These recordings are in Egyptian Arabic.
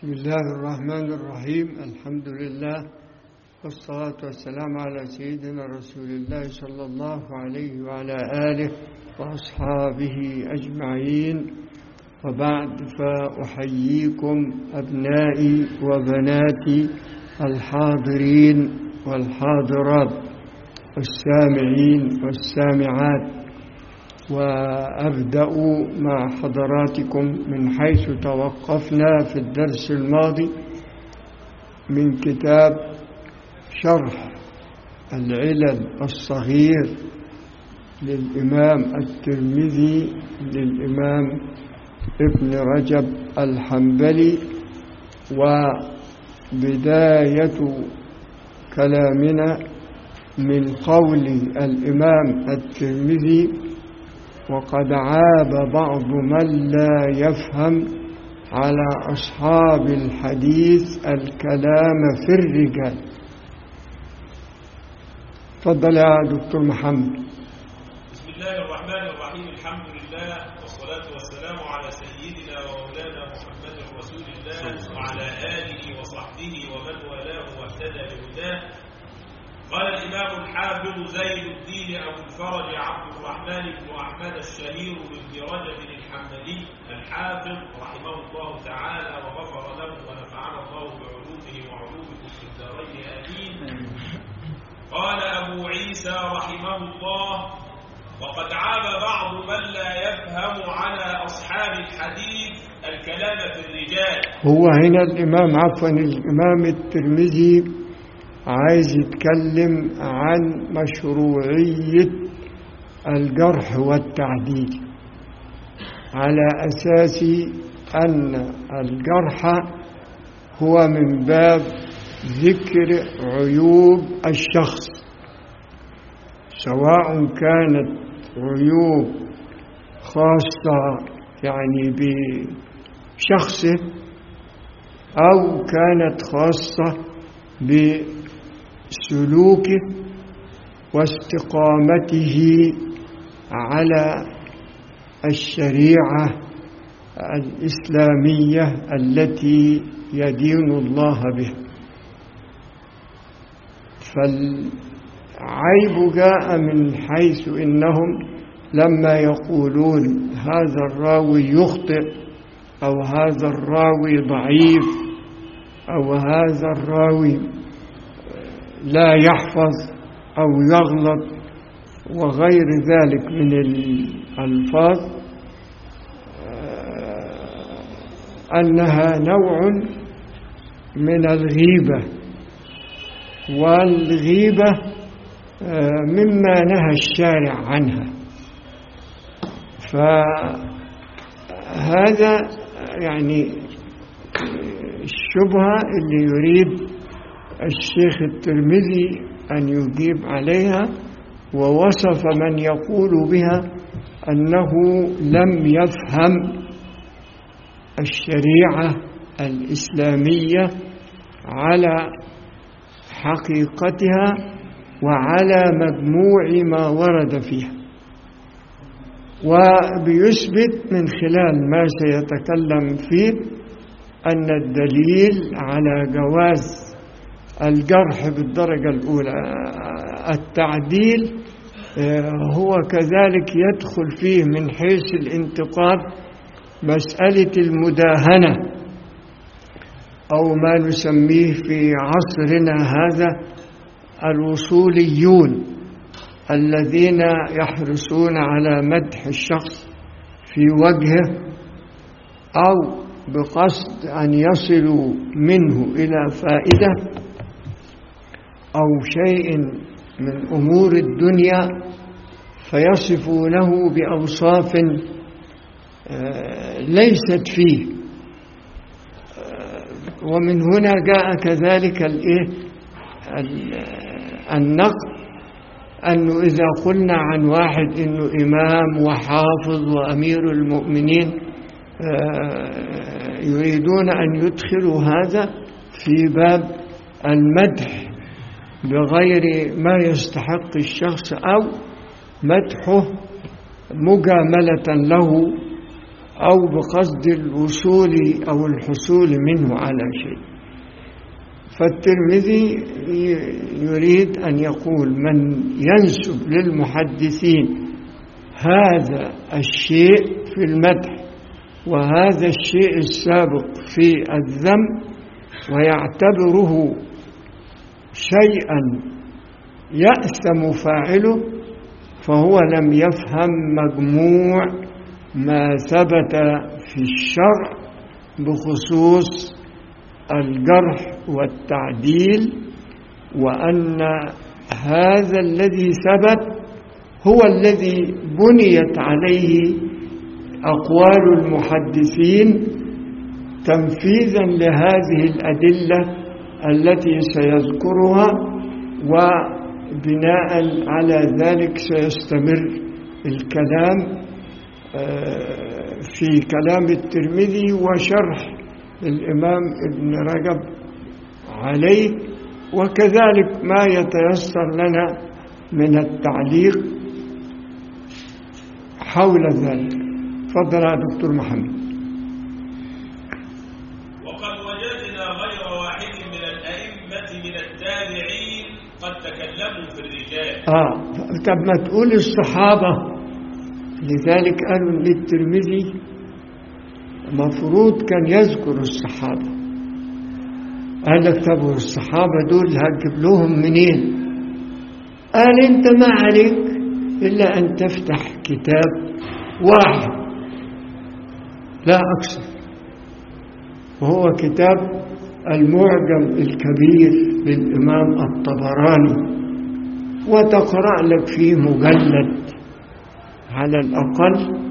بسم الله الرحمن الرحيم الحمد لله والصلاة والسلام على سيدنا رسول الله صلى الله عليه وعلى آله وأصحابه أجمعين وبعد فأحييكم أبنائي وبناتي الحاضرين والحاضرات والسامعين والسامعات وأبدأ مع حضراتكم من حيث توقفنا في الدرس الماضي من كتاب شرح العلل الصغير للإمام الترمذي للإمام ابن رجب الحنبلي وبداية كلامنا من قول الإمام الترمذي وقد عاب بعض من لا يفهم على أصحاب الحديث الكلام في الرجال تفضل يا دكتور محمد بسم الله الرحمن الرحيم الحمد لله والصلاة والسلام على سيدنا ومولانا محمد رسول الله وعلى آله وصحبه ومن والاه واهتدى بهداه قال الإمام الحافظ زين الدين أبو الفرج عبد الرحمن بن أحمد الشهير بن رجب الحنبلي الحافظ رحمه الله تعالى وغفر له ونفعنا الله بعلومه وعلومكم في الدارين آمين قال أبو عيسى رحمه الله وقد عاب بعض من لا يفهم على أصحاب الحديث الكلام في الرجال هو هنا الإمام عفوا الإمام الترمذي عايز يتكلم عن مشروعية الجرح والتعديل على أساس أن الجرح هو من باب ذكر عيوب الشخص سواء كانت عيوب خاصة يعني بشخصه أو كانت خاصة بسلوكه واستقامته على الشريعة الإسلامية التي يدين الله بها فالعيب جاء من حيث إنهم لما يقولون هذا الراوي يخطئ أو هذا الراوي ضعيف أو هذا الراوي لا يحفظ أو يغلط وغير ذلك من الألفاظ أنها نوع من الغيبة والغيبة مما نهى الشارع عنها فهذا يعني الشبهة اللي يريد الشيخ الترمذي أن يجيب عليها ووصف من يقول بها أنه لم يفهم الشريعة الإسلامية على حقيقتها وعلى مجموع ما ورد فيها وبيثبت من خلال ما سيتكلم فيه أن الدليل على جواز الجرح بالدرجة الأولى التعديل هو كذلك يدخل فيه من حيث الانتقاد مسألة المداهنة أو ما نسميه في عصرنا هذا الوصوليون الذين يحرصون على مدح الشخص في وجهه أو بقصد أن يصلوا منه إلى فائدة أو شيء من أمور الدنيا فيصفونه بأوصاف ليست فيه ومن هنا جاء كذلك الايه النقد أنه إذا قلنا عن واحد إنه إمام وحافظ وأمير المؤمنين يريدون أن يدخلوا هذا في باب المدح بغير ما يستحق الشخص أو مدحه مجاملة له أو بقصد الوصول أو الحصول منه على شيء فالترمذي يريد أن يقول من ينسب للمحدثين هذا الشيء في المدح وهذا الشيء السابق في الذم ويعتبره شيئا يأثم فاعله فهو لم يفهم مجموع ما ثبت في الشرع بخصوص الجرح والتعديل وأن هذا الذي ثبت هو الذي بنيت عليه أقوال المحدثين تنفيذا لهذه الأدلة التي سيذكرها وبناء على ذلك سيستمر الكلام في كلام الترمذي وشرح الإمام ابن رجب عليه وكذلك ما يتيسر لنا من التعليق حول ذلك تفضل يا دكتور محمد وقد وجدنا غير واحد من الأئمة من التابعين قد تكلموا في الرجال آه طب ما تقول الصحابة لذلك قالوا للترمذي مفروض كان يذكر الصحابة قال لك طب الصحابة دول هتجيب لهم منين قال انت ما عليك إلا أن تفتح كتاب واحد لا أكثر وهو كتاب المعجم الكبير للإمام الطبراني وتقرأ لك فيه مجلد على الأقل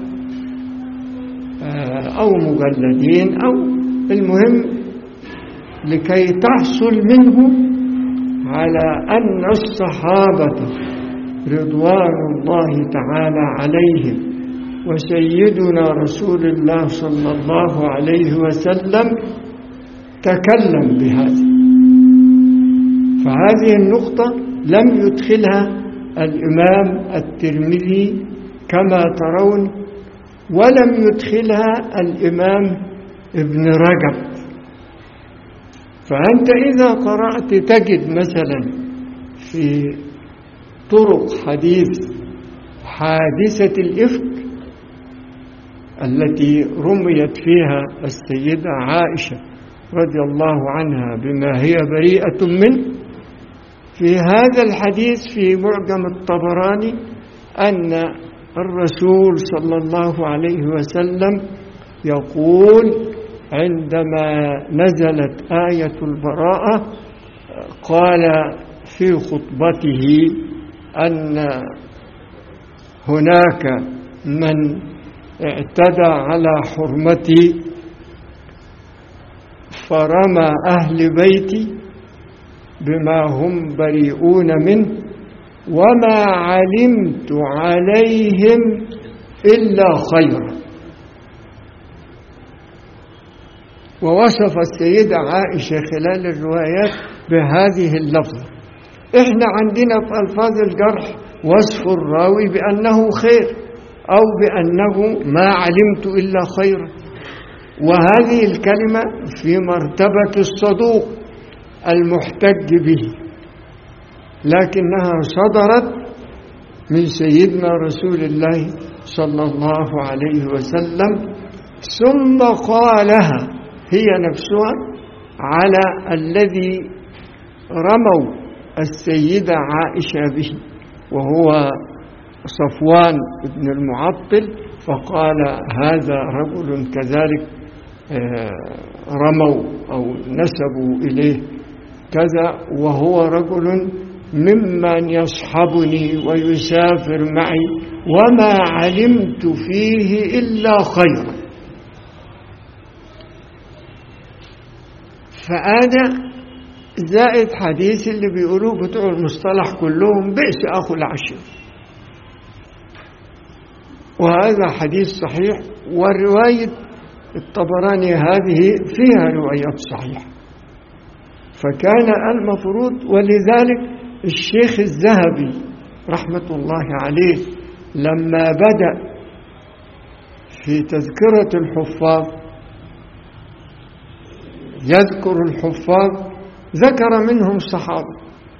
أو مجلدين أو المهم لكي تحصل منه على أن الصحابة رضوان الله تعالى عليهم وسيدنا رسول الله صلى الله عليه وسلم تكلم بهذا فهذه النقطة لم يدخلها الإمام الترمذي كما ترون ولم يدخلها الإمام ابن رجب فأنت إذا قرأت تجد مثلا في طرق حديث حادثة الإفك التي رميت فيها السيدة عائشة رضي الله عنها بما هي بريئة منه في هذا الحديث في معجم الطبراني أن الرسول صلى الله عليه وسلم يقول عندما نزلت آية البراءة قال في خطبته أن هناك من اعتدى على حرمتي فرمى أهل بيتي بما هم بريئون منه وما علمت عليهم إلا خيرا ووصف السيدة عائشة خلال الروايات بهذه اللفظة احنا عندنا في ألفاظ الجرح وصف الراوي بأنه خير أو بأنه ما علمت إلا خيرا وهذه الكلمة في مرتبة الصدوق المحتج به لكنها صدرت من سيدنا رسول الله صلى الله عليه وسلم ثم قالها هي نفسها على الذي رموا السيدة عائشة به وهو صفوان بن المعطل فقال هذا رجل كذلك رموا أو نسبوا إليه كذا وهو رجل ممن يصحبني ويسافر معي وما علمت فيه إلا خيرا فأنا زائد حديث اللي بيقولوه بتوع المصطلح كلهم بئس أخو العشير وهذا حديث صحيح والرواية الطبراني هذه فيها روايات صحيحة فكان المفروض ولذلك الشيخ الذهبي رحمة الله عليه لما بدأ في تذكرة الحفاظ يذكر الحفاظ ذكر منهم الصحابة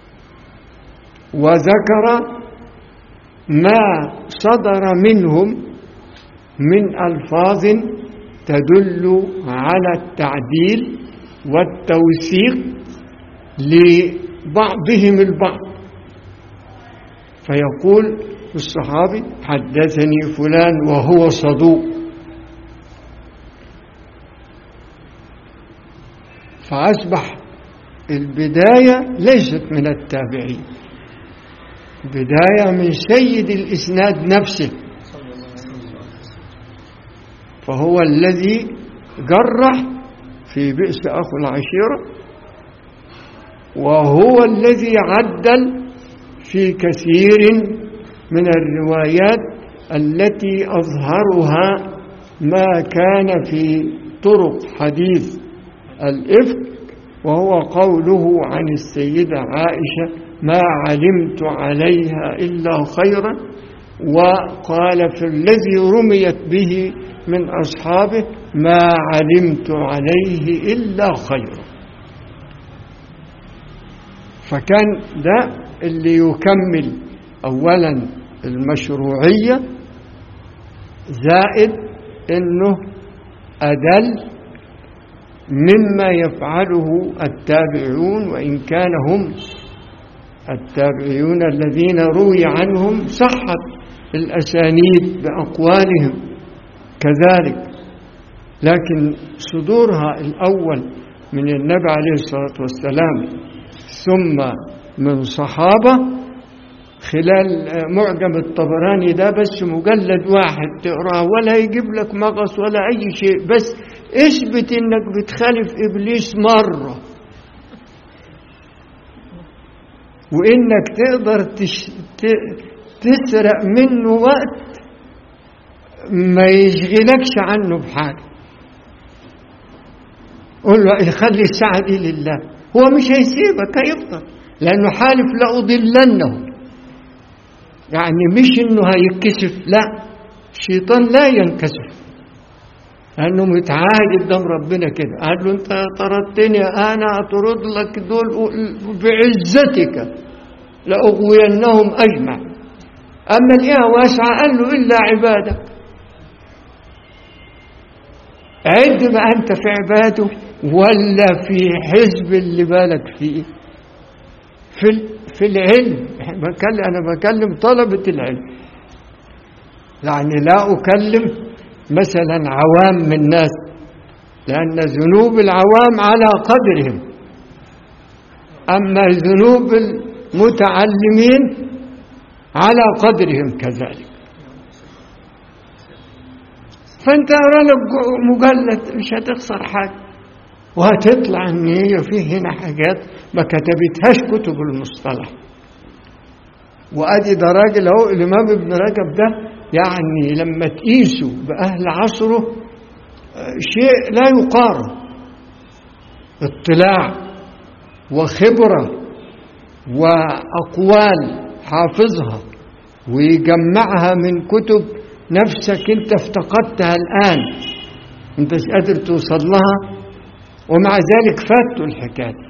وذكر ما صدر منهم من ألفاظ تدل على التعديل والتوثيق لبعضهم البعض فيقول الصحابي حدثني فلان وهو صدوق فأصبح البداية ليست من التابعين بداية من سيد الإسناد نفسه فهو الذي جرح في بئس أخو العشيرة وهو الذي عدل في كثير من الروايات التي أظهرها ما كان في طرق حديث الإفك وهو قوله عن السيدة عائشة ما علمت عليها إلا خيرا وقال في الذي رميت به من أصحابه ما علمت عليه إلا خيرا فكان ده اللي يكمل أولا المشروعية زائد أنه أدل مما يفعله التابعون وإن كان هم التابعون الذين روي عنهم صحت الأسانيد بأقوالهم كذلك لكن صدورها الأول من النبي عليه الصلاة والسلام ثم من صحابة خلال معجم الطبراني ده بس مجلد واحد تقراه ولا يجيب لك مغص ولا أي شيء بس اثبت انك بتخالف إبليس مرة وإنك تقدر تش... ت... تسرق منه وقت ما يشغلكش عنه بحاجة قول له خلي الساعة دي لله هو مش هيسيبك هيفضل لأنه حالف لأضلنه يعني مش إنه هيتكسف لا الشيطان لا ينكسف لأنه متعاهد قدام ربنا كده قال له أنت طردتني أنا أطرد لك دول بعزتك لأغوينهم أجمع أما الإيه واسعة قال له إلا عبادك عد بقى أنت في عباده ولا في حزب اللي بالك فيه في في العلم بكلم أنا بكلم طلبة العلم يعني لا أكلم مثلا عوام من الناس لأن ذنوب العوام على قدرهم أما ذنوب المتعلمين على قدرهم كذلك فانت اقرا لك مجلد مش هتخسر حاجه وهتطلع ان هي فيه هنا حاجات ما كتبتهاش كتب المصطلح وادي ده راجل اهو الامام ابن رجب ده يعني لما تقيسوا باهل عصره شيء لا يقارن اطلاع وخبره واقوال حافظها ويجمعها من كتب نفسك انت افتقدتها الان انت مش قادر توصل لها ومع ذلك فاتوا الحكايه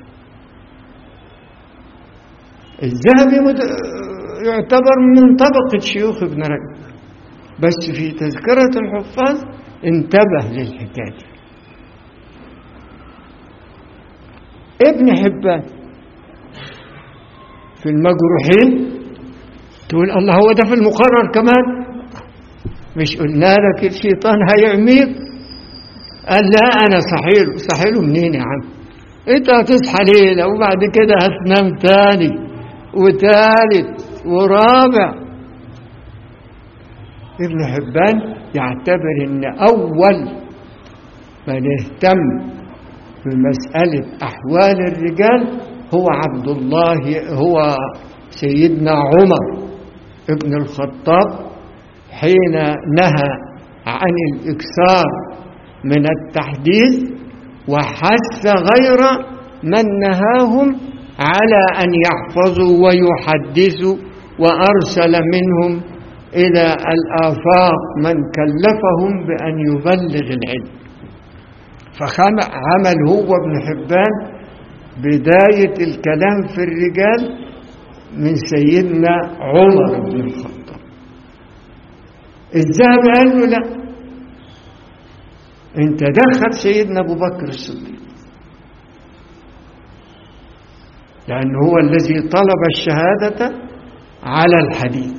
الذهبي يعتبر من طبقة شيوخ ابن رجب بس في تذكرة الحفاظ انتبه للحكاية ابن حبان في المجروحين تقول الله هو ده في المقرر كمان مش قلنا لك الشيطان هيعميك قال لا انا صحيله صحيله منين يا عم انت هتصحى ليله وبعد كده هتنام تاني وتالت ورابع ابن حبان يعتبر ان اول من اهتم بمساله احوال الرجال هو عبد الله هو سيدنا عمر ابن الخطاب حين نهى عن الاكثار من التحديث وحث غير من نهاهم على ان يحفظوا ويحدثوا وارسل منهم إلى الآفاق من كلفهم بأن يبلغ العلم فعمل هو ابن حبان بداية الكلام في الرجال من سيدنا عمر بن الخطاب الذهبي قال له لا انت دخل سيدنا ابو بكر الصديق لأنه هو الذي طلب الشهادة على الحديث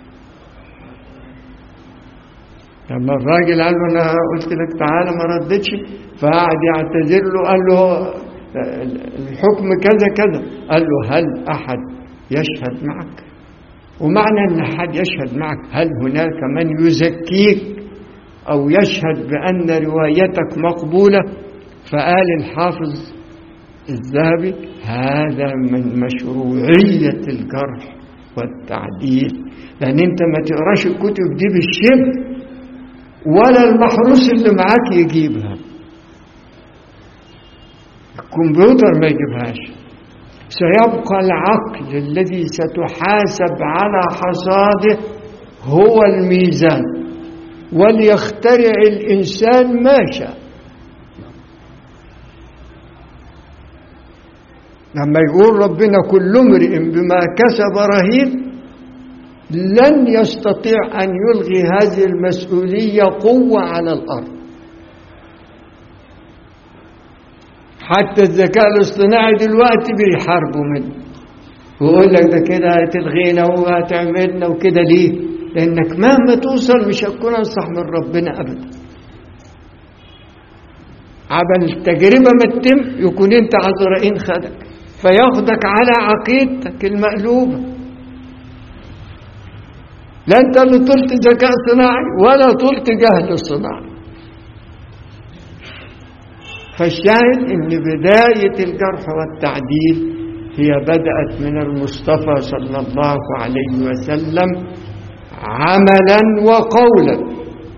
لما الراجل قال له انا قلت لك تعالى ما ردتش فقعد يعتذر له قال له الحكم كذا كذا قال له هل احد يشهد معك ومعنى ان احد يشهد معك هل هناك من يزكيك او يشهد بان روايتك مقبوله فقال الحافظ الذهبي هذا من مشروعيه الجرح والتعديل لان انت ما تقراش الكتب دي بالشبه ولا المحروس اللي معاك يجيبها الكمبيوتر ما يجيبهاش سيبقى العقل الذي ستحاسب على حصاده هو الميزان وليخترع الإنسان ما شاء لما يقول ربنا كل امرئ بما كسب رهين لن يستطيع أن يلغي هذه المسؤولية قوة على الأرض حتى الذكاء الاصطناعي دلوقتي بيحاربوا منه ويقول لك ده كده هتلغينا وهتعملنا وكده ليه؟ لأنك مهما توصل مش هتكون أنصح من ربنا أبدا عبل التجربة ما تتم يكون أنت عذرائين خدك فياخدك على عقيدتك المقلوبة لا أنت اللي طلت ذكاء صناعي ولا طلت جهل صناعي فالشاهد ان بداية الجرح والتعديل هي بدأت من المصطفى صلى الله عليه وسلم عملا وقولا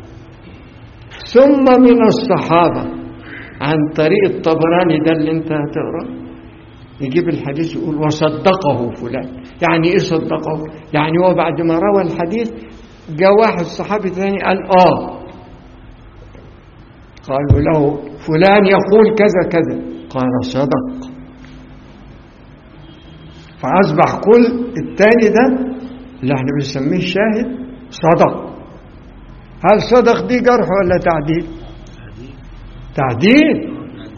ثم من الصحابة عن طريق الطبراني ده اللي انت هتقرأ يجيب الحديث يقول وصدقه فلان يعني ايه صدقه يعني هو بعد ما روى الحديث جاء واحد صحابي ثاني قال اه قالوا له فلان يقول كذا كذا قال صدق فأصبح كل التاني ده اللي احنا بنسميه شاهد صدق هل صدق دي جرح ولا تعديل تعديل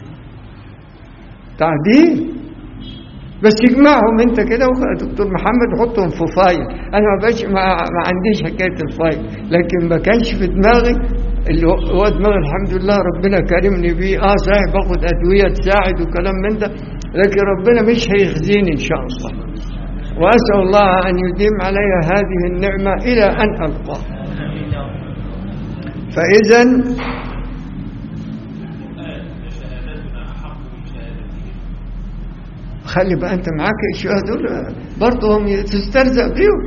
تعديل بس يجمعهم انت كده دكتور محمد حطهم في فايل انا ما بقاش ما, ما عنديش حكايه الفايل لكن ما كانش في دماغي اللي هو دماغي الحمد لله ربنا كرمني بيه اه صحيح باخد ادويه تساعد وكلام من ده لكن ربنا مش هيخزيني ان شاء الله واسال الله ان يديم علي هذه النعمه الى ان القاه فاذا خلي بقى انت معاك الشهداء دول برضه هم تسترزق بيهم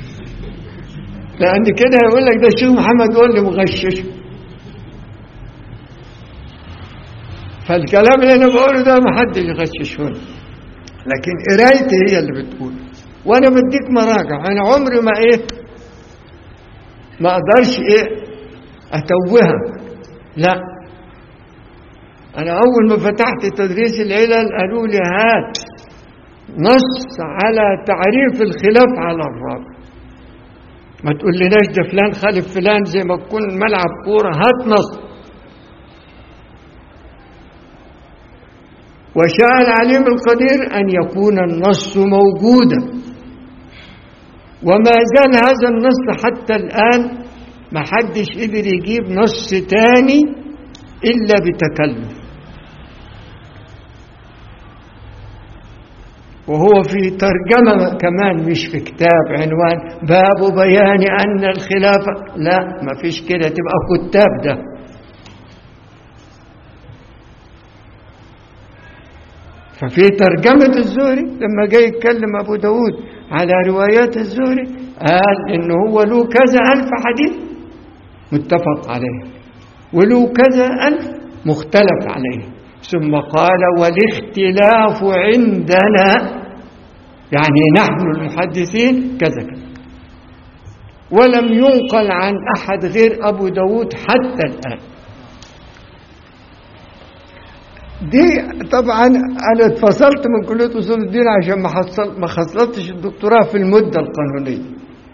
لان كده يقول لك ده الشيخ محمد هو اللي مغشش فالكلام اللي انا بقوله ده ما حد يغشش هنا لكن قرايتي هي اللي بتقول وانا بديك مراجع انا عمري ما ايه ما اقدرش ايه اتوهك لا انا اول ما فتحت تدريس العلل قالوا لي هات نص على تعريف الخلاف على الرابع ما تقول لناش ده فلان خالف فلان زي ما تكون ملعب كوره هات نص وشاء العليم القدير أن يكون النص موجودا وما زال هذا النص حتى الآن ما حدش قدر يجيب نص تاني إلا بتكلف وهو في ترجمة كمان مش في كتاب عنوان باب بيان أن الخلافة لا ما فيش كده تبقى كتاب ده ففي ترجمة الزهري لما جاي يتكلم أبو داود على روايات الزهري قال إن هو له كذا ألف حديث متفق عليه وله كذا ألف مختلف عليه ثم قال والاختلاف عندنا يعني نحن المحدثين كذا كذا ولم ينقل عن أحد غير أبو داود حتى الآن دي طبعا أنا اتفصلت من كلية أصول الدين عشان ما حصل ما حصلتش الدكتوراه في المدة القانونية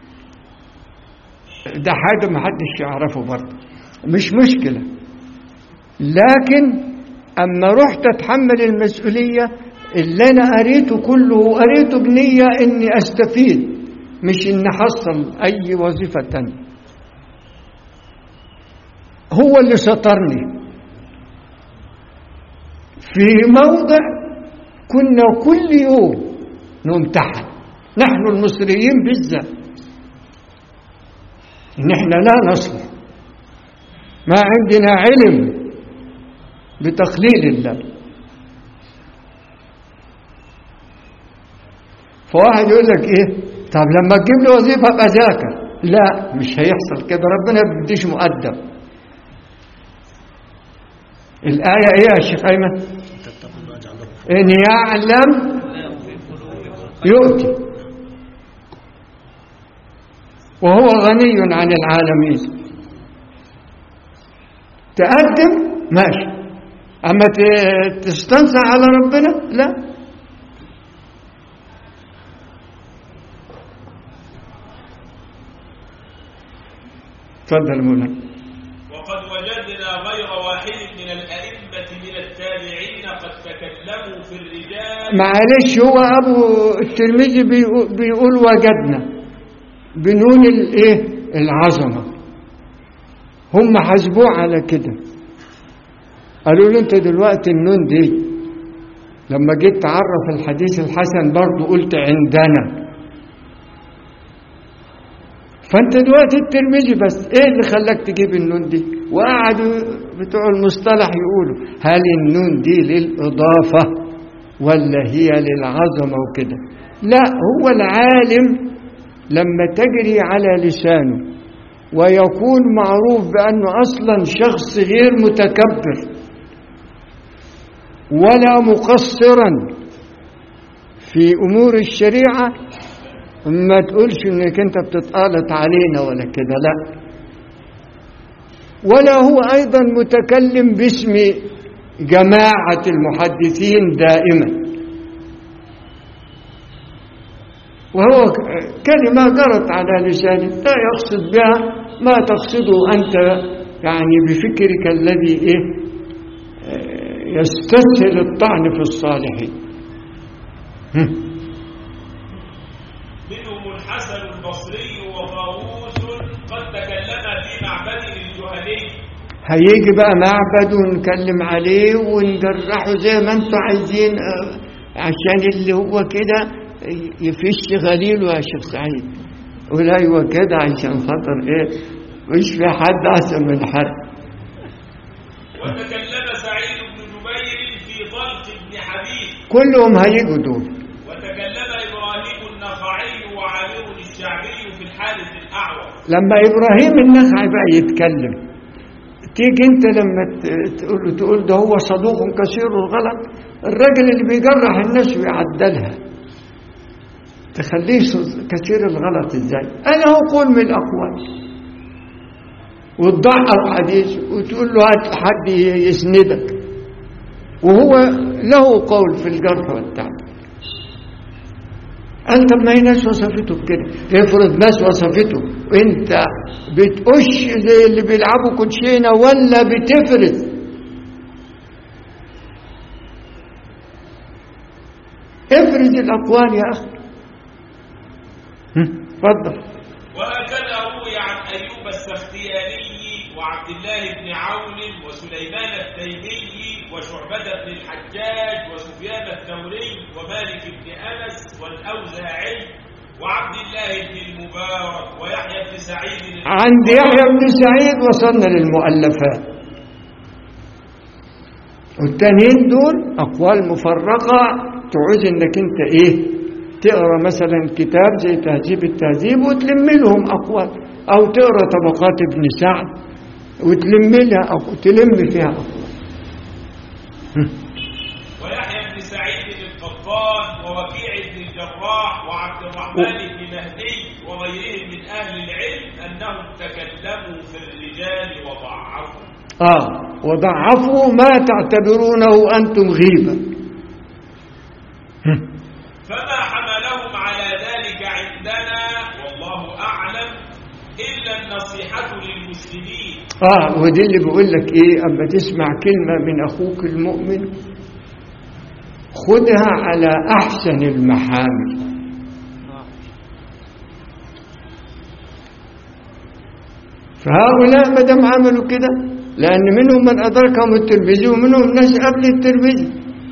ده حاجة ما حدش يعرفه برضه مش مشكلة لكن أما رحت أتحمل المسؤولية اللي أنا قريته كله قريته بنية إني أستفيد مش إني أحصل أي وظيفة تانية هو اللي سطرني في موضع كنا كل يوم نمتحن نحن المصريين بالذات إن إحنا لا نصلح ما عندنا علم بتقليل الله فواحد يقول لك ايه طب لما تجيب لي وظيفه ابقى ذاكر لا مش هيحصل كده ربنا ما بيديش مؤدب الآية إيه يا شيخ أيمن؟ إن يعلم يؤتي وهو غني عن العالمين تقدم ماشي أما تستنسى على ربنا لا تفضل مولانا وقد وجدنا غير واحد من الأئمة من التابعين قد تكلموا في الرجال معلش هو أبو الترمذي بيقول, بيقول وجدنا بنون الإيه العظمة هم حاسبوه على كده قالوا له أنت دلوقتي النون دي لما جيت تعرف الحديث الحسن برضه قلت عندنا فانت دلوقتي الترمذي بس ايه اللي خلاك تجيب النون دي وقعدوا بتوع المصطلح يقولوا هل النون دي للإضافة ولا هي للعظمة وكده لا هو العالم لما تجري على لسانه ويكون معروف بأنه أصلا شخص غير متكبر ولا مقصرا في أمور الشريعة ما تقولش انك انت بتتقالط علينا ولا كده لا ولا هو ايضا متكلم باسم جماعة المحدثين دائما وهو كلمة جرت على لسانه لا يقصد بها ما تقصده أنت يعني بفكرك الذي إيه يستسهل الطعن في الصالحين منهم الحسن البصري وطاووس قد تكلم في معبد الجهني هيجي بقى معبد ونكلم عليه ونجرحه زي ما انتوا عايزين عشان اللي هو كده يفش غليله يا شيخ سعيد قول ايوه كده عشان خاطر ايه مش في حد احسن من حد وتكلم سعيد بن جبير في طلق بن حبيب كلهم هيجوا دول وتكلم إبراهيم النخعي وعامر الشعبي في الحارث الأعور لما ابراهيم النخعي بقى يتكلم تيجي انت لما تقول تقول ده هو صدوق كثير الغلط الراجل اللي بيجرح الناس ويعدلها تخليه كثير الغلط ازاي انا اقول من الاقوال وتضعف حديث وتقول له هات حد يسندك وهو له قول في الجرح والتعديل انت ما هي ناس وصفته بكده افرض ناس وصفته وانت بتقش زي اللي بيلعبوا كوتشينه ولا بتفرز افرز الاقوال يا اخي اتفضل وهكذا روي عن أيوب السختياني وعبد الله بن عون وسليمان التيمي وشعبة بن الحجاج وسفيان الثوري ومالك بن أنس والأوزاعي وعبد الله بن المبارك ويحيى بن سعيد عند يحيى بن سعيد وصلنا للمؤلفات والتانيين دول أقوال مفرقة تعوز إنك أنت إيه تقرا مثلا كتاب زي تهذيب التهذيب وتلم لهم اقوال او تقرا طبقات ابن سعد وتلم لها أو تلم فيها اقوال ويحيى بن سعيد القطان ووكيع بن الجراح وعبد الرحمن بن مهدي وغيرهم من أهل العلم أنهم تكلموا في الرجال وضعفوا آه وضعفوا ما تعتبرونه أنتم غيبة فما حملهم على ذلك عندنا والله أعلم إلا النصيحة للمسلمين آه ودي اللي بقول لك إيه أما تسمع كلمة من أخوك المؤمن خدها على أحسن المحامل فهؤلاء ما دام عملوا كده لأن منهم من أدركهم الترمذي ومنهم ناس قبل الترمذي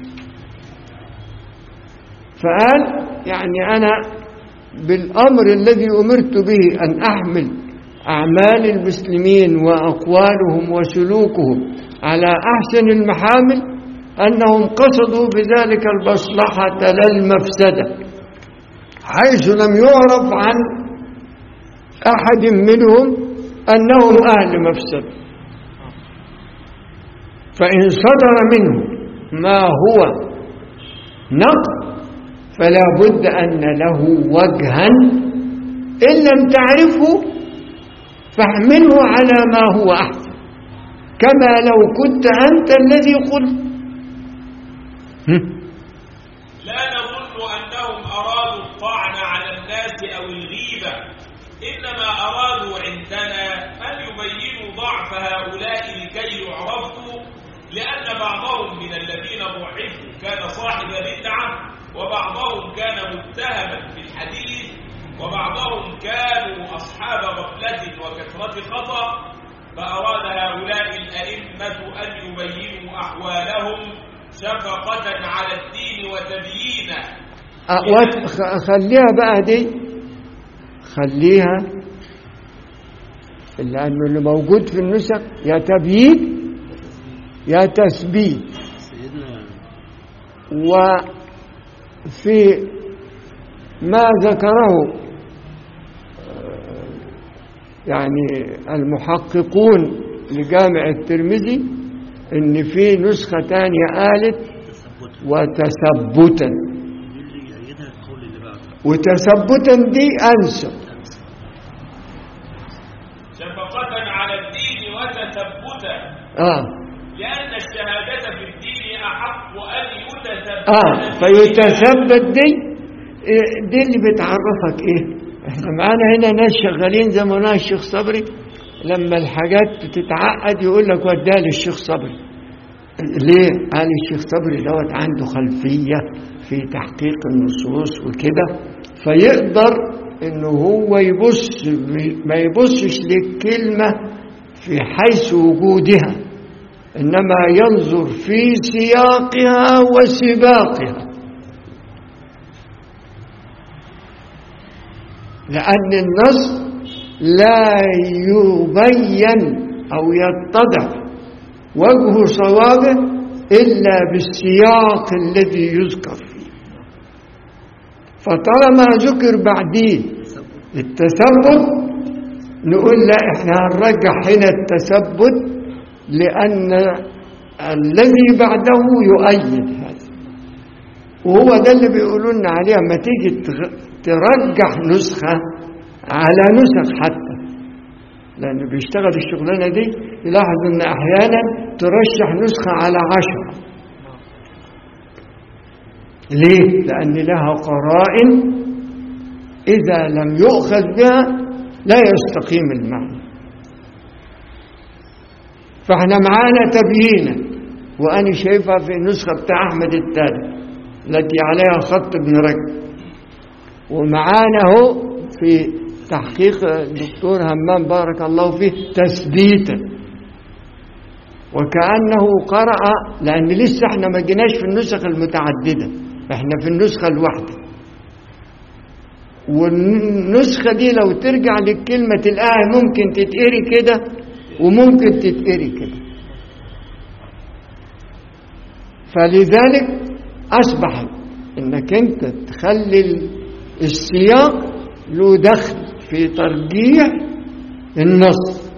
فقال يعني أنا بالأمر الذي أمرت به أن أحمل أعمال المسلمين وأقوالهم وسلوكهم على أحسن المحامل أنهم قصدوا بذلك المصلحة لا المفسدة حيث لم يعرف عن أحد منهم أنهم أهل مفسدة فإن صدر منه ما هو نقد فلا بد أن له وجها إن لم تعرفه فاحمله على ما هو أحسن كما لو كنت أنت الذي قلت لا نظن أنهم أرادوا الطعن على الناس أو الغيبة إنما أرادوا عندنا أن يبينوا ضعف هؤلاء لكي يعرفوا لأن بعضهم من الذين ضعفوا كان صاحب بدعة وبعضهم كان متهما في الحديث وبعضهم كانوا أصحاب غفلة وكثرة خطأ فأراد هؤلاء الأئمة أن يبينوا أحوالهم شفقة على الدين وتبيينه أه، وات- خ- خليها بقى دي خليها لأنه اللي موجود في النسخ يا تبيين يا تثبيت سيدنا وفي ما ذكره آه، يعني المحققون لجامع الترمذي ان في نسخة تانية قالت تثبتا وتثبتا دي اللي يأيدها القول اللي بعده وتثبتا دي انسب شفقة على الدين وتثبتا اه لأن الشهادة في الدين أحق أن يتثبت اه فيتثبت دي إيه، دي اللي بتعرفك ايه احنا معانا هنا ناس شغالين زي ما قلنا الشيخ صبري لما الحاجات تتعقد يقول لك وديها للشيخ صبري ليه؟ قال الشيخ صبري دوت عنده خلفية في تحقيق النصوص وكده فيقدر انه هو يبص ما يبصش للكلمة في حيث وجودها إنما ينظر في سياقها وسباقها لأن النص لا يبين أو يتضح وجه صوابه إلا بالسياق الذي يذكر فيه فطالما ذكر بعديه التثبت نقول لا احنا هنرجح هنا التثبت لأن الذي بعده يؤيد هذا وهو ده اللي بيقولوا لنا عليه اما تيجي تغ- ترجح نسخة على نسخ حتى لأنه بيشتغل الشغلانة دي يلاحظ إن أحيانا ترشح نسخة على عشرة ليه؟ لأن لها قرائن إذا لم يؤخذ بها لا يستقيم المعنى فاحنا معانا تبيينا وأنا شايفها في النسخة بتاع أحمد التالي التي عليها خط ابن رجب ومعانا هو في تحقيق الدكتور همام بارك الله فيه تثبيتا وكأنه قرأ لأن لسه احنا ما جيناش في النسخ المتعددة احنا في النسخة الواحدة والنسخة دي لو ترجع للكلمة تلاقيها ممكن تتقري كده وممكن تتقري كده فلذلك أصبح إنك أنت تخلي ال- السياق له دخل في ترجيح النص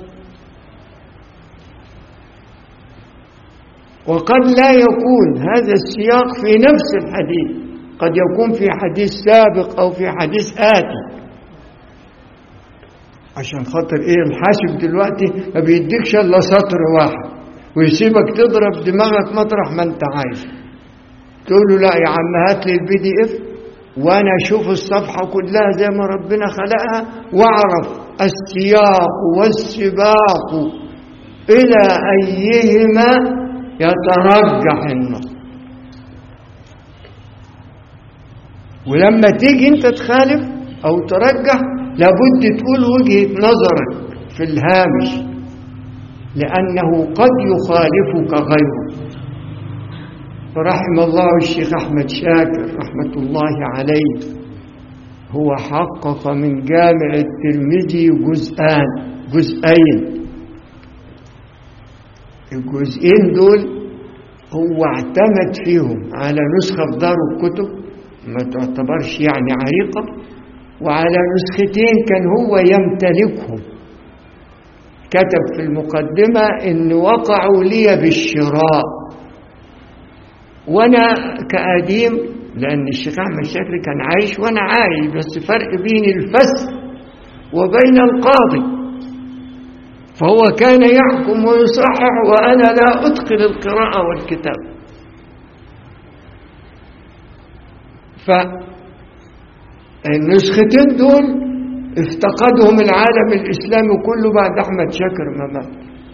وقد لا يكون هذا السياق في نفس الحديث قد يكون في حديث سابق أو في حديث آتي عشان خاطر ايه الحاسب دلوقتي ما بيديكش الا سطر واحد ويسيبك تضرب دماغك مطرح ما انت عايز تقول له لا يا عم هات لي البي دي اف وانا اشوف الصفحه كلها زي ما ربنا خلقها واعرف السياق والسباق الى ايهما يترجح النص ولما تيجي انت تخالف او ترجح لابد تقول وجهه نظرك في الهامش لانه قد يخالفك غيره فرحم الله الشيخ أحمد شاكر رحمة الله عليه هو حقق من جامع الترمذي جزءان جزئين الجزئين دول هو اعتمد فيهم على نسخة في دار الكتب ما تعتبرش يعني عريقة وعلى نسختين كان هو يمتلكهم كتب في المقدمة إن وقعوا لي بالشراء وانا كقديم لان الشيخ احمد شاكر كان عايش وانا عايش بس فرق بين الفسق وبين القاضي فهو كان يحكم ويصحح وانا لا اتقن القراءه والكتاب فالنسختين دول افتقدهم العالم الاسلامي كله بعد احمد شاكر ما مات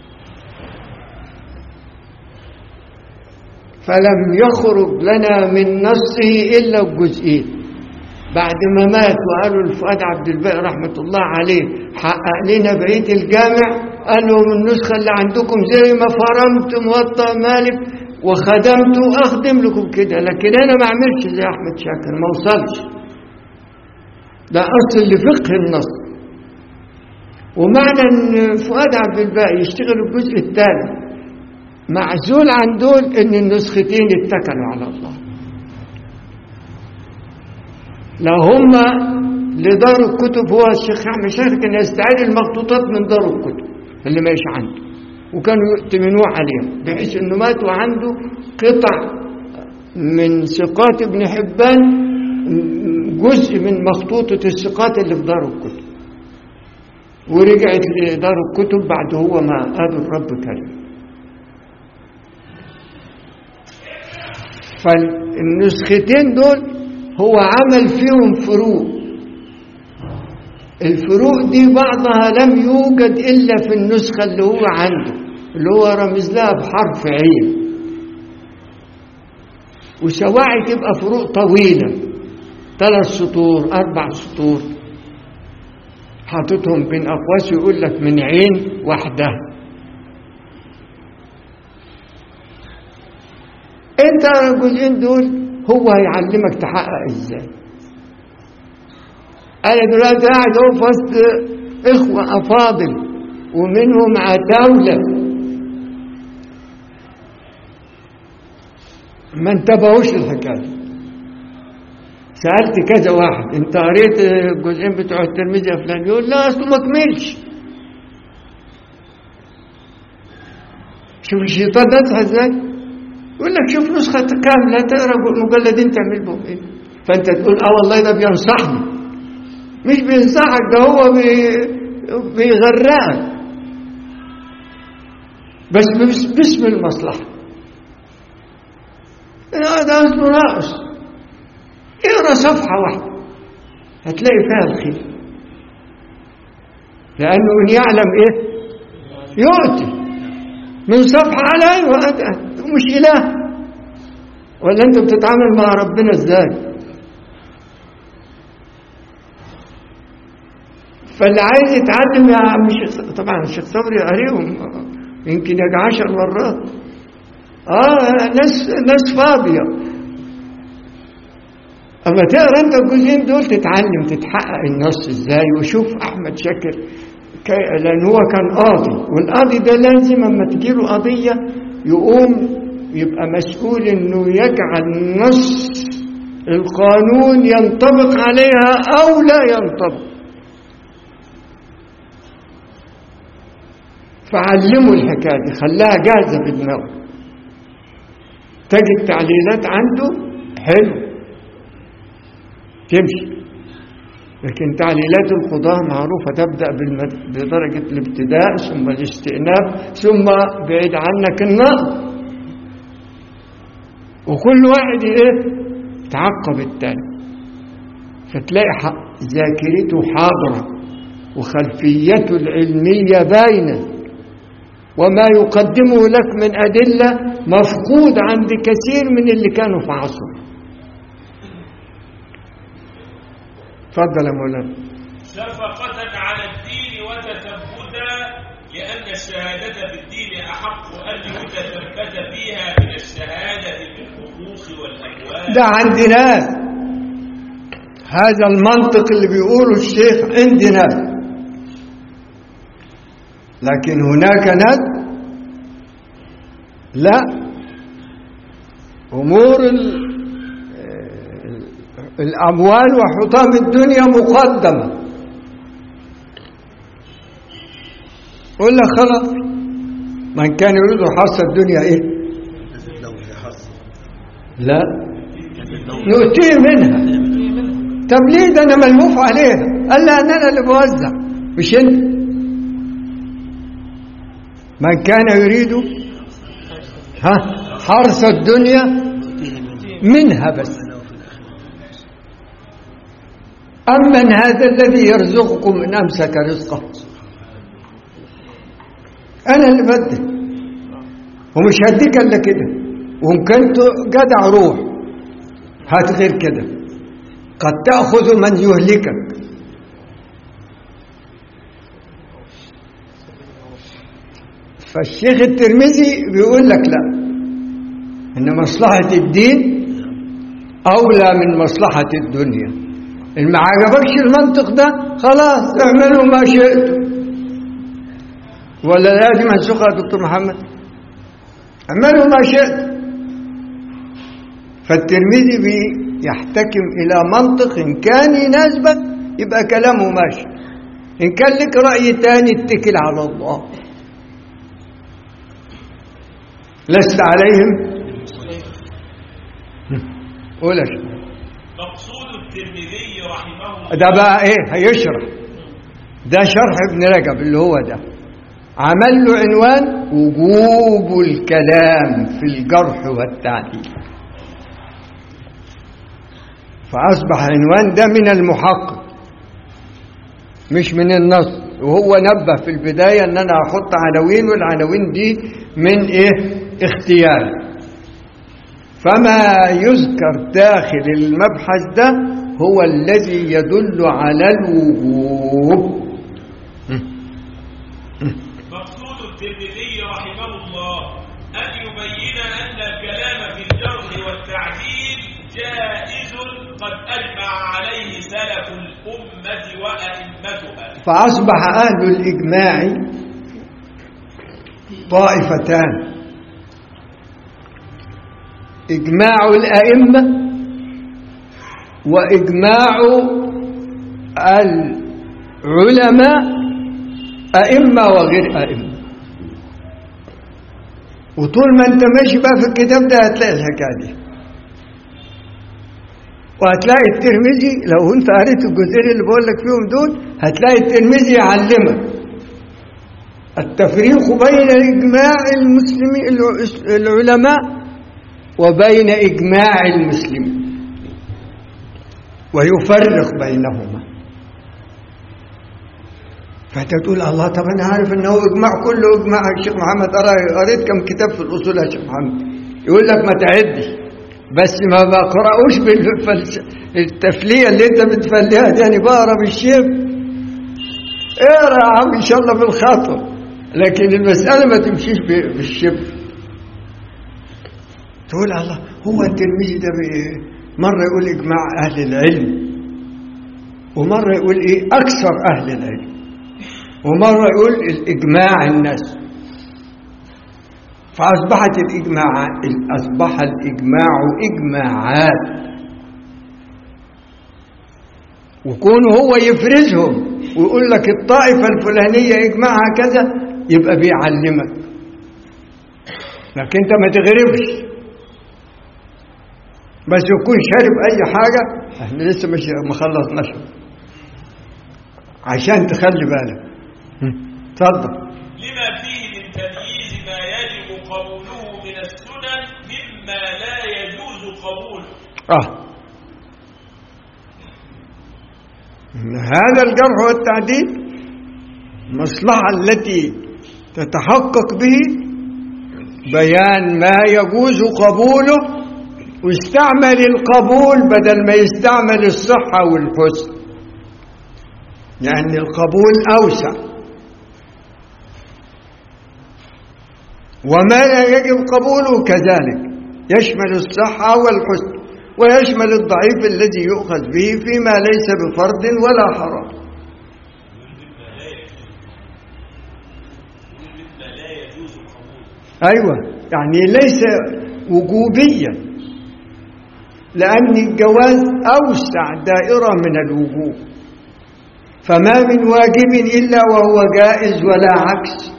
فلم يخرج لنا من نصه إلا الجزئين بعد ما مات وقالوا لفؤاد عبد الباقي رحمة الله عليه حقق لنا بقية الجامع قالوا من النسخة اللي عندكم زي ما فرمت موطأ مالك وخدمت أخدم لكم كده لكن أنا ما أعملش زي أحمد شاكر ما وصلش ده أصل لفقه النص ومعنى أن فؤاد عبد الباقي يشتغل الجزء الثالث معزول عن دول ان النسختين اتكلوا على الله لو هم لدار الكتب هو الشيخ احمد شاكر كان يستعير المخطوطات من دار الكتب اللي ماشي عنده وكانوا يؤتمنوه عليها بحيث انه مات وعنده قطع من ثقات ابن حبان جزء من مخطوطة الثقات اللي في دار الكتب ورجعت لدار الكتب بعد هو ما قابل الرب كريم فالنسختين دول هو عمل فيهم فروق الفروق دي بعضها لم يوجد إلا في النسخة اللي هو عنده اللي هو رمز لها بحرف عين وسواعي تبقى فروق طويلة ثلاث سطور أربع سطور حاططهم بين أقواس يقول لك من عين وحدها انت الجزئين دول هو هيعلمك تحقق ازاي انا دلوقتي قاعد اهو في وسط اخوه افاضل ومنهم عتاوله ما انتبهوش للحكايه سالت كذا واحد انت قريت الجزئين بتوع الترمذي يا فلان يقول لا اصله ما كملش شوف الشيطان نصح ازاي يقول لك شوف نسخة كاملة تقرا مجلدين تعمل بهم ايه فانت تقول اه والله ده بينصحني مش بينصحك ده هو بي بيغرقك بس باسم المصلحة ده اسمه ناقص اقرا صفحة واحدة هتلاقي فيها الخير لأنه من يعلم إيه يؤتي من صفحة على أيوة مش إله ولا أنت بتتعامل مع ربنا إزاي فاللي عايز يتعلم يا عم الشيخ طبعا الشيخ صبري قريهم يمكن يجي عشر مرات اه ناس ناس فاضيه اما تقرا انت الجزئين دول تتعلم تتحقق النص ازاي وشوف احمد شاكر لان هو كان قاضي والقاضي ده لازم اما تجيله قضيه يقوم يبقى مسؤول انه يجعل نص القانون ينطبق عليها او لا ينطبق فعلموا الحكايه دي خلاها جاهزه في دماغه تجد تعليلات عنده حلو تمشي لكن تعليلات القضاة معروفة تبدأ بالمد- بدرجة الابتداء ثم الاستئناف ثم بعيد عنك النقد وكل واحد ايه تعقب التاني فتلاقي ح- ذاكرته حاضرة وخلفيته العلمية باينة وما يقدمه لك من أدلة مفقود عند كثير من اللي كانوا في عصره تفضل يا مولانا شفقة على الدين وتثبتا لأن الشهادة بالدين أحق أن يتثبت فيها من الشهادة بالحقوق والأموال ده عندنا هذا المنطق اللي بيقوله الشيخ عندنا لكن هناك ناس لا أمور ال- الأموال وحطام الدنيا مقدمة قل لك خلاص من كان يريد حصة الدنيا إيه كانت الدولة حصل لا كانت الدولة نؤتيه منها طب ليه ده انا ملهوف عليها قال لا انا اللي بوزع مش انت من كان يريد ها حرث الدنيا تؤتيه منها منها بس ولو في الآخرة أمن هذا الذي يرزقكم إن أمسك رزقه أنا اللي بدي ومش هديك إلا كده وإن كنت جدع روح هات غير كده قد تأخذ من يهلكك فالشيخ الترمذي بيقول لك لا إن مصلحة الدين أولى من مصلحة الدنيا إن ما عجبكش المنطق ده خلاص اعملوا ما شئتم ولا لازم منسوخة يا دكتور محمد اعملوا ما شئتم فالترمذي بيحتكم إلى منطق إن كان يناسبك يبقى كلامه ماشي إن كان لك رأي تاني اتكل على الله لست عليهم قول يا شيخ. مقصود الترمذي رحمه الله ده بقى ايه هيشرح ده شرح ابن رجب اللي هو ده عمل له عنوان وجوب الكلام في الجرح والتعديل فأصبح عنوان ده من المحقق مش من النص وهو نبه في البداية ان انا احط عناوين والعناوين دي من ايه اختيار فما يذكر داخل المبحث ده هو الذي يدل على الوجوب مقصود الترمذي رحمه الله أن يبين أن الكلام في الجرح والتعديل جائز قد أجمع عليه سلف الأمة وأئمتها فأصبح أهل الإجماع طائفتان إجماع الأئمة وإجماع العلماء أئمة وغير أئمة وطول ما أنت ماشي بقى في الكتاب ده هتلاقي الحكاية دي وهتلاقي الترمذي لو انت قريت الجزئين اللي بقول لك فيهم دول هتلاقي الترمذي يعلمك التفريق بين اجماع المسلمين الع- العلماء وبين اجماع المسلمين ويفرق بينهما فانت تقول الله طب انا عارف ان هو اجماع كله اجماع الشيخ محمد قرا- قريت كم كتاب في الاصول يا شيخ محمد يقول لك ما تعدش بس ما بقراوش بالتفليه اللي انت بتفليها دي يعني بقرا بالشيب اقرا يا عم ان شاء الله بالخطر لكن المساله ما تمشيش ب- بالشب تقول الله هو الترمذي ده بإيه؟ مره يقول اجماع اهل العلم ومره يقول ايه اكثر اهل العلم ومره يقول الاجماع الناس فأصبحت الإجماع أصبح الإجماع إجماعات وكونه هو يفرزهم ويقول لك الطائفة الفلانية إجماعها كذا يبقى بيعلمك لكن أنت ما تغربش بس يكون شارب أي حاجة احنا لسه مش ما خلصناش عشان تخلي بالك هم. تفضل لما فيه من تمييز ما يجب قبوله من السنن مما لا يجوز قبوله اه هذا الجرح والتعديل المصلحة التي تتحقق به بيان ما يجوز قبوله واستعمل القبول بدل ما يستعمل الصحة والحسن يعني القبول أوسع وما لا يجب قبوله كذلك يشمل الصحة والحسن ويشمل الضعيف الذي يؤخذ به فيما ليس بفرض ولا حرام مما لا يجوز قبوله أيوة يعني ليس وجوبيا لأن الجواز أوسع دائرة من الوجوب فما من واجب إلا وهو جائز ولا عكس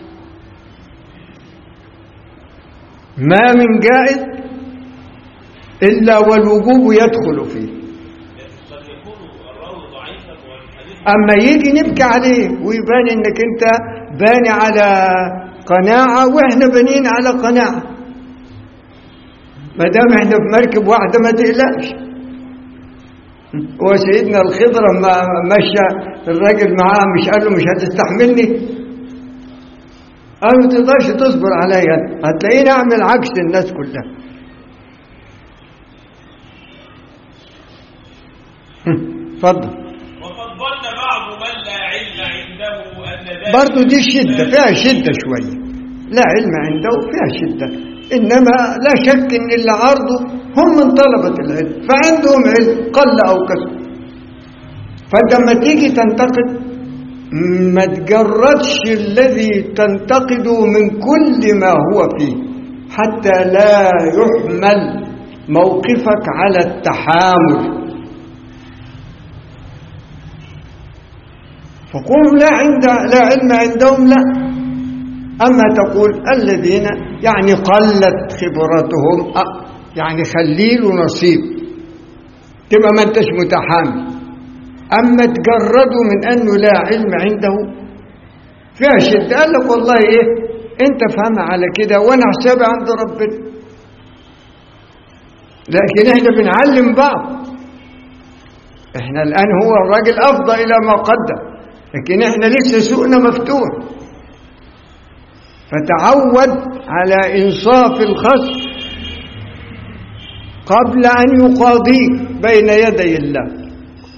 ما من جائز إلا والوجوب يدخل فيه لكن قد يكون الراوي ضعيفا والحديث أما يجي نبكي عليه ويبان إنك أنت باني على قناعة وإحنا بانين على قناعة ما دام إحنا في مركب واحدة ما تقلقش وسيدنا الخضر لما مشى الراجل معاه مش قال له مش هتستحملني قال له تقدرش تصبر عليا هتلاقيني أعمل عكس الناس كلها اتفضل وقد ظن بعض من لا علم عنده أن ذلك برضو دي شدة فيها شدة شوية لا علم عنده فيها شدة إنما لا شك إن اللي عرضه هم من طلبة العلم فعندهم علم قل أو كثر فأنت لما تيجي تنتقد ما تجردش الذي تنتقده من كل ما هو فيه حتى لا يحمل موقفك على التحامل فقول لا عند لا علم عندهم لا أما تقول الذين يعني قلت خبرتهم أ- يعني خليل نصيب تبقى ما انتش متحامل أما تجردوا من أنه لا علم عنده فيها شدة قال لك والله إيه أنت فهمها على كده وأنا حسابي عند ربنا لكن إحنا بنعلم بعض إحنا الآن هو الراجل أفضى إلى ما قدم لكن إحنا لسه سوقنا مفتوح فتعود على إنصاف الخصم قبل أن يقاضيك بين يدي الله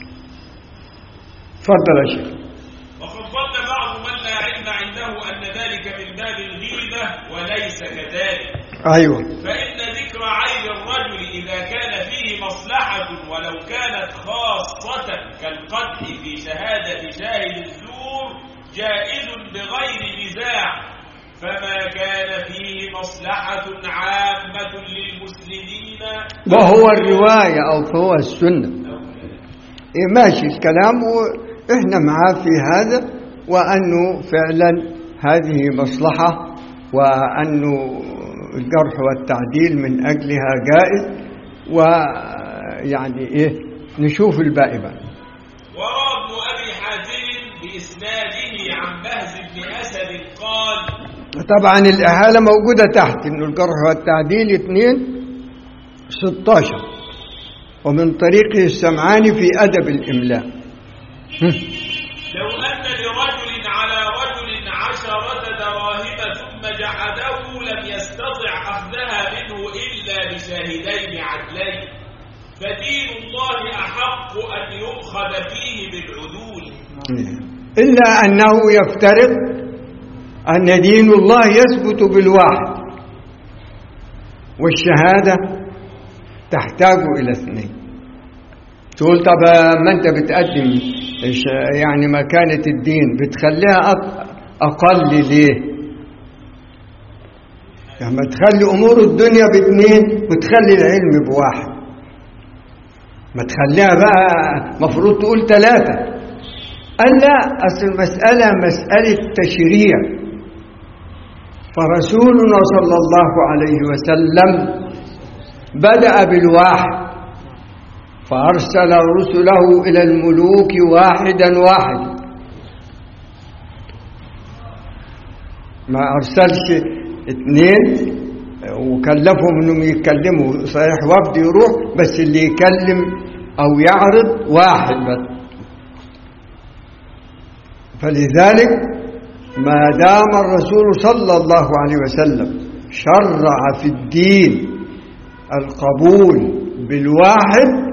تفضل يا شيخ وقد ظن بعض من لا علم عنده أن ذلك من باب الغيبة وليس كذلك أيوه فإن ذكر عين الرجل إذا كان فيه مصلحة ولو كانت خاصة كالقدح في شهادة شاهد الزور جائز بغير نزاع فما كان فيه مصلحة عامة للمسلمين وهو الرواية أو فهو السنة إيه ماشي الكلام وإحنا معاه في هذا وأنه فعلا هذه مصلحة وأنه الجرح والتعديل من أجلها جائز ويعني إيه نشوف الباقي بقى وروى ابن أبي حاتم بإسناده عن بهز بن أسد قال طبعا الإحالة موجودة تحت إنه الجرح والتعديل اثنين ستاشر ومن طريقه السمعاني في أدب الإملاء هم. لو أن لرجل على رجل عشرة دراهم ثم جحده لم يستطع أخذها منه إلا بشاهدين عدلين فدين الله أحق أن يؤخذ فيه بالعدول إلا أنه يفترض أن دين الله يثبت بالواحد والشهادة تحتاج إلى اثنين تقول طب ما أنت بتقدم إيش- يعني مكانة الدين بتخليها أق- أقل ليه لما تخلي أمور الدنيا باثنين وتخلي العلم بواحد ما تخليها بقى مفروض تقول ثلاثة قال لا أصل المسألة مسألة تشريع فرسولنا صلى الله عليه وسلم بدأ بالواحد فأرسل رسله إلى الملوك واحدا واحدا ما أرسلش اتنين وكلفهم انهم يتكلموا صحيح وفد يروح بس اللي يكلم او يعرض واحد بس فلذلك ما دام الرسول صلى الله عليه وسلم شرع في الدين القبول بالواحد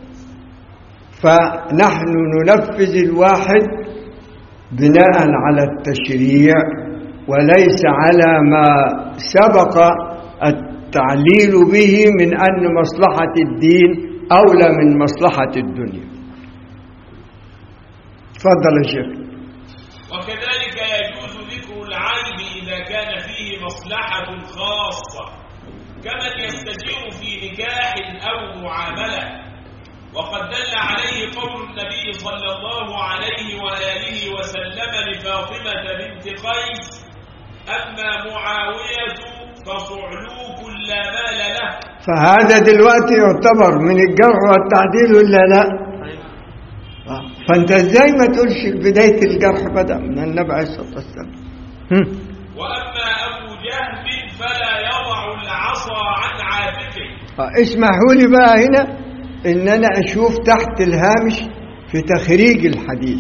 فنحن ننفذ الواحد بناء على التشريع وليس على ما سبق التعليل به من أن مصلحة الدين أولى من مصلحة الدنيا تفضل يا شيخ وكذلك يجوز ذكر العيب إذا كان فيه مصلحة خاصة كمن يستجير في نكاح أو معاملة وقد دل عليه قول النبي صلى الله عليه وآله وسلم لفاطمة بنت قيس أما معاوية فصعلوك لا مال له فهذا دلوقتي يعتبر من الجرح والتعديل ولا لا آه. فانت ازاي ما تقولش بداية الجرح بدأ من النبي عليه الصلاة والسلام هم. وأما أبو جهل فلا يضع العصا عن عاتقه آه، اسمحوا لي بقى هنا ان انا اشوف تحت الهامش في تخريج الحديث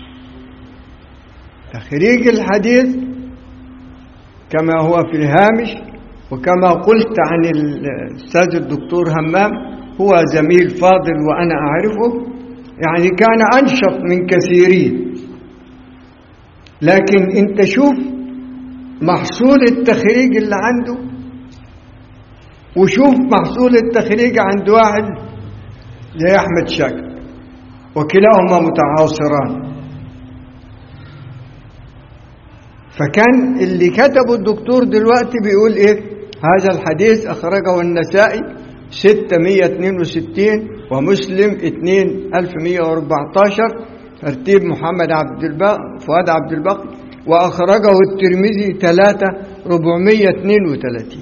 تخريج الحديث كما هو في الهامش وكما قلت عن الأستاذ الدكتور همام هو زميل فاضل وأنا أعرفه يعني كان أنشط من كثيرين لكن أنت شوف محصول التخريج اللي عنده وشوف محصول التخريج عند واحد زي أحمد شاكر وكلاهما متعاصران فكان اللي كتبه الدكتور دلوقتي بيقول ايه هذا الحديث اخرجه النسائي 662 ومسلم 2114 ترتيب محمد عبد الباقي فؤاد عبد الباقي واخرجه الترمذي 3 432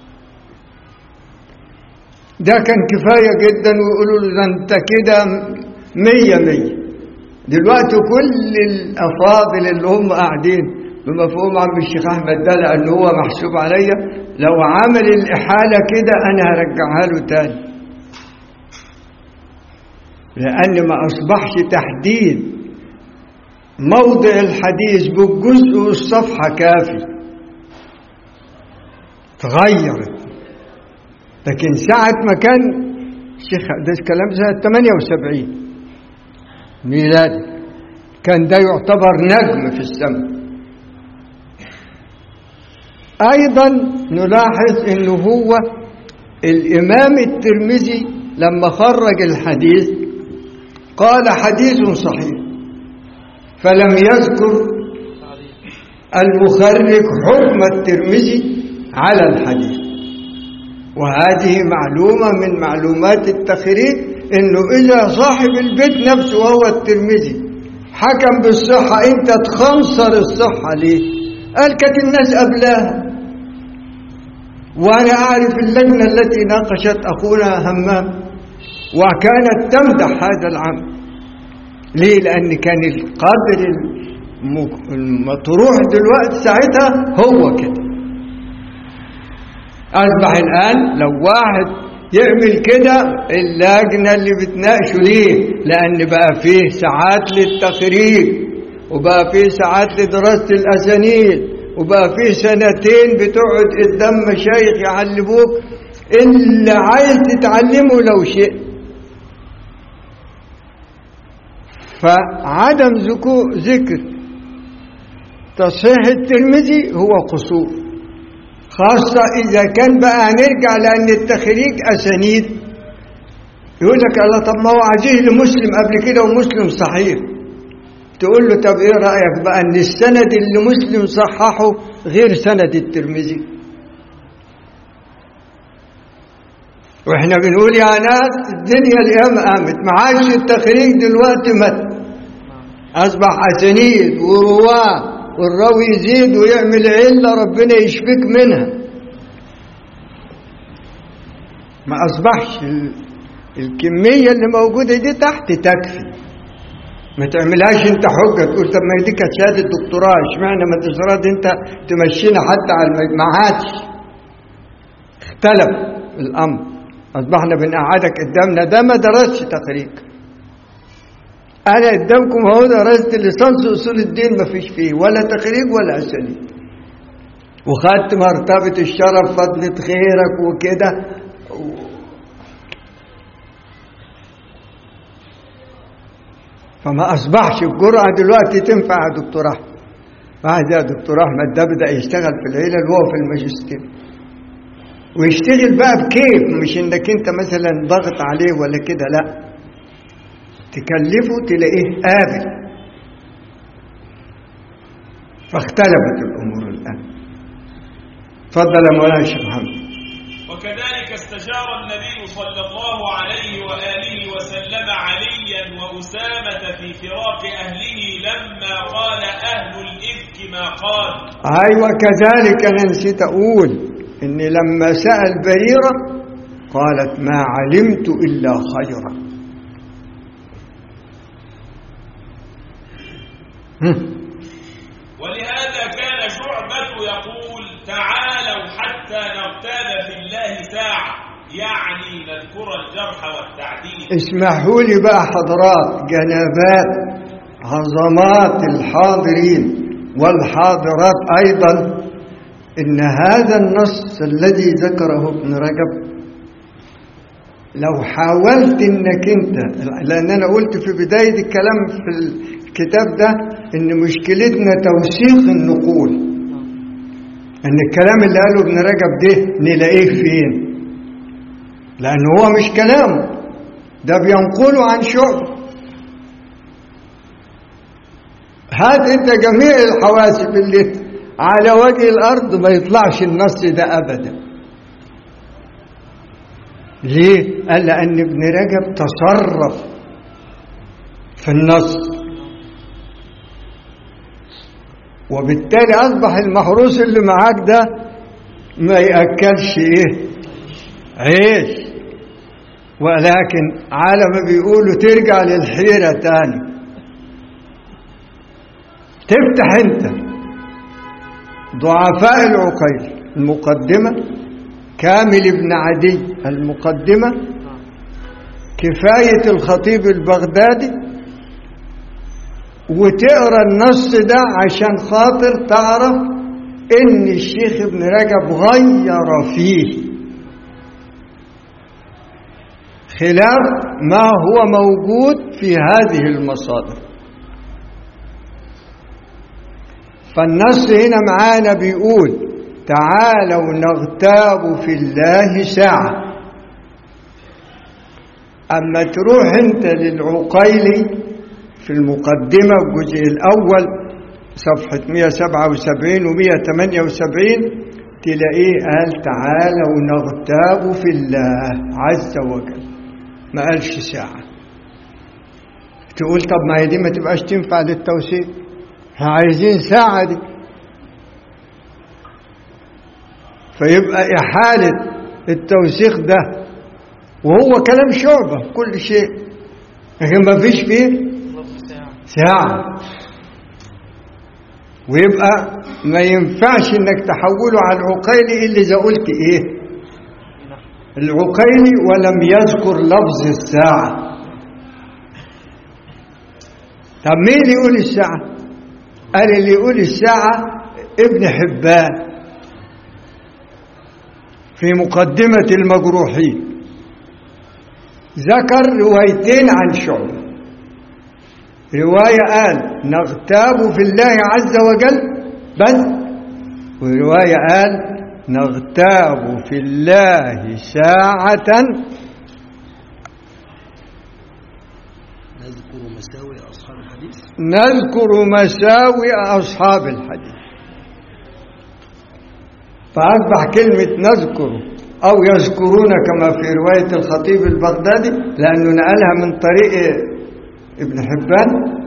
ده كان كفاية جدا ويقولوا له ده انت كده مية مية دلوقتي كل الأفاضل اللي هم قاعدين بمفهوم عم الشيخ أحمد ده لأنه هو محسوب عليا لو عمل الإحالة كده أنا هرجعها له تاني لأن ما أصبحش تحديد موضع الحديث بالجزء والصفحة كافي تغيرت لكن ساعة ما كان الشيخ ده الكلام سنة 78 ميلادي كان ده يعتبر نجم في السماء أيضا نلاحظ أنه هو الإمام الترمذي لما خرج الحديث قال حديث صحيح فلم يذكر المخرج حكم الترمذي على الحديث وهذه معلومة من معلومات التخريج انه اذا صاحب البيت نفسه وهو الترمذي حكم بالصحة انت تخنصر الصحة ليه قال كانت الناس قبلها وانا اعرف اللجنة التي ناقشت اخونا همام وكانت تمدح هذا العمل ليه لان كان القدر المطروح دلوقتي ساعتها هو كده أصبح الآن لو واحد يعمل كده اللجنة اللي بتناقشه ليه لأن بقى فيه ساعات للتخريج وبقى فيه ساعات لدراسة الأسانيد وبقى فيه سنتين بتقعد قدام مشايخ يعلموك اللي عايز تتعلمه لو شئت فعدم ذكر تصحيح الترمذي هو قصور خاصة إذا كان بقى هنرجع لأن التخريج أسانيد يقول لك الله طب ما هو عزيز لمسلم قبل كده ومسلم صحيح تقول له طب إيه رأيك بقى أن السند اللي مسلم صححه غير سند الترمذي وإحنا بنقول يا ناس الدنيا اليوم قامت معاش التخريج دلوقتي مت أصبح أسانيد ورواه والراوي يزيد ويعمل علة ربنا يشفيك منها ما أصبحش الكمية اللي موجودة دي تحت تكفي ما تعملهاش انت حجه تقول طب ما هي دي كانت شهاده دكتوراه اشمعنى ما انتش راضي انت تمشينا حتى على الم- ما عادش اختلف الامر اصبحنا بنقعدك قدامنا ده ما درسش تقريب انا قدامكم اهو درست ليسانس اصول الدين ما فيش فيه ولا تخريج ولا اسانيد وخدت مرتبه الشرف فضلة خيرك وكده فما اصبحش الجرأه دلوقتي تنفع يا دكتور احمد بعد يا دكتور احمد ده بدا يشتغل في العيله اللي هو في الماجستير ويشتغل بقى بكيف مش انك انت مثلا ضغط عليه ولا كده لا تكلفه تلاقيه قابل فاختلفت الامور الان تفضل يا مولانا الشيخ محمد وكذلك استشار النبي صلى الله عليه وآله وسلم عليا وأسامة في فراق أهله لما قال أهل الإفك ما قال ايوه كذلك انا نسيت اقول ان لما سال بريره قالت ما علمت الا خيرا هم. ولهذا كان شعبة يقول تعالوا حتى نغتاب في الله ساعة يعني نذكر الجرح والتعديل اسمحوا لي بقى حضرات جنابات عظمات الحاضرين والحاضرات ايضا ان هذا النص الذي ذكره ابن رجب لو حاولت انك انت لان انا قلت في بدايه الكلام في الكتاب ده ان مشكلتنا توثيق النقول ان الكلام اللي قاله ابن رجب ده نلاقيه فين لان هو مش كلامه ده بينقله عن شعب هات انت جميع الحواسب اللي على وجه الارض ما يطلعش النص ده ابدا ليه قال لان ابن رجب تصرف في النص وبالتالي اصبح المحروس اللي معاك ده ما ياكلش ايه عيش ولكن على ما بيقولوا ترجع للحيرة تاني تفتح انت ضعفاء العقيل المقدمة كامل بن عدي المقدمة كفاية الخطيب البغدادي وتقرا النص ده عشان خاطر تعرف ان الشيخ ابن رجب غير فيه خلاف ما هو موجود في هذه المصادر فالنص هنا معانا بيقول تعالوا نغتاب في الله ساعة أما تروح أنت للعقيلي في المقدمة الجزء الأول صفحة 177 و 178 تلاقيه قال تعالوا نغتاب في الله عز وجل ما قالش ساعة تقول طب ما هي دي ما تبقاش تنفع للتوثيق احنا عايزين ساعة دي فيبقى إحالة التوثيق ده وهو كلام شعبة كل شيء لكن ما فيش فيه ساعة ويبقى ما ينفعش انك تحوله على العقيلي الا اذا قلت ايه العقيلي ولم يذكر لفظ الساعة طب مين اللي يقول الساعة قال اللي يقول الساعة ابن حبان في مقدمة المجروحين ذكر روايتين عن شعبة رواية قال نغتاب في الله عز وجل بس ورواية قال نغتاب في الله ساعة نذكر مساوئ أصحاب الحديث نذكر مساوئ أصحاب الحديث فأصبح كلمة نذكر أو يذكرون كما في رواية الخطيب البغدادي لأنه نقلها من طريق ابن حبان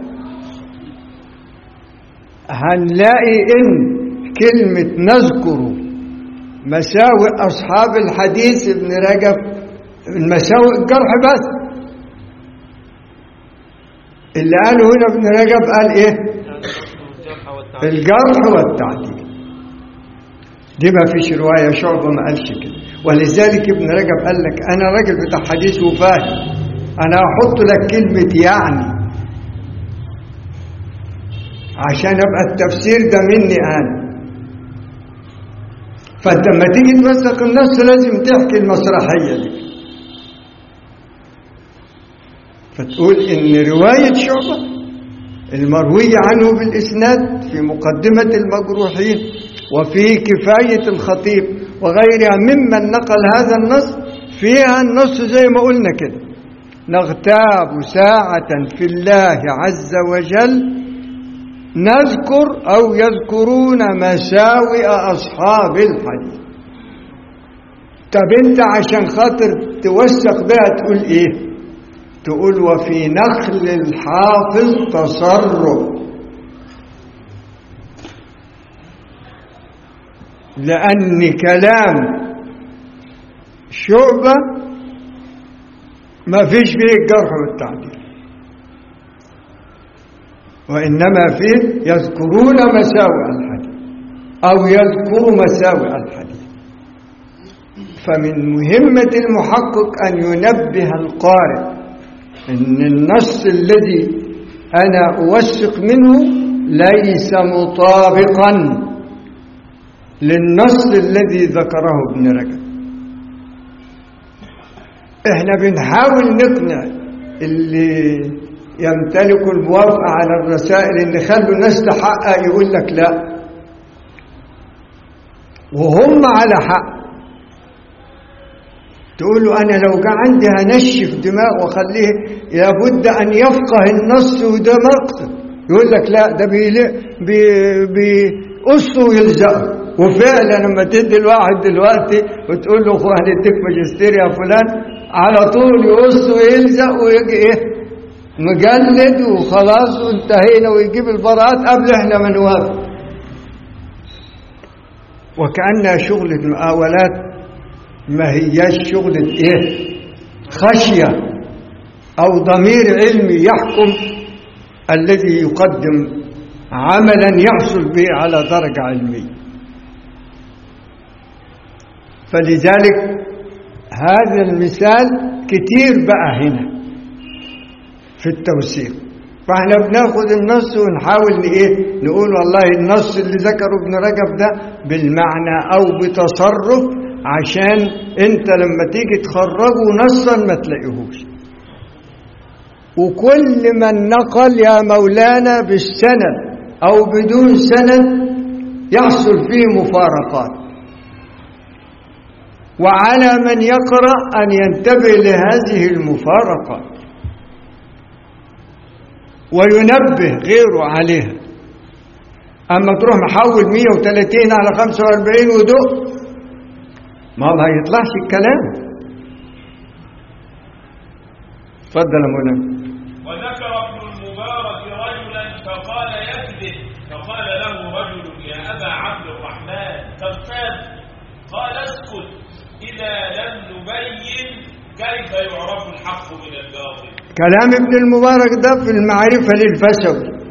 هنلاقي إن كلمة نذكر مساوئ أصحاب الحديث ابن رجب المساوئ الجرح بس اللي قاله هنا ابن رجب قال ايه الجرح والتعديل الجرح والتعديل دي ما فيش رواية شعبة ما قالش كده ولذلك ابن رجب قال لك أنا راجل بتاع حديث وفاهم أنا أحط لك كلمة يعني عشان أبقى التفسير ده مني أنا فأنت لما تيجي توثق النص لازم تحكي المسرحية دي فتقول إن رواية شعبة المروي عنه بالإسناد في مقدمة المجروحين وفي كفاية الخطيب وغيرها ممن نقل هذا النص فيها النص زي ما قلنا كده نغتاب ساعة في الله عز وجل نذكر أو يذكرون مساوئ أصحاب الحديث طب انت عشان خاطر توثق بها تقول ايه تقول وفي نخل الحافظ تصرف لأن كلام شعبة ما فيش فيه الجرح والتعديل وإنما فيه يذكرون مساوئ الحديث أو يذكر مساوئ الحديث فمن مهمة المحقق أن ينبه القارئ أن النص الذي أنا أوثق منه ليس مطابقا للنص الذي ذكره ابن رجب احنا بنحاول نقنع اللي يمتلك الموافقة على الرسائل ان خلوا الناس تحقق يقول لك لا وهم على حق تقول له أنا لو جاء عندي هنشف دماغ وخليه لابد أن يفقه النص وده مقصد يقول لك لا ده بيقصه ويلزقه وفعلا لما تدي الواحد دلوقتي وتقول له اخوه هنديك ماجستير يا فلان على طول يقص ويلزق ويجي ايه مجلد وخلاص وانتهينا ويجيب البراءات قبل احنا ما نوافق وكأنها شغلة مقاولات ما هياش شغلة ايه خشية او ضمير علمي يحكم الذي يقدم عملا يحصل به على درجة علمية فلذلك هذا المثال كتير بقى هنا في التوثيق فاحنا بناخد النص ونحاول ايه نقول والله النص اللي ذكره ابن رجب ده بالمعنى او بتصرف عشان انت لما تيجي تخرجه نصا ما تلاقيهوش وكل من نقل يا مولانا بالسند او بدون سند يحصل فيه مفارقات وعلى من يقرأ أن ينتبه لهذه المفارقات وينبه غيره عليها أما تروح محول 130 على 45 ودق ما ما هيطلعش الكلام تفضل يا مولانا وذكر ابن المبارك رجلا فقال يكذب فقال له رجل يا أبا عبد الرحمن كذاب قال اسكت إذا لم نبين كيف يعرف الحق من الباطل كلام ابن المبارك ده في المعرفة للفسوي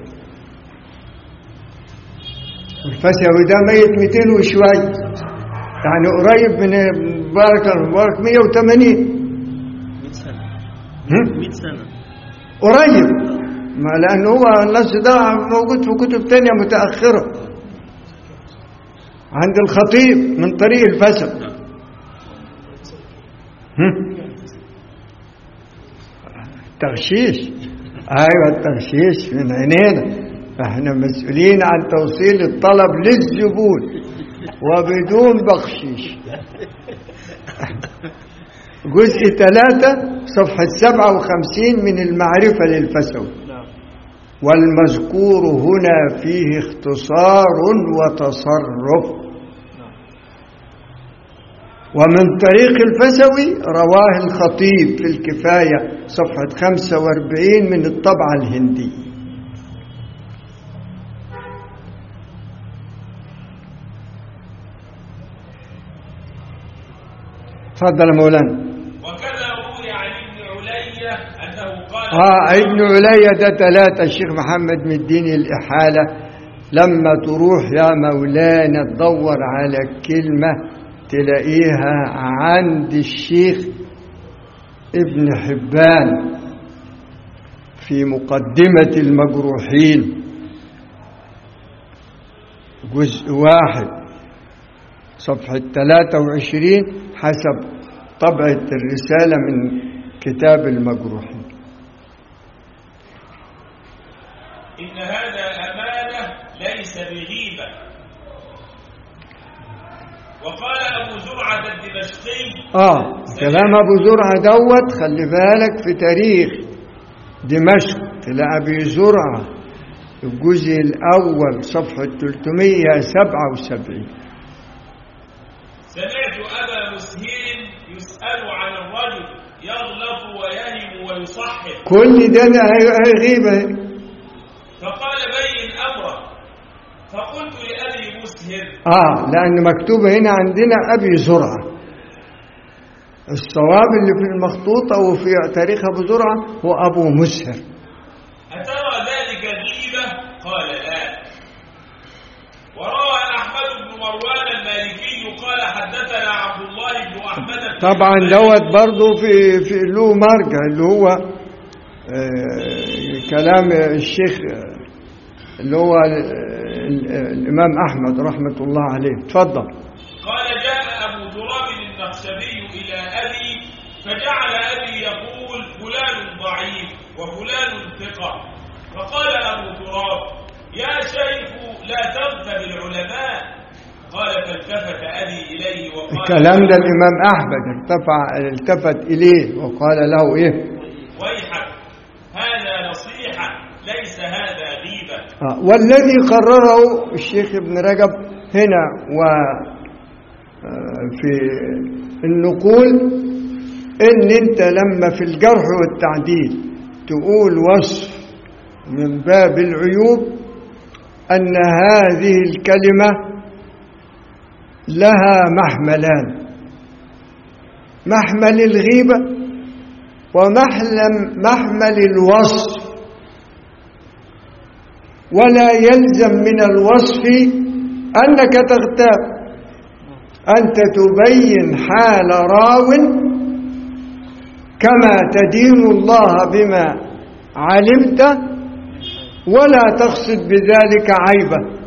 الفسوي ده ميت 200 وشوية يعني قريب من المبارك المبارك 180 100 سنة هم؟ 100 سنة قريب ما لأن هو النص ده موجود في كتب تانية متأخرة عند الخطيب من طريق الفسق هم؟ تغشيش ايوه التغشيش من عينينا احنا مسؤولين عن توصيل الطلب للزبون وبدون بخشيش جزء ثلاثة صفحة سبعة وخمسين من المعرفة للفسوي نعم والمذكور هنا فيه اختصار وتصرف ومن طريق الفسوي رواه الخطيب في الكفاية صفحة 45 من الطبعة الهندية تفضل يا مولانا وكذا روي عن ابن علية أنه قال آه ابن عليا ده ثلاثة الشيخ محمد مديني الإحالة لما تروح يا مولانا تدور على كلمة تلاقيها عند الشيخ ابن حبان في مقدمة المجروحين جزء واحد صفحة 23 حسب طبعة الرسالة من كتاب المجروحين إن هذا أمانة ليس بغيبة وقال أبو زرعة الدمشقي آه كلام أبو زرعة دوت خلي بالك في تاريخ دمشق لأبي زرعة الجزء الأول صفحة 377 سمعت أبا مسهر يسأل عن الرجل يغلط ويهم ويصحح كل ده ده هي- هي غيبة فقال بين أمره فقلت لأبي مسهر آه لأن مكتوب هنا عندنا أبي زرعة الصواب اللي في المخطوطة وفي تاريخ أبو زرعة هو أبو مسهر أترى ذلك غيبة؟ قال لا وروى أحمد بن مروان المالكي قال حدثنا عبد الله بن أحمد بن طبعا حنبل دوت برضه في, في له مرجع اللي هو آه كلام الشيخ آه، اللي هو ال- ال- الإمام أحمد رحمة الله عليه تفضل قال جاء أبو تراب النخشبي إلى أبي فجعل أبي يقول فلان ضعيف وفلان ثقة فقال أبو تراب يا شيخ لا تغتب العلماء قال فالتفت أبي إليه وقال الكلام ده الإمام أحمد ارتفع التفت إليه وقال له إيه ويحك هذا نصيحة ليس هذا غيبة آه، والذي قرره الشيخ ابن رجب هنا و آه، في النقول ان انت لما في الجرح والتعديل تقول وصف من باب العيوب ان هذه الكلمه لها محملان محمل الغيبه ومحلم محمل الوصف ولا يلزم من الوصف أنك تغتاب أنت تبين حال راو كما تدين الله بما علمت ولا تقصد بذلك عيبا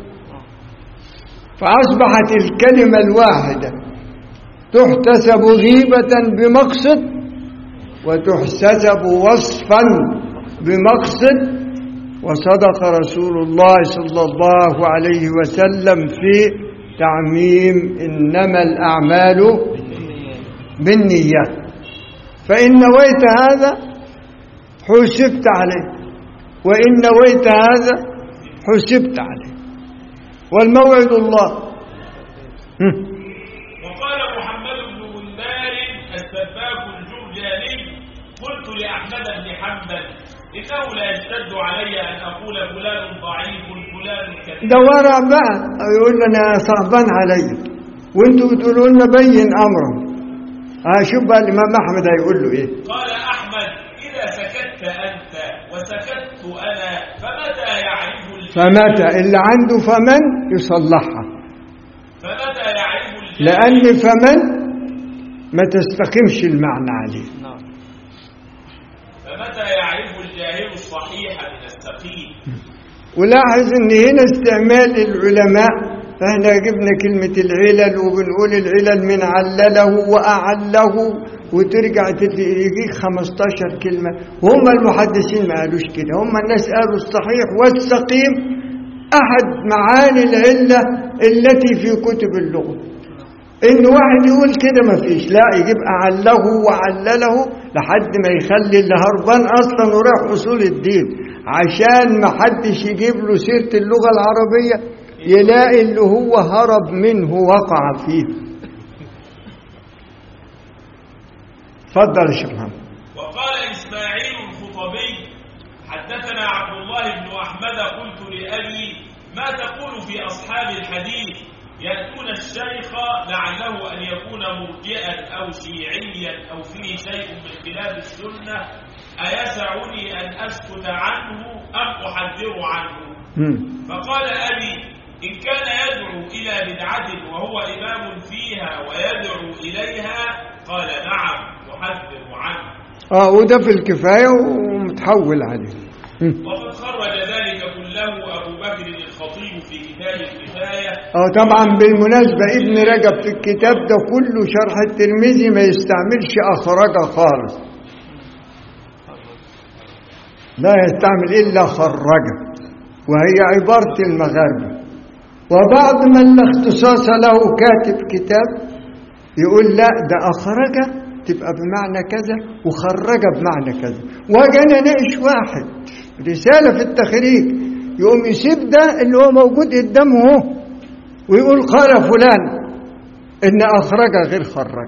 فأصبحت الكلمة الواحدة تحتسب غيبة بمقصد وتحتسب وصفا بمقصد وصدق رسول الله صلى الله عليه وسلم في تعميم إنما الأعمال بالنيات فإن نويت هذا حسبت عليه وإن نويت هذا حسبت عليه والموعد الله هم. وقال محمد بن بندار السباك الجرجاني قلت لأحمد بن حنبل إنه لا يشتد علي أن أقول فلان ضعيف فلان كثير ده ورع بقى يقول لي انا صعبان عليا وانتوا بتقولوا لنا بين امره ها شوف بقى الامام احمد هيقول له ايه قال أحمد إذا سكت أنت وسكت أنا فمتى يعرف الجاهل فمتى اللي عنده فمن يصلحها فمتى يعرف الجاهل لان فمن ما تستقيمش المعنى عليه نعم فمتى يعرف الجاهل الصحيح من السقيم ولاحظ ان هنا استعمال العلماء احنا جبنا كلمة العلل وبنقول العلل من علله وأعله وترجع تت- يجيك 15 كلمة وهم المحدثين ما قالوش كده هم الناس قالوا الصحيح والسقيم أحد معاني العلة التي في كتب اللغة إن واحد يقول كده ما فيش لا يجيب أعله وعلله لحد ما يخلي اللي هربان أصلا وراح أصول الدين عشان ما حدش يجيب له سيرة اللغة العربية يلاقي اللي هو هرب منه وقع فيه اتفضل يا شيخ محمد وقال إسماعيل الخطبي حدثنا عبد الله بن أحمد قلت لأبي ما تقول في أصحاب الحديث يأتون الشيخ لعله أن يكون مرجئا أو شيعيا أو فيه شيء من خلاف السنة أيسعني أن أسكت عنه أم أحذر عنه مم. فقال أبي إن كان يدعو إلى بدعة وهو إمام فيها ويدعو إليها قال نعم أحذر عنه اه وده في الكفاية ومتحول عليه مم. وقد خرج ذلك كله أبو بكر الخطيب في كتاب الكفاية اه طبعا بالمناسبة ابن رجب في الكتاب ده كله شرح الترمذي ما يستعملش أخرج خالص لا يستعمل إلا خرج وهي عبارة المغاربة وبعض من لا اختصاص له كاتب كتاب يقول لا ده أخرج تبقى بمعنى كذا وخرج بمعنى كذا وجانا ناقش واحد رسالة في التخريج يقوم يسيب ده اللي هو موجود قدامه هو ويقول قال فلان إن أخرج غير خرج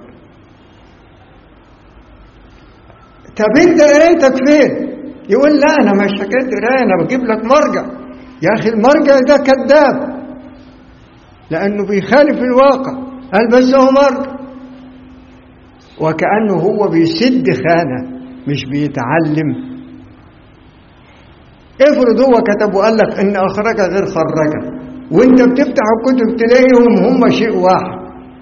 طب أنت قرايتك فين؟ يقول لا أنا مش حكاية قراية أنا بجيب لك مرجع يا أخي المرجع ده كذاب لأنه بيخالف الواقع قال بس هو مرجع وكأنه هو بيسد خانة مش بيتعلم افرض هو كتب وقال لك ان اخرج غير خرج وانت بتفتح الكتب تلاقيهم هم شيء واحد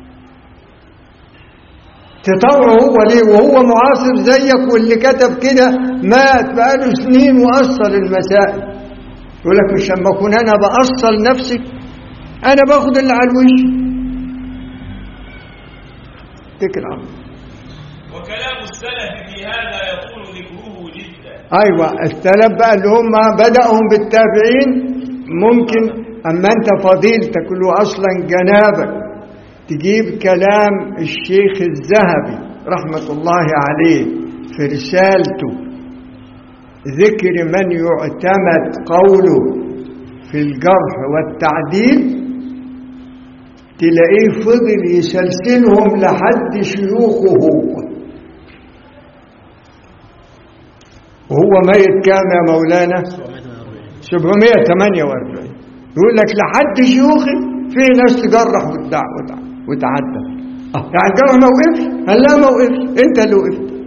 تطوعه هو ليه وهو معاصر زيك واللي كتب كده مات بقاله سنين وأصل المسائل يقول لك مش لما اكون انا بأصل نفسي انا باخد اللي على الوش اتكل على الله وكلام السلف في هذا يطول ذكره جدا ايوه السلف بقى اللي هم بدأهم بالتابعين ممكن اما انت فضيلتك اللي هو اصلا جنابك تجيب كلام الشيخ الذهبي رحمة الله عليه في رسالته ذكر من يعتمد قوله في الجرح والتعديل تلاقيه فضل يسلسلهم لحد شيوخه هو وهو ميت كام يا مولانا 748 يقول لك لحد شيوخي في ناس تجرح وتدع وتع- وتعدى آه، يعني الجرح ما وقفش قال لا ما وقفش انت اللي وقفت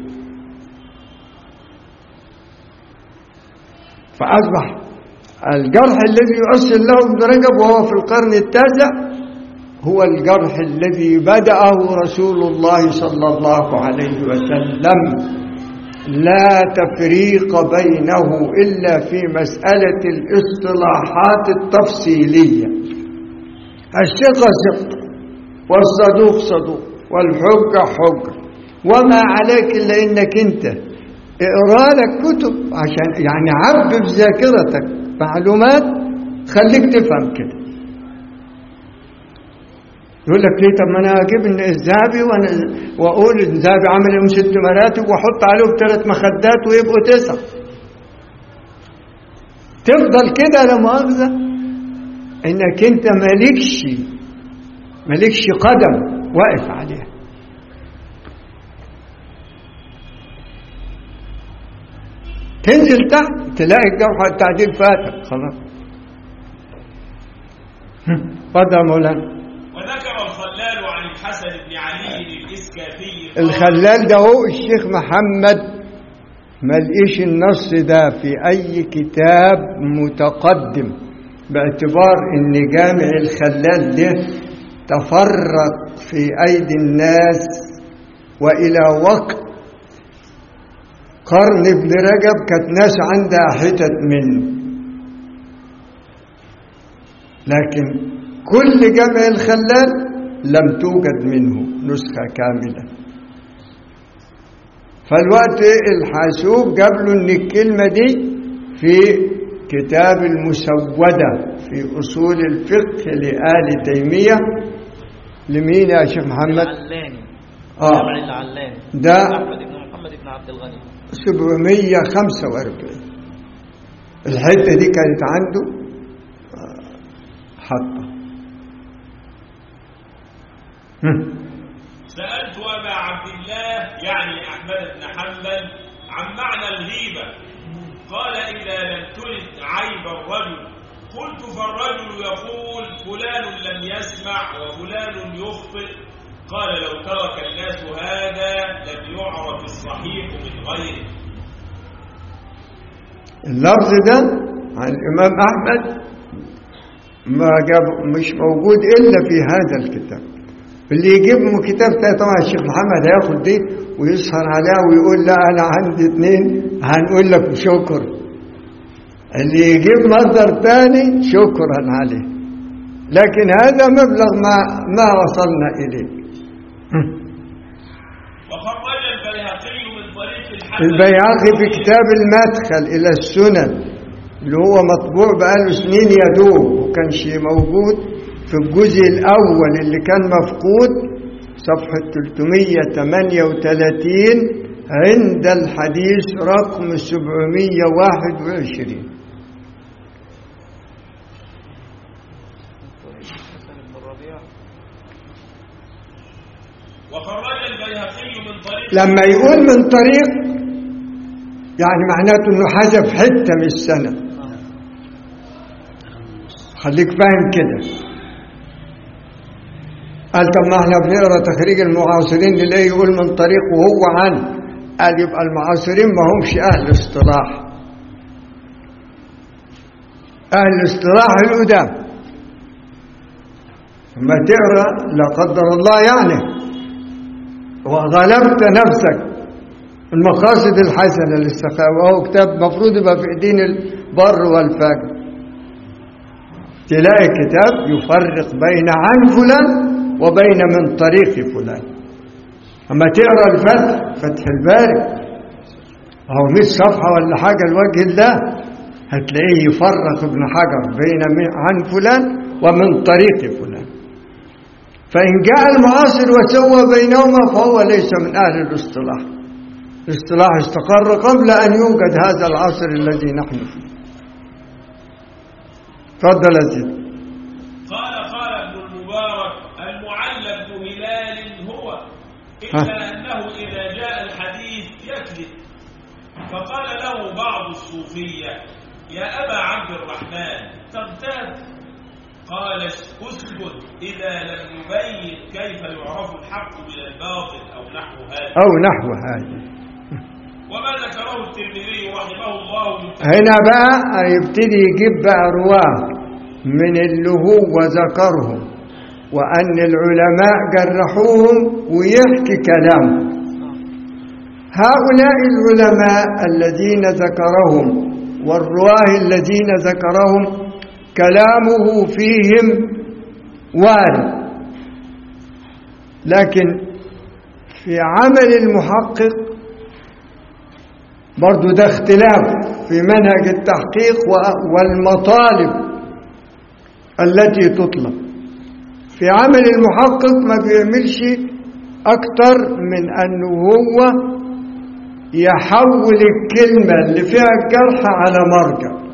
فاصبح الجرح الذي يؤصل له ابن رجب وهو في القرن التاسع هو الجرح الذي بدأه رسول الله صلى الله عليه وسلم لا تفريق بينه إلا في مسألة الاصطلاحات التفصيلية الثقة ثقة والصدوق صدوق والحجة حجة وما عليك إلا إنك أنت اقرا لك كتب عشان يعني عبد في ذاكرتك معلومات خليك تفهم كده يقول لك ليه طب ما انا اجيب إن الذهبي وانا واقول الذهبي عامل يوم ست مراتب واحط عليهم ثلاث مخدات ويبقوا تسعه تفضل كده لا مؤاخذه انك انت مالكش مالكش قدم واقف عليها تنزل تحت تلاقي الجرح والتعديل فاتك خلاص اتفضل يا مولانا وذكر الخلال عن الحسن بن علي الإسكافي قال- الخلال ده هو الشيخ محمد ما لقيش النص ده في أي كتاب متقدم باعتبار إن جامع الخلال ده تفرق في أيدي الناس وإلى وقت قرن ابن رجب كانت ناس عندها حتت منه لكن كل جامع الخلال لم توجد منه نسخة كاملة فالوقت الحاسوب جاب له ان الكلمة دي في كتاب المسودة في أصول الفقه لآل تيمية لمين يا شيخ محمد؟ العلاني آه. جمع العلاني ده احمد بن محمد بن عبد الغني 745 الحتة دي كانت عنده آه، حطة هم. سألت أبا عبد الله يعني أحمد بن حنبل عن معنى الغيبة قال إذا لم ترد عيب الرجل قلت فالرجل يقول فلان لم يسمع وفلان يخطئ قال لو ترك الناس هذا لم يعرف الصحيح من غيره اللفظ ده عن الإمام أحمد ما جاب مش موجود إلا في هذا الكتاب اللي يجيب له كتاب تاني طبعا الشيخ محمد هياخد دي ويسهر عليها ويقول لا أنا عندي اتنين هنقول لك شكر اللي يجيب مصدر تاني شكرا عليه لكن هذا مبلغ ما ما وصلنا إليه وخرج البيهقي من طريق الحسن البياقي في كتاب المدخل إلى السنن اللي هو مطبوع بقاله سنين يدوب وكان شيء موجود في الجزء الأول اللي كان مفقود صفحة 338 عند الحديث رقم 721 حسن بن الربيع وخرج البيهقي من طريق لما يقول من طريق يعني معناته انه حذف حته من السنه خليك فاهم كده قال طب ما احنا بنقرا تخريج المعاصرين نلاقي يقول من طريق وهو عن قال يبقى المعاصرين ما همش اهل اصطلاح اهل الاصطلاح القدام لما تقرا لا قدر الله يعني وغلبت نفسك المقاصد الحسنة للسخاء وهو كتاب مفروض يبقى في ايدين البر والفجر تلاقي كتاب يفرق بين عن فلان وبين من طريق فلان أما تقرأ الفتح فتح الباري أو 100 صفحة ولا حاجة لوجه الله هتلاقيه يفرق ابن حجر بين من- عن فلان ومن طريق فلان فإن جاء المعاصر وسوى بينهما فهو ليس من أهل الاصطلاح الاصطلاح استقر قبل أن يوجد هذا العصر الذي نحن فيه تفضل يا سيدي قال قال ابن المبارك المعلى بن هلال هو ها. إلا أنه إذا جاء الحديث يكذب فقال له بعض الصوفية يا أبا عبد الرحمن تغتاب قال اسكت إذا لم يبين كيف يعرف الحق من الباطل أو نحو هذا أو نحو هذا وما ذكره الترمذي رحمه الله من هنا بقى يبتدي يجيب بقى رواه من اللي هو ذكرهم وأن العلماء جرحوهم ويحكي كلامهم هؤلاء العلماء الذين ذكرهم والرواه الذين ذكرهم كلامه فيهم وارد لكن في عمل المحقق برضو ده اختلاف في منهج التحقيق و- والمطالب التي تطلب في عمل المحقق ما بيعملش أكتر من أنه هو يحول الكلمة اللي فيها الجرح على مرجع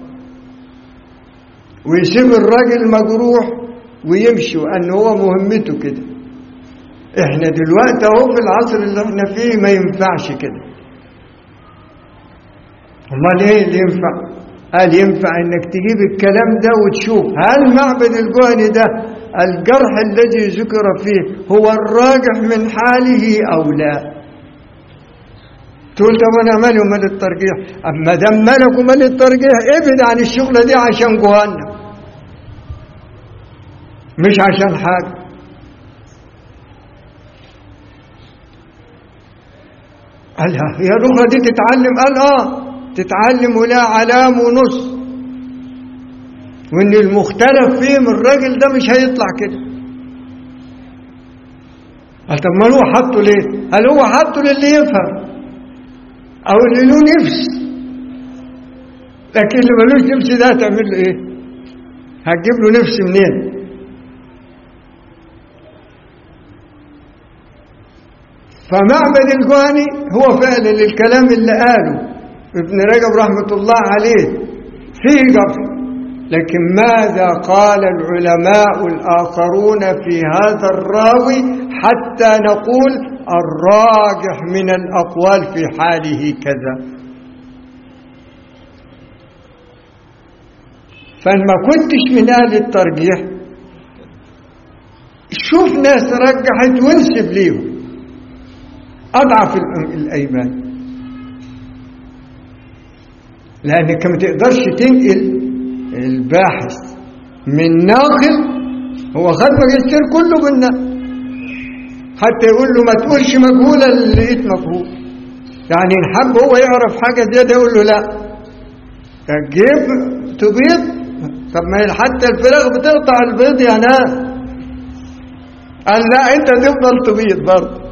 ويسيب الراجل مجروح ويمشي وأن هو مهمته كده احنا دلوقتي اهو في العصر اللي احنا فيه ما ينفعش كده امال ايه اللي ينفع قال ينفع انك تجيب الكلام ده وتشوف هل معبد الجهني ده الجرح الذي ذكر فيه هو الراجح من حاله او لا تقول طب انا مالي ومال الترجيح اما دام مالك ومال الترجيح ابعد عن الشغله دي عشان جهنم مش عشان حاجه قال ها، هي اللغة دي تتعلم قال اه تتعلم ولا علام ونص وان المختلف فيه من الراجل ده مش هيطلع كده قال طب ما هو حطه ليه هل هو حطه للي يفهم او اللي له نفس لكن اللي ملوش نفس ده هتعمل له ايه هتجيب له نفس منين فمعبد الجهني هو فعلا الكلام اللي قاله ابن رجب رحمة الله عليه فيه جرح لكن ماذا قال العلماء الآخرون في هذا الراوي حتى نقول الراجح من الأقوال في حاله كذا فما كنتش من أهل الترجيح شوف ناس رجحت وانسب ليهم أضعف الأم- الأيمان لأنك ما تقدرش تنقل الباحث من ناقل هو خد ماجستير كله بالنقل حتى يقول له ما تقولش مجهولة اللي لقيت مجهول يعني إن حب هو يعرف حاجة زيادة يقول له لا تجيب تبيض طب ما هي حتى الفراخ بتقطع البيض يا ناس قال لا انت تفضل تبيض برضه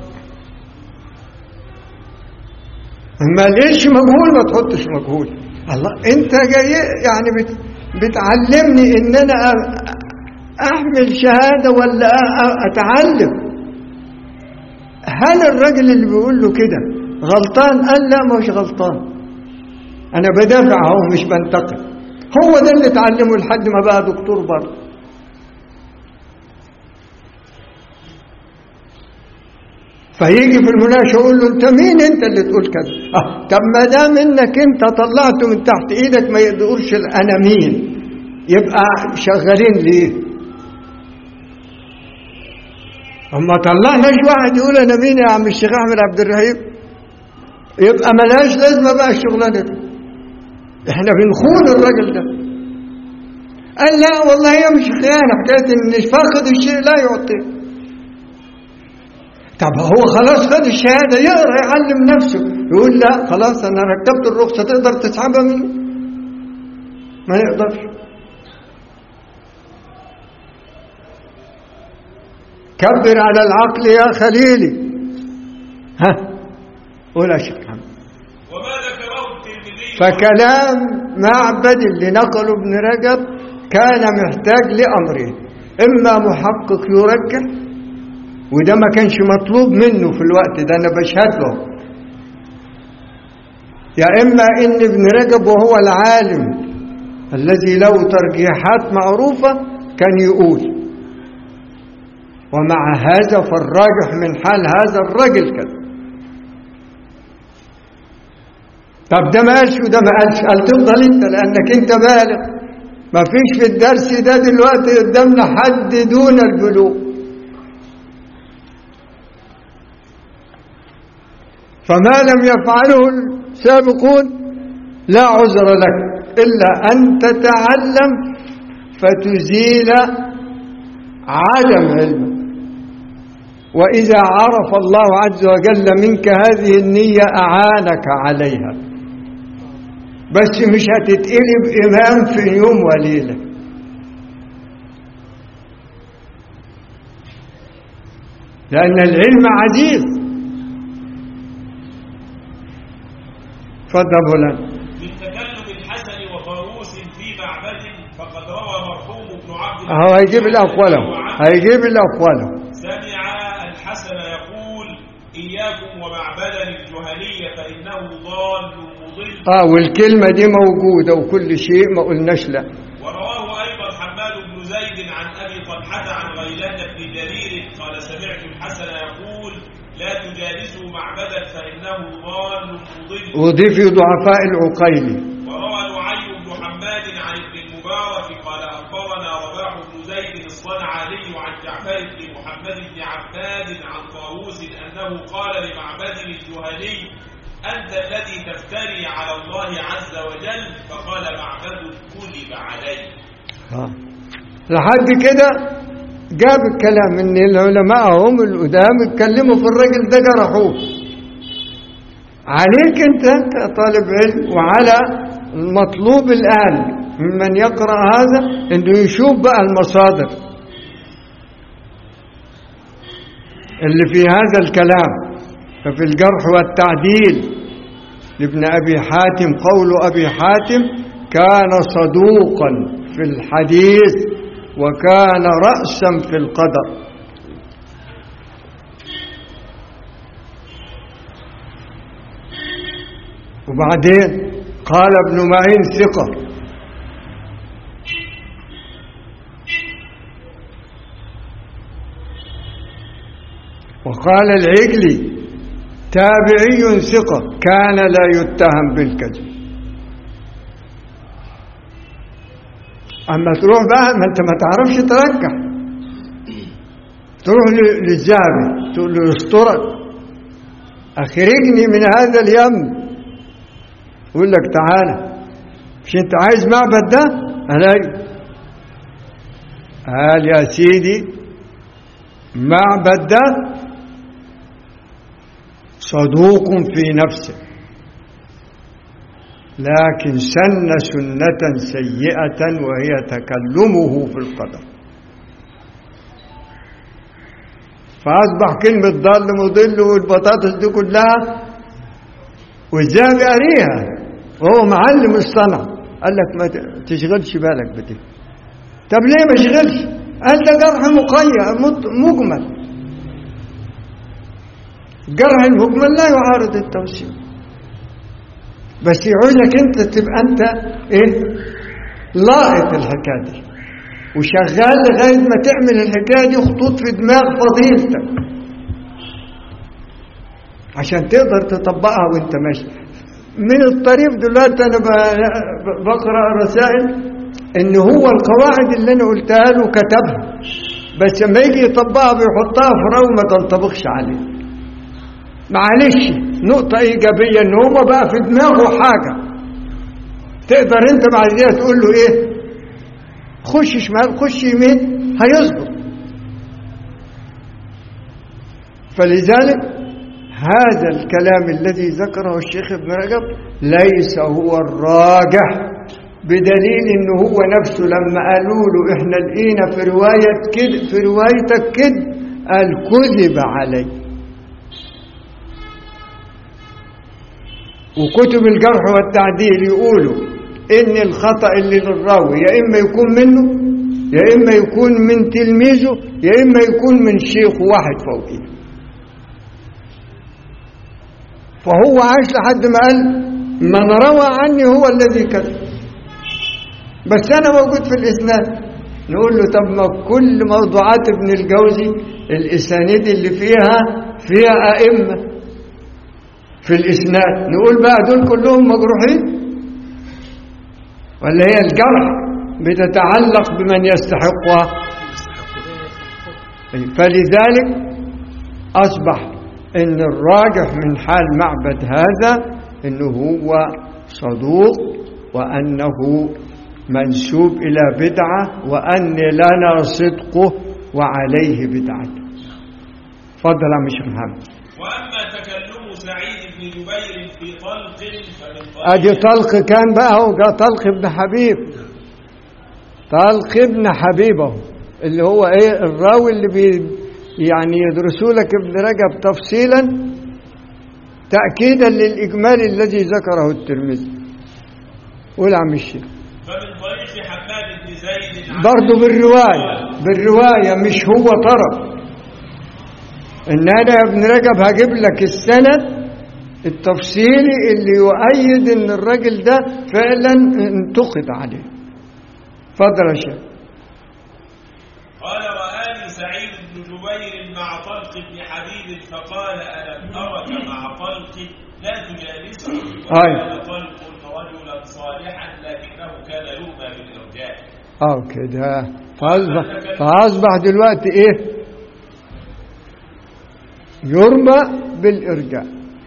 ما لقيتش مجهول ما تحطش مجهول الله انت جاي يعني بت بتعلمني ان انا أ- احمل شهاده ولا أ- أ- اتعلم هل الراجل اللي بيقول له كده غلطان قال لا مش غلطان انا بدافع اهو مش بنتقد هو ده اللي اتعلمه لحد ما بقى دكتور برضه فيجي في المناقشه يقول له انت مين انت اللي تقول كذا آه طب ما دام انك انت طلعته من تحت ايدك ما يقدرش انا مين يبقى شغالين ليه اما طلعناش واحد يقول انا مين يا عم الشيخ احمد عبد الرحيم يبقى ملهاش لازمه بقى الشغلانه دي احنا بنخون الراجل ده قال لا والله هي مش خيانه حكايه ان فاقد الشيء لا يعطيه طب هو خلاص خد الشهاده يقرا يعلم نفسه يقول لا خلاص انا ركبت الرخصه تقدر تسحبها مني ما يقدرش كبر على العقل يا خليلي ها قول يا شيخ محمد وما ذكره الترمذي فكلام معبد اللي نقله ابن رجب كان محتاج لأمرين إما محقق يرجح وده ما كانش مطلوب منه في الوقت ده أنا بشهد له يا إما إن ابن رجب وهو العالم الذي له ترجيحات معروفة كان يقول ومع هذا فالراجح من حال هذا الرجل كذا طب ده ما قالش وده ما قالش قال تفضل انت لانك انت بالغ ما فيش في الدرس ده دلوقتي قدامنا حد دون البلوغ فما لم يفعله السابقون لا عذر لك إلا أن تتعلم فتزيل عدم علمك وإذا عرف الله عز وجل منك هذه النية أعانك عليها بس مش هتتقلب إمام في يوم وليلة لأن العلم عزيز فضل من تكلم الحسن وطاووس في معبد فقد روى مرحوم ابن عبد هو هيجيب الأقوال أهو. هيجيب الأقوال أهو. سمع الحسن يقول إياكم ومعبدا الجهنية فإنه ضال مضل آه والكلمة دي موجودة وكل شيء ما قلناش لا ورواه أيضا حماد بن زيد عن أبي طلحة عن غيلان بن جرير قال سمعت الحسن يقول لا تجالسوا معبدا فإنه ضال مضل وضيف ضعفاء العقيلي وروى نعيم بن حماد عن ابن المبارك قال أخبرنا رباح بن زيد الصنعاني عن جعفر بن محمد بن عباد عن طاووس أنه قال لمعبد الجهني أنت الذي تفتري على الله عز وجل فقال معبد كذب علي آه. لحد كده جاب الكلام ان العلماء هم القدام اتكلموا في الراجل ده جرحوه عليك انت كطالب علم وعلى المطلوب الان ممن يقرا هذا انه يشوف بقى المصادر اللي في هذا الكلام ففي الجرح والتعديل لابن ابي حاتم قول ابي حاتم كان صدوقا في الحديث وكان رأسا في القدر وبعدين قال ابن معين ثقة وقال العجلي تابعي ثقة كان لا يتهم بالكذب أما تروح بقى ما أنت ما تعرفش ترجع تروح ل- للذهبي تقول له استرك أخرجني من هذا اليم يقول لك تعالى مش انت عايز معبد ده انا قال يا سيدي معبد ده صدوق في نفسه لكن سن سنة سيئة وهي تكلمه في القدر فأصبح كلمة ضال مضل والبطاطس دي كلها وازاي بيقريها وهو معلم الصنعة قال لك ما تشغلش بالك بدي طب ليه ما يشغلش قال ده جرح مقيد مجمل جرح المجمل لا يعارض التوسيع بس يعوزك انت تبقى انت ايه لاقط الحكايه دي وشغال لغايه ما تعمل الحكايه دي خطوط في دماغ فضيلتك عشان تقدر تطبقها وانت ماشي من الطريف دلوقتي انا بقرا رسائل ان هو القواعد اللي انا قلتها له كتبها بس لما يجي يطبقها بيحطها في رو ما تنطبقش عليه معلش نقطة إيجابية إن هو بقى في دماغه حاجة تقدر أنت بعد كده تقول له إيه خش شمال خش يمين هيظبط فلذلك هذا الكلام الذي ذكره الشيخ ابن رجب ليس هو الراجح بدليل ان هو نفسه لما قالوا له احنا لقينا في روايه كده في روايتك كده قال كذب علي وكتب الجرح والتعديل يقولوا ان الخطا اللي للراوي يا اما يكون منه يا اما يكون من تلميذه يا اما يكون من شيخ واحد فوقيه فهو عاش لحد ما قال من روى عني هو الذي كذب بس انا موجود في الاسناد نقول له طب ما كل موضوعات ابن الجوزي الاسانيد اللي فيها فيها ائمه في الاسناد نقول بقى دول كلهم مجروحين ولا هي الجرح بتتعلق بمن يستحقها فلذلك اصبح ان الراجح من حال معبد هذا انه هو صدوق وانه منسوب إلى بدعة وأن لنا صدقه وعليه بدعته فضل عم الشيخ محمد وأما تكلم سعيد بن جبير في طلق فمن أدي طلق كان بقى هو جاء طلق ابن حبيب طلق ابن حبيبه اللي هو ايه الراوي اللي بي يعني يدرسوا لك ابن رجب تفصيلا تأكيدا للإجمال الذي ذكره الترمذي قول عم الشيخ فمن طريق حماد بن زيد عن برضه بالرواية بالرواية مش هو طرف إن أنا يا ابن رجب هجيب لك السند التفصيلي اللي يؤيد إن الراجل ده فعلا انتقد عليه اتفضل يا شيخ قال رآني سعيد بن جبير مع طلق بن حبيب فقال ألم أرك مع طلق لا تجالسه أي. وكان طلق رجلا صالحا لكنه كان يؤمى بالإرجاء اه كده فأصبح, فأصبح دلوقتي إيه يرمى بالإرجاء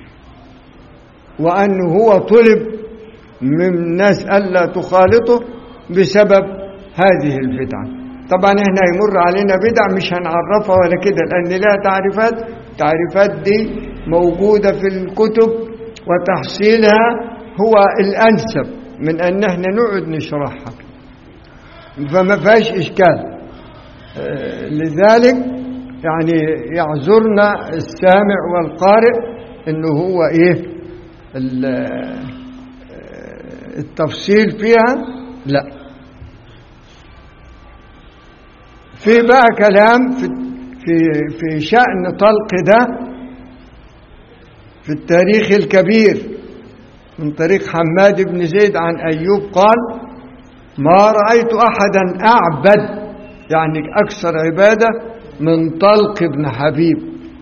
وأنه هو طلب من الناس ألا تخالطه بسبب هذه البدعة طبعا احنا يمر علينا بدع مش هنعرفها ولا كده لأن لها تعريفات تعريفات دي موجودة في الكتب وتحصيلها هو الأنسب من أن احنا نقعد نشرحها فما فيهاش إشكال آه، لذلك يعني يعذرنا السامع والقارئ انه هو ايه ال- آه، التفصيل فيها لا في بقى كلام في في في شأن طلق ده في التاريخ الكبير من طريق حماد بن زيد عن أيوب قال ما رأيت أحدا أعبد يعني أكثر عبادة من طلق بن حبيب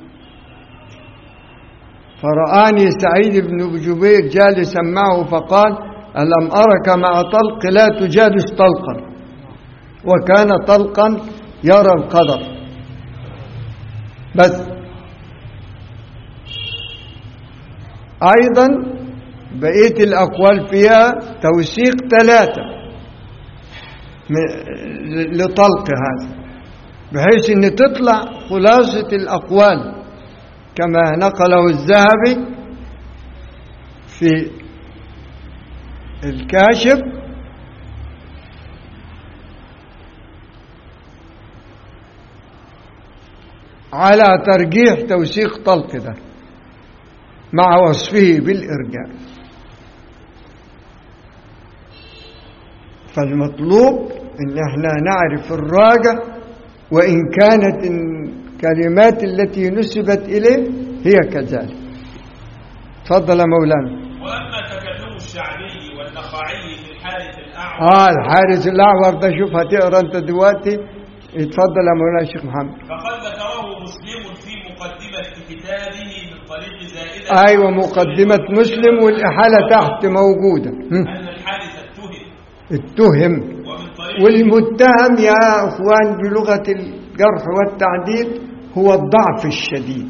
فرآني سعيد بن جبير جالسا معه فقال ألم أرك مع طلق لا تجالس طلقا وكان طلقا يرى القدر بس أيضا بقية الأقوال فيها توثيق ثلاثة م- لطلق هذا بحيث أن تطلع خلاصة الأقوال كما نقله الذهبي في الكاشف على ترجيح توثيق طلق ده مع وصفه بالإرجاء فالمطلوب ان احنا نعرف الراجع وان كانت الكلمات التي نسبت اليه هي كذلك تفضل يا مولانا وأما تكلم الشعبي والنخعي في الحارث الأعور اه الحارس الاعور ده شوف هتقرا انت دلوقتي اتفضل يا مولانا الشيخ محمد فقد ذكره مسلم في مقدمة كتابه من طريق زائدة ايوه مقدمه مسلم والاحاله تحت موجوده هم. أن الحارث اتهم اتهم ومن طريق والمتهم يا اخوان بلغه الجرح والتعديل هو الضعف الشديد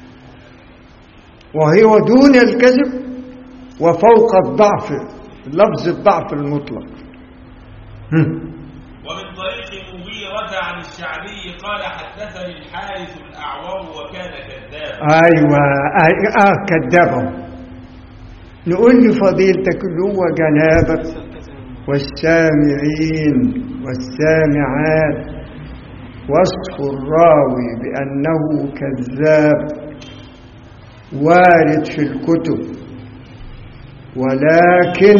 وهو دون الكذب وفوق الضعف لفظ الضعف المطلق هم. ومن طريق مغيرة عن الشعبي قال حدثني الحارث الأعور وكان كذابا ايوه آه, آه كذبهم نقول لفضيلتك اللي هو جنابك والسامعين والسامعات وصف الراوي بأنه كذاب وارد في الكتب ولكن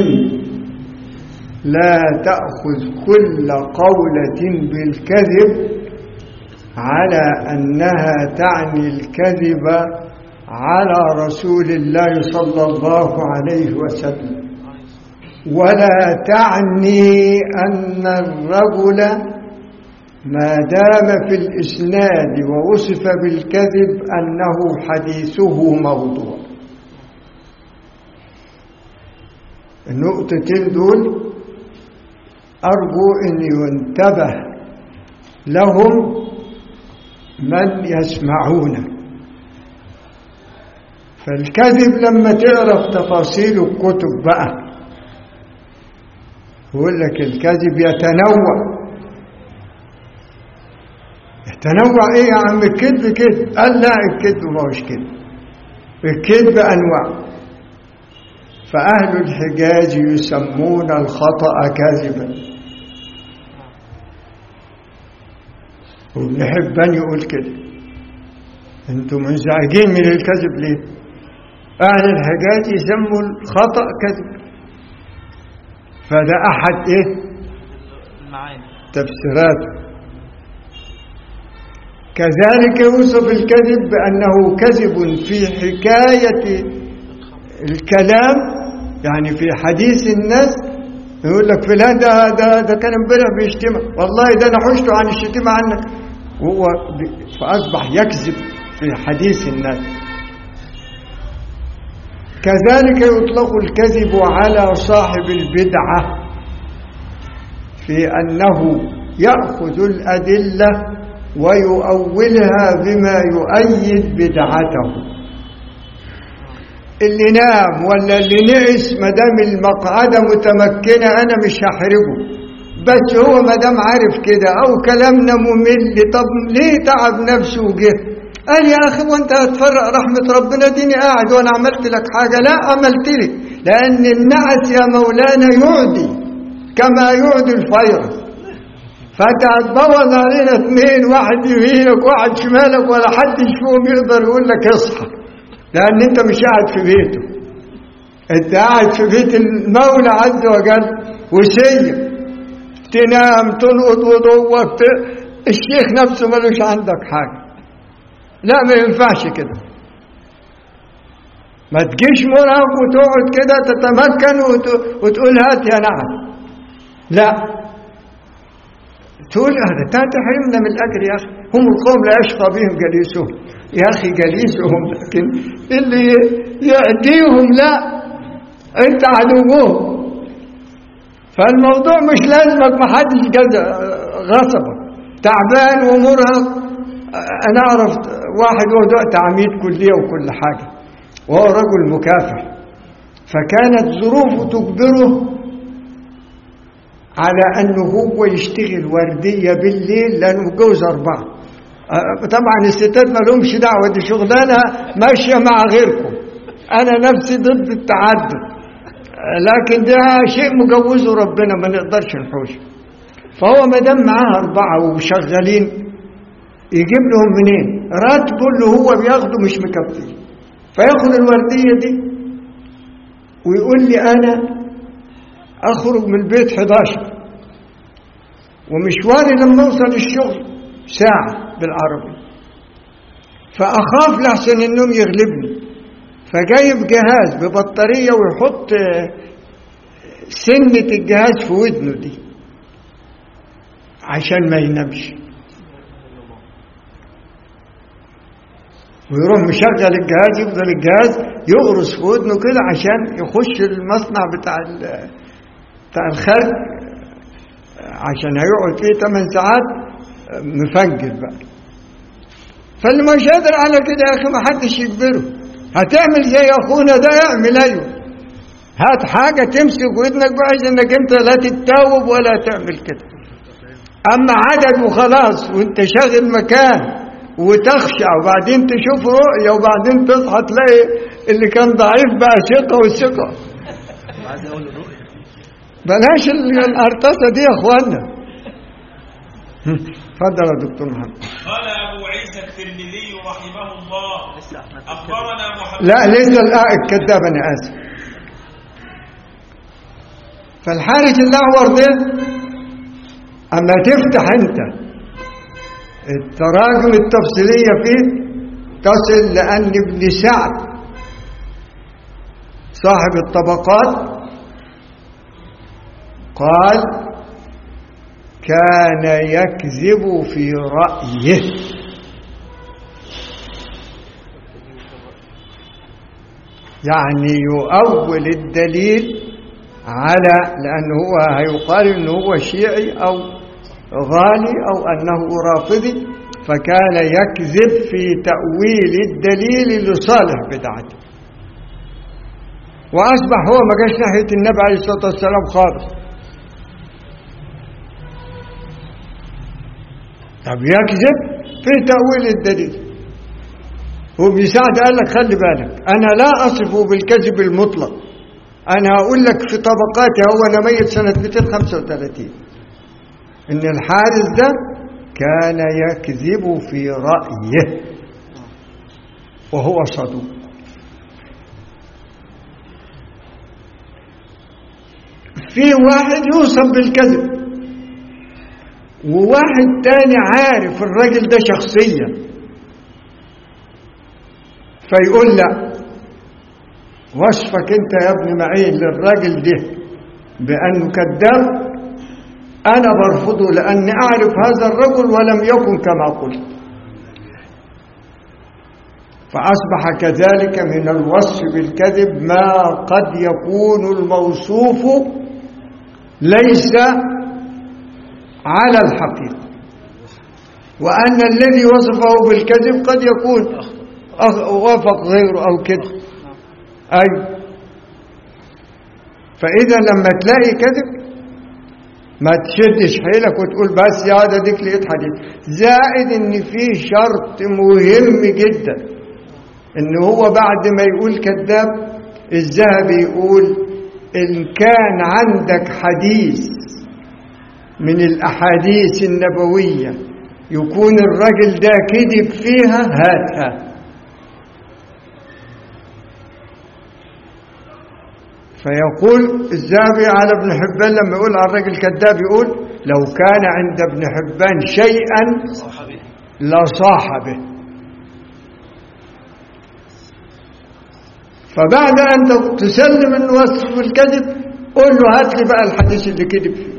لا تأخذ كل قولة بالكذب على أنها تعني الكذب على رسول الله صلى الله عليه وسلم ولا تعني أن الرجل ما دام في الإسناد ووصف بالكذب أنه حديثه موضوع النقطتين دول أرجو أن ينتبه لهم من يسمعونه فالكذب لما تعرف تفاصيل الكتب بقى يقول لك الكذب يتنوع يتنوع ايه يا عم الكذب كذب قال لا الكذب ما هوش كذب الكذب انواع فاهل الحجاز يسمون الخطا كذبا وابن حبان يقول كده انتم منزعجين من الكذب ليه اهل الحجاز يسموا الخطا كذب فده احد ايه المعاني تفسيراته كذلك يوصف الكذب بأنه كذب في حكاية الكلام يعني في حديث الناس يقول لك فلان ده ده ده كان امبارح بيشتمك والله ده انا حشته عن الشتيمه عنك وهو ب- فاصبح يكذب في حديث الناس كذلك يطلق الكذب على صاحب البدعه في أنه يأخذ الأدلة ويؤولها بما يؤيد بدعته اللي نام ولا اللي نعس ما دام المقعدة متمكنة أنا مش هحرجه بس هو ما دام عارف كده أو كلامنا ممل طب ليه تعب نفسه وجه قال يا أخي وأنت هتفرق رحمة ربنا ديني قاعد وأنا عملت لك حاجة لا عملت لي لأن النعس يا مولانا يعدي كما يعدي الفيروس فانت هتبوظ علينا اثنين واحد يمينك واحد شمالك ولا حد فيهم يقدر يقول لك اصحى لان انت مش قاعد في بيته انت قاعد في بيت المولى عز وجل وسيب تنام تلقط وضوءك ت- الشيخ نفسه ملوش عندك حاجه لا ما ينفعش كده ما تجيش مرهق وتقعد كده تتمكن وت- وتقول هات يا نعم لا تقول هذا تا تحرمنا من الأجر يا أخي هم القوم لا يشقى بهم جليسهم يا أخي جليسهم لكن اللي يأتيهم لا أنت عدوهم فالموضوع مش لازمك ما حدش جد- غصبك تعبان ومرهق أنا أعرف واحد هو دلوقتي عميد كلية وكل حاجة وهو رجل مكافح فكانت ظروفه تجبره على أنه هو يشتغل وردية بالليل لأنه متجوز أربعة آه، طبعا الستات ما لهمش دعوة دي شغلانة ماشية مع غيركم أنا نفسي ضد التعدد آه، لكن ده شيء مجوزه ربنا ما نقدرش نحوشه فهو ما دام معاه أربعة وشغالين يجيب لهم منين؟ راتبه اللي هو بياخده مش مكفيه فياخد الوردية دي ويقول لي أنا أخرج من البيت 11 ومشواري لما أوصل الشغل ساعة بالعربي فأخاف لحسن النوم يغلبني فجايب جهاز ببطارية ويحط آه، سنة الجهاز في ودنه دي عشان ما ينامش ويروح مشغل الجهاز يفضل الجهاز يقرص في ودنه كده عشان يخش المصنع بتاع ال- بتاع الخرج عشان هيقعد فيه 8 ساعات مفنجل بقى فاللي مش قادر على كده يا اخي ما حدش يجبره هتعمل زي اخونا ده اعمل ايوه هات حاجه تمسك ودنك بحيث انك انت لا تتوب ولا تعمل كده اما عدد وخلاص وانت شاغل مكان وتخشع وبعدين تشوف رؤيه وبعدين تصحى تلاقي اللي كان ضعيف بقى ثقه والثقه عايز اقول الرؤيا بلاش ال- الارتصه دي يا اخوانا اتفضل يا دكتور محمد قال أبو عيسى الترمذي رحمه الله لسه احنا في أخبرنا محمد لا لسه الآن الكذاب انا اسف فالحارس الاعور ده اما تفتح انت التراجم التفصيليه فيه تصل لان ابن سعد صاحب الطبقات قال كان يكذب في رايه يعني يؤول الدليل على لأنه هو هيقال أنه هو شيعي أو غالي أو أنه رافضي فكان يكذب في تأويل الدليل لصالح بدعته وأصبح هو ما جاش ناحية النبي عليه الصلاة والسلام خالص طب يكذب في تأويل الدليل وابن سعد قال لك خلي بالك أنا لا أصفه بالكذب المطلق أنا هقول لك في طبقاتي هو أنا ميت سنة 235 إن الحارس ده كان يكذب في رأيه وهو صدوق في واحد يوصف بالكذب وواحد تاني عارف الراجل ده شخصيا فيقول لا وصفك انت يا ابن معين للراجل ده بانه كذاب انا برفضه لاني اعرف هذا الرجل ولم يكن كما قلت فاصبح كذلك من الوصف بالكذب ما قد يكون الموصوف ليس على الحقيقه وان الذي وصفه بالكذب قد يكون أخ- وافق غيره او كده أي فإذا لما تلاقي كذب ما تشدش حيلك وتقول بس يا ده ديك لقيت حديث زائد ان في شرط مهم جدا ان هو بعد ما يقول كذاب الذهبي يقول ان كان عندك حديث من الاحاديث النبويه يكون الرجل ده كذب فيها هاتها فيقول الذهبي على ابن حبان لما يقول على الرجل كذاب يقول لو كان عند ابن حبان شيئا صحابي لصاح به فبعد أن تسلم الوصف بالكذب قول له هات لي بقى الحديث اللي كذب فيه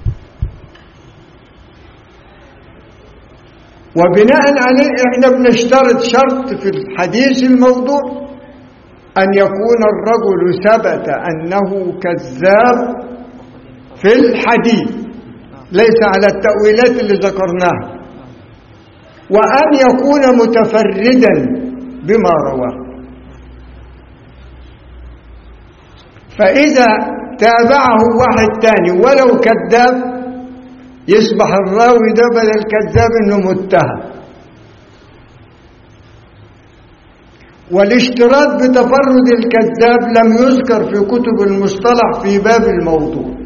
وبناء عليه احنا بنشترط شرط في الحديث الموضوع أن يكون الرجل ثبت أنه كذاب في الحديث ليس على التأويلات اللي ذكرناها وأن يكون متفردا بما رواه فإذا تابعه واحد تاني ولو كذاب يصبح الراوي ده بدل كذاب انه متهم والاشتراط بتفرد الكذاب لم يذكر في كتب المصطلح في باب الموضوع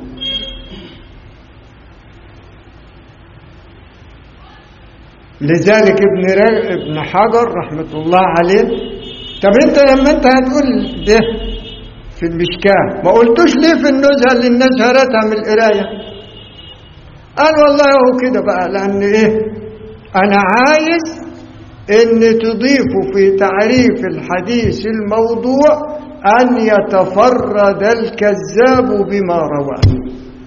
لذلك ابن ر- ابن حجر رحمة الله عليه طب انت لما انت هتقول ده في المشكاه ما قلتوش ليه في النزهة اللي الناس هرتها من القراية قال والله هو كده بقى لأن إيه أنا عايز إن تضيفوا في تعريف الحديث الموضوع أن يتفرد الكذاب بما رواه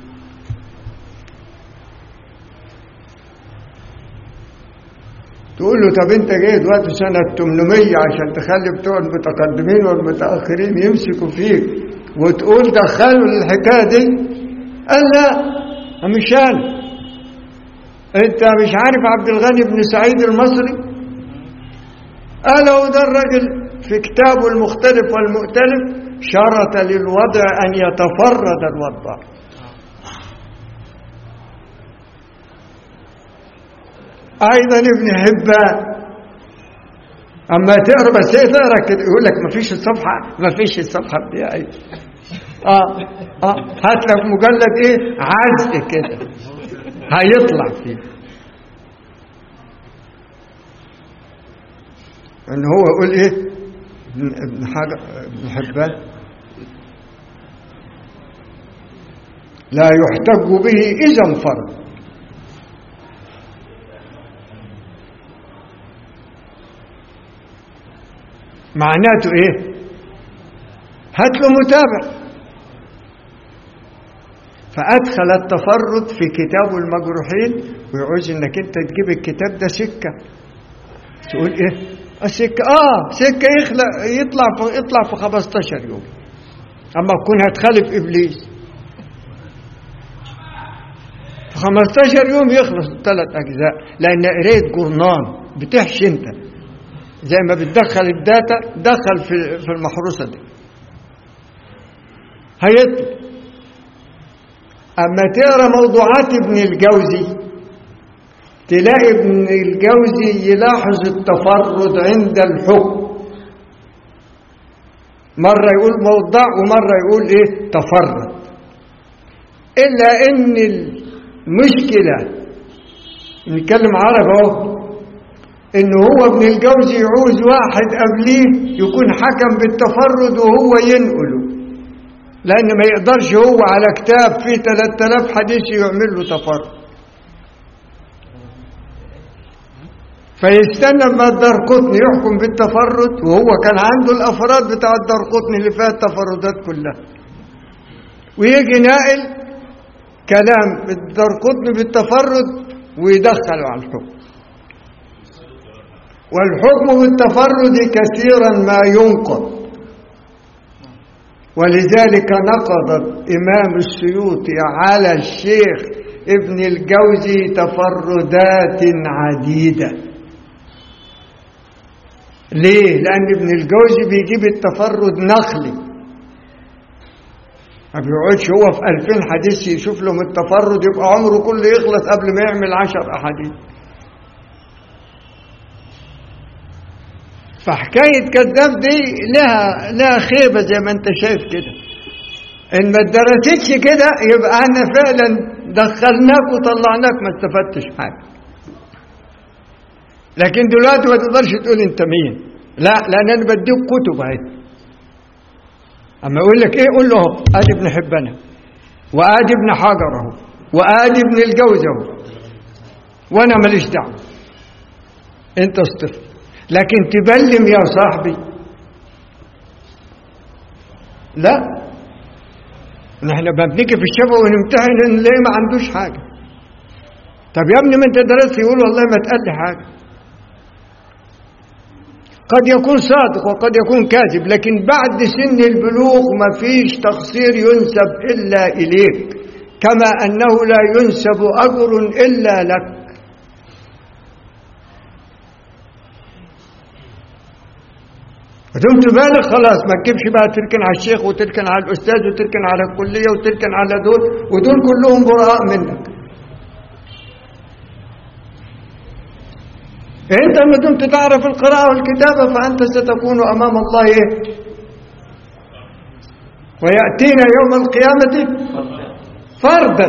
تقول له طب انت جاي دلوقتي سنة 800 عشان تخلي بتوع المتقدمين والمتأخرين يمسكوا فيك وتقول دخلوا الحكاية دي قال لا مش انا انت مش عارف عبد الغني بن سعيد المصري قال هو ده الراجل في كتابه المختلف والمؤتلف شرط للوضع ان يتفرد الوضع ايضا ابن حبان اما تقرا بس ايه تقرا كده يقول لك ما فيش الصفحه ما فيش الصفحه دي ايوه اه اه هات لك مجلد ايه عزق كده هيطلع فيه ان هو يقول ايه ابن ابن حاجه ابن حبان لا يحتج به اذا انفرد معناته ايه هات له متابع فأدخل التفرد في كتاب المجروحين ويعوز انك انت تجيب الكتاب ده سكة تقول ايه السكة اه سكة يخلق يطلع في يطلع في 15 يوم اما تكون هتخالف ابليس في 15 يوم يخلص الثلاث اجزاء لان قريت جورنان بتحشي انت زي ما بتدخل الداتا دخل في في المحروسه دي هيطلع اما تقرا موضوعات ابن الجوزي تلاقي ابن الجوزي يلاحظ التفرد عند الحكم مرة يقول موضع ومرة يقول ايه تفرد إلا إن المشكلة نتكلم عرب أهو إن هو ابن الجوزي يعوز واحد قبليه يكون حكم بالتفرد وهو ينقله لأن ما يقدرش هو على كتاب فيه 3000 حديث يعمل له تفرد فيستنى لما الدرقطني يحكم بالتفرد وهو كان عنده الافراد بتاع الدرقطني اللي فيها التفردات كلها ويجي ناقل كلام الدرقطني بالتفرد ويدخله على الحكم والحكم بالتفرد كثيرا ما ينقض ولذلك نقض الإمام السيوطي على الشيخ ابن الجوزي تفردات عديده ليه؟ لأن ابن الجوزي بيجيب التفرد نخلي ما بيقعدش هو في ألفين حديث يشوف لهم التفرد يبقى عمره كله يخلص قبل ما يعمل عشر أحاديث فحكاية كذاب دي لها لها خيبة زي ما أنت شايف كده إن ما اتدرستش كده يبقى أنا فعلا دخلناك وطلعناك ما استفدتش حاجة لكن دلوقتي ما تقدرش تقول انت مين لا لان انا بديك كتب اهي اما يقول لك ايه قول له اهو ادي ابن حبانه وادي ابن حجر اهو وادي ابن الجوز اهو وانا ماليش دعوه انت اصطف لكن تبلم يا صاحبي لا نحن لما بنيجي في الشفا ونمتحن نلاقي ما عندوش حاجه طب يا ابني ما انت درست يقول والله ما تقال لي حاجه قد يكون صادق وقد يكون كاذب لكن بعد سن البلوغ ما فيش تقصير ينسب إلا إليك كما أنه لا ينسب أجر إلا لك دمت بالغ خلاص ما تجيبش بقى تركن على الشيخ وتركن على الأستاذ وتركن على الكلية وتركن على دول ودول كلهم براء منك انت ما دمت تعرف القراءة والكتابة فأنت ستكون أمام الله إيه؟ ويأتينا يوم القيامة فردا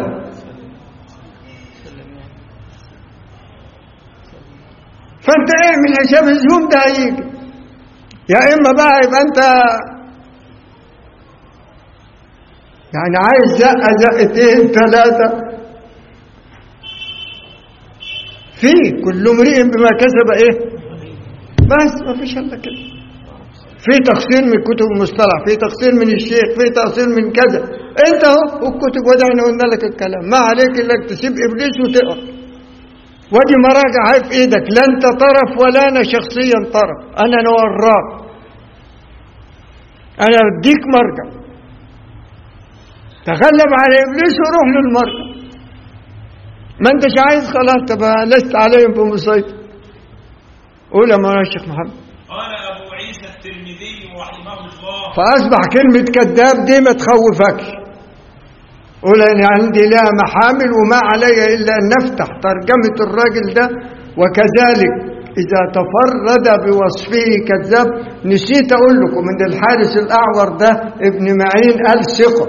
فانت اعمل حساب الزوم ده هيجي يا اما بقى يبقى انت يعني عايز زقه زقتين ثلاثه في كل امرئ بما كسب ايه بس ما فيش الا كده في تقصير من كتب المصطلح في تقصير من الشيخ في تقصير من كذا انت اهو والكتب ودعنا قلنا لك الكلام ما عليك الا تسيب ابليس وتقرا ودي مراجع هاي في ايدك لا انت طرف ولا انا شخصيا طرف انا نوراك انا اديك مرجع تغلب على ابليس وروح للمرجع ما انتش عايز خلاص تبقى لست عليهم بمسيطر قول يا مولانا الشيخ محمد قال أبو عيسى الترمذي رحمه الله فاصبح كلمه كذاب دي ما تخوفكش قول انا عندي لها محامل وما علي الا ان نفتح ترجمه الراجل ده وكذلك اذا تفرد بوصفه كذاب نسيت اقول لكم ان الحارس الاعور ده ابن معين قال ثقه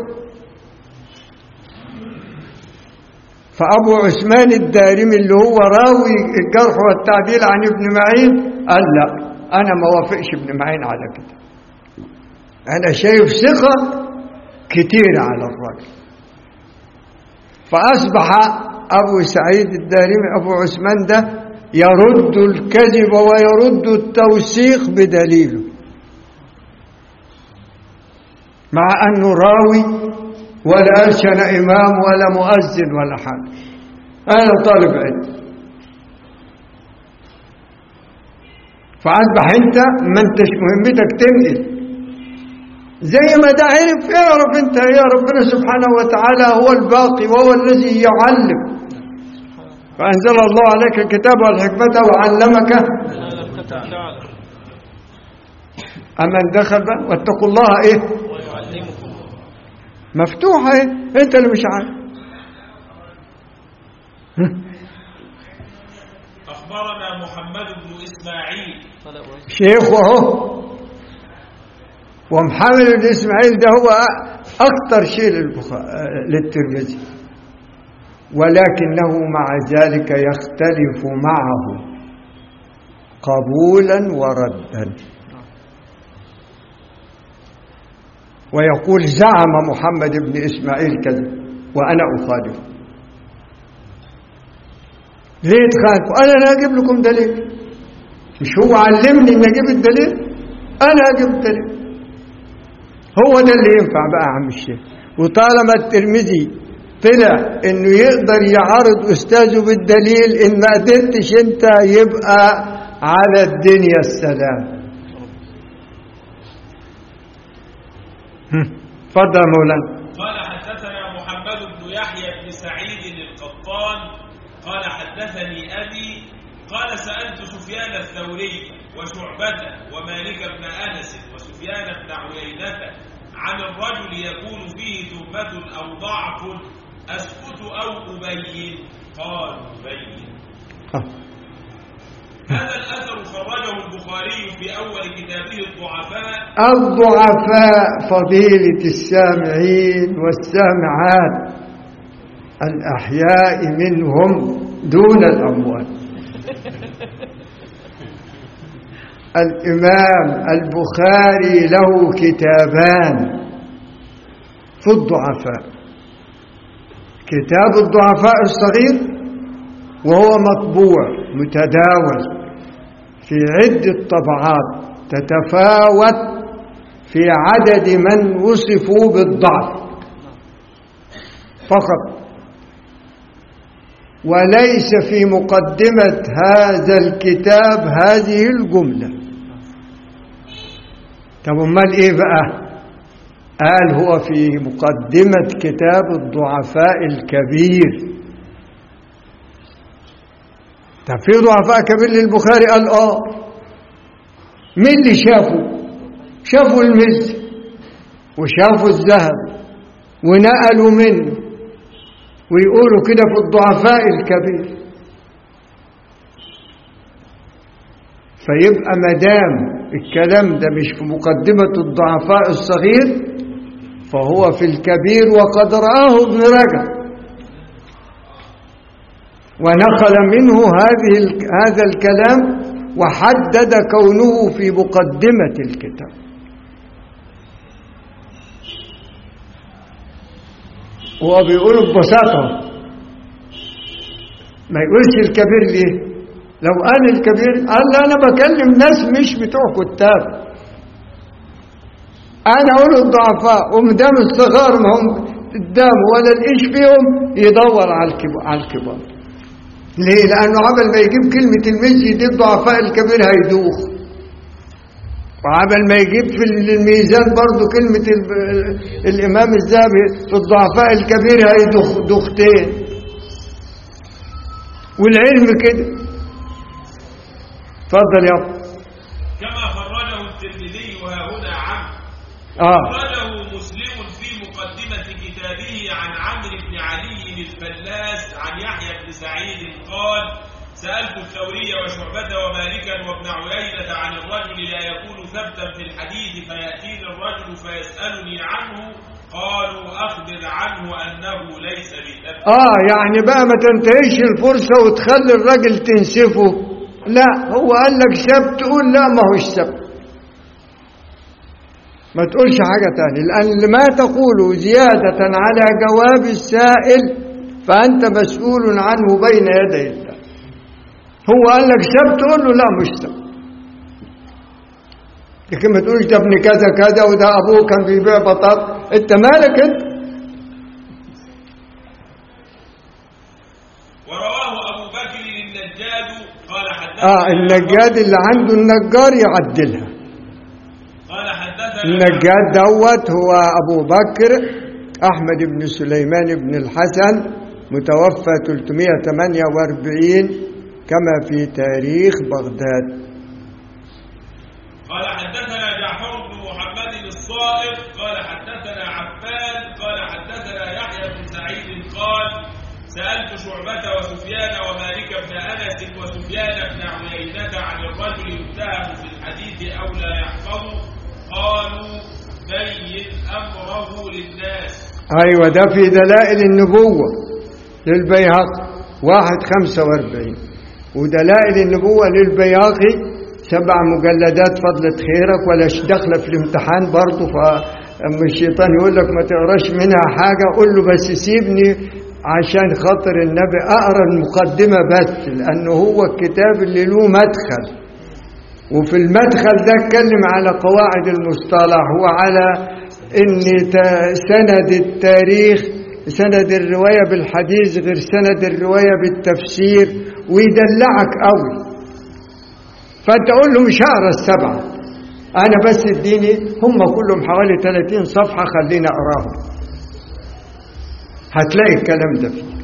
فابو عثمان الدارمي اللي هو راوي الجرح والتعديل عن ابن معين قال لا انا ما وافقش ابن معين على كده انا شايف ثقه كتير على الراجل فأصبح أبو سعيد الدارمي أبو عثمان ده يرد الكذب ويرد التوثيق بدليله مع أنه راوي ولا أرشن إمام ولا مؤذن ولا حاجة أنا طالب علم فأصبح أنت ما أنتش مهمتك تنقل زي ما ده عرف اعرف انت يا ربنا سبحانه وتعالى هو الباقي وهو الذي يعلم فأنزل الله عليك الكتاب والحكمة وعلمك أمن دخل بقى واتقوا الله إيه مفتوحة إيه أنت اللي مش عارف أخبرنا محمد بن إسماعيل شيخ وهو ومحمد بن إسماعيل ده هو أكثر شيء للبخاري للترمذي ولكنه مع ذلك يختلف معه قبولا وردا ويقول زعم محمد بن إسماعيل كذا وأنا أخالف ليه تخالفوا أنا لا أجيب لكم دليل مش هو علمني أن أجيب الدليل أنا أجيب الدليل هو ده اللي ينفع بقى يا عم الشيخ وطالما الترمذي طلع انه يقدر يعارض استاذه بالدليل ان ما قدرتش انت يبقى على الدنيا السلام اتفضل يا مولانا قال حدثنا محمد بن يحيى بن سعيد القطان قال حدثني أبي قال سألت سفيان الثوري وشعبة ومالك بن أنس وسفيان بن عيينة عن الرجل يكون فيه تهمة أو ضعف أسكت أو أبين قال بين هذا الأثر خرجه البخاري في أول كتابه الضعفاء الضعفاء فضيلة السامعين والسامعات الأحياء منهم دون الأموات الإمام البخاري له كتابان في الضعفاء كتاب الضعفاء الصغير وهو مطبوع متداول في عدة طبعات تتفاوت في عدد من وصفوا بالضعف فقط وليس في مقدمة هذا الكتاب هذه الجملة طب امال ايه بقى قال هو في مقدمة كتاب الضعفاء الكبير طب في ضعفاء كبير للبخاري قال اه مين اللي شافه شافوا المز وشافوا الذهب ونقلوا منه ويقولوا كده في الضعفاء الكبير فيبقى مدام الكلام ده مش في مقدمة الضعفاء الصغير فهو في الكبير وقد رآه ابن رجب ونقل منه هذه ال- هذا الكلام وحدد كونه في مقدمة الكتاب هو بيقول ببساطة ما يقولش الكبير ليه لو قال الكبير قال لا أنا بكلم ناس مش بتوع كتاب أنا أقول الضعفاء ومدام الصغار ما هم قدام ولا الإيش فيهم يدور على الكبار, على الكبار. ليه؟ لأنه عمل ما يجيب كلمة المجي دي الضعفاء الكبير هيدوخ وعمل ما يجيب في الميزان برضو كلمة ال- الإمام الذهبي في الضعفاء الكبير هيدخ دختين والعلم كده اتفضل يا أبو. كما خرجه الترمذي وها هنا عمرو اه خرجه مسلم في مقدمة كتابه عن عمرو بن علي الفلاس عن يحيى بن سعيد قال سألت الثوري وشعبة ومالكا وابن عيينة عن الرجل لا يكون ثبتا في الحديث فيأتيني الرجل فيسألني عنه قالوا أخبر عنه أنه ليس بثبت اه يعني بقى ما تنتهيش الفرصة وتخلي الراجل تنسفه لا هو قال لك سبت تقول لا ما هوش سبت ما تقولش حاجة تاني لأن ما تقول زيادة على جواب السائل فأنت مسؤول عنه بين يدي الله هو قال لك سبت تقول له لا مش سبت لكن ما تقولش ده ابن كذا كذا وده أبوه كان بيبيع بطاط أنت مالك أنت ورواه أبو بكر النجاد قال حدثنا اه النجاد اللي عنده النجار يعدلها قال حدثنا النجاد دوت هو أبو بكر أحمد بن سليمان بن الحسن متوفى 348 كما في تاريخ بغداد قال حدثنا جعفر بن محمد الصائغ قال حدثنا عفان قال حدثنا يحيى بن سعيد قال سألت شعبة وسفيان ومالك بن أنس وسفيان بن عيينة عن الرجل يتهم في الحديث أو لا يحفظه قالوا بين أمره للناس أيوة ده في دلائل النبوة للبيهقي واحد خمسة واربعين ودلائل النبوة للبيهقي سبع مجلدات فضلة خيرك ولا ش- داخلة في الامتحان برضه فأما الشيطان يقول لك ما تقراش منها حاجة قول له بس سيبني عشان خاطر النبي أقرأ المقدمة بس لأنه هو الكتاب اللي له مدخل وفي المدخل ده اتكلم على قواعد المصطلح وعلى ان ت- سند التاريخ سند الرواية بالحديث غير سند الرواية بالتفسير ويدلعك قوي فانت قول له مش هقرا السبعة انا بس اديني هم كلهم حوالي 30 صفحة خليني اقراهم هتلاقي الكلام ده فيه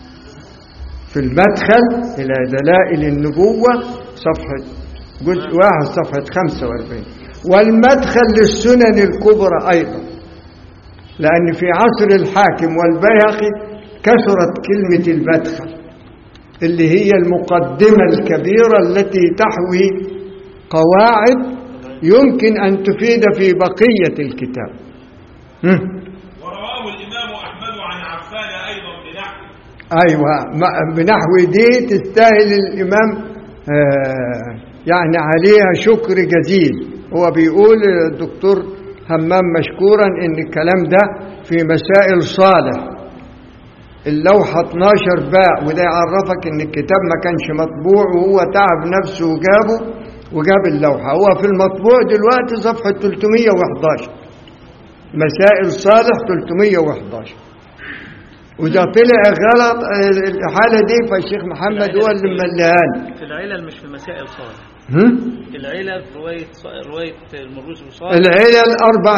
في المدخل إلى دلائل النبوة صفحة جزء واحد صفحة 45 والمدخل للسنن الكبرى أيضا لأن في عصر الحاكم والبيهقي كثرت كلمة المدخل اللي هي المقدمة الكبيرة التي تحوي قواعد يمكن أن تفيد في بقية الكتاب هم. ورواه الإمام أحمد عن عفان أيضا بنحو ايوه ما- بنحو دي تستاهل الامام آه، يعني عليها شكر جزيل هو بيقول الدكتور همام مشكورا ان الكلام ده في مسائل صالح اللوحة 12 باء وده يعرفك ان الكتاب ما كانش مطبوع وهو تعب نفسه وجابه وجاب اللوحة هو في المطبوع دلوقتي صفحة 311 مسائل صالح 311 وإذا طلع غلط آه، الحالة دي فالشيخ محمد هو اللي مليان في العلل مش في مسائل صالح هم؟ العلل في رواية رواية المروز وصالح العلل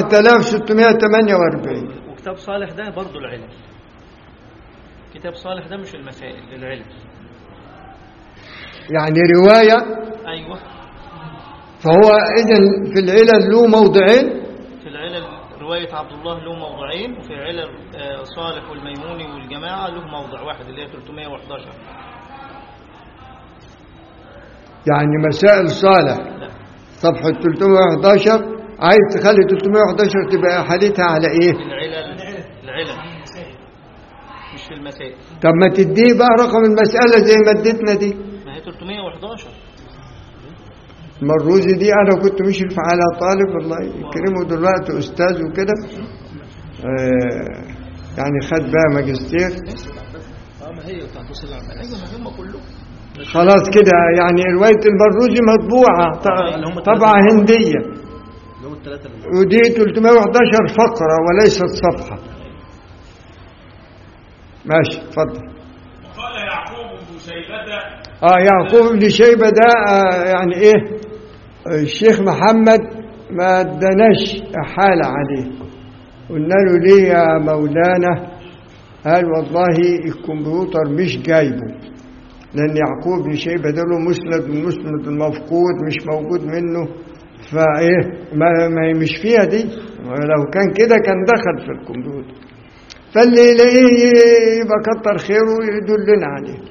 4648 وكتاب صالح ده برضه العلل كتاب صالح ده مش المسائل العلل يعني رواية أيوه فهو إذا في العلل له موضعين في العلل رواية عبد الله له موضعين وفي علل آه، صالح والميموني والجماعة له موضع واحد اللي هي 311 يعني مسائل صالح لا صفحة 311 عايز تخلي 311 تبقى حالتها على إيه؟ في العلل العلل مش في المسائل طب ما تديه بقى رقم المسألة زي ما اديتنا دي ما هي 311 المروزي دي أنا كنت مشرف على طالب الله يكرمه دلوقتي أستاذ وكده آه يعني خد بقى ماجستير اه ما هي بتاعت توصل العمل ايوه ما هم كلهم خلاص كده يعني رواية المروزي مطبوعة ط- اللي هم طبعة هندية اللي هم الثلاثة اللي ودي 311 فقرة وليست صفحة ماشي اتفضل وقال يعقوب بن شيبة اه يعقوب بن شيبة ده آه يعني ايه آه، الشيخ محمد ما اداناش حالة عليه قلنا له ليه يا مولانا قال والله الكمبيوتر مش جايبه لأن يعقوب بن شيبة ده له مسند والمسند المفقود مش موجود منه فايه ما, ما هي مش فيها دي لو كان كده كان دخل في الكمبيوتر فاللي يلاقيه يبقى كتر خيره يدلنا عليه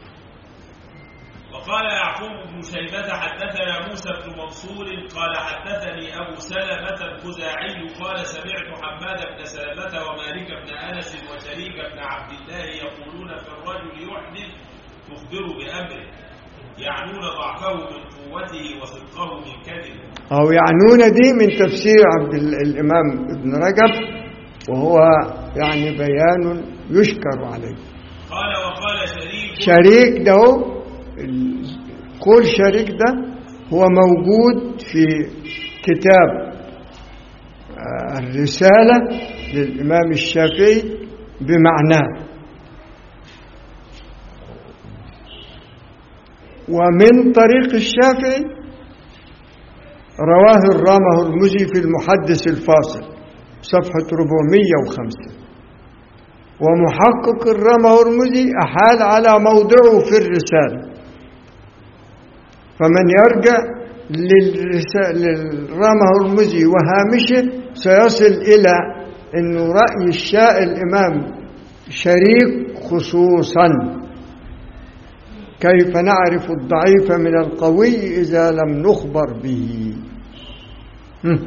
وقال يعقوب بن شيبة حدثنا موسى بن منصور قال حدثني أبو سلمة الخزاعي قال سمعت حماد بن سلمة ومالك بن أنس وشريك بن عبد الله يقولون في الرجل يحدث تخبر بأمره يعنون ضعفه من قوته وصدقه من كذبه أو يعنون دي من تفسير عبد ال- الإمام ابن رجب وهو يعني بيان يشكر عليه قال وقال شريك شريك ده هو ال- قول شريك ده هو موجود في كتاب آه، الرسالة للإمام الشافعي بمعناه ومن طريق الشافعي رواه الرامه هرمزي في المحدث الفاصل صفحة 405 ومحقق الرامه هرمزي أحال على موضعه في الرسالة فمن يرجع للرسالة للرامه هرمزي وهامشه سيصل إلى أنه رأي الشاء الإمام شريك خصوصا كيف نعرف الضعيف من القوي إذا لم نخبر به هم.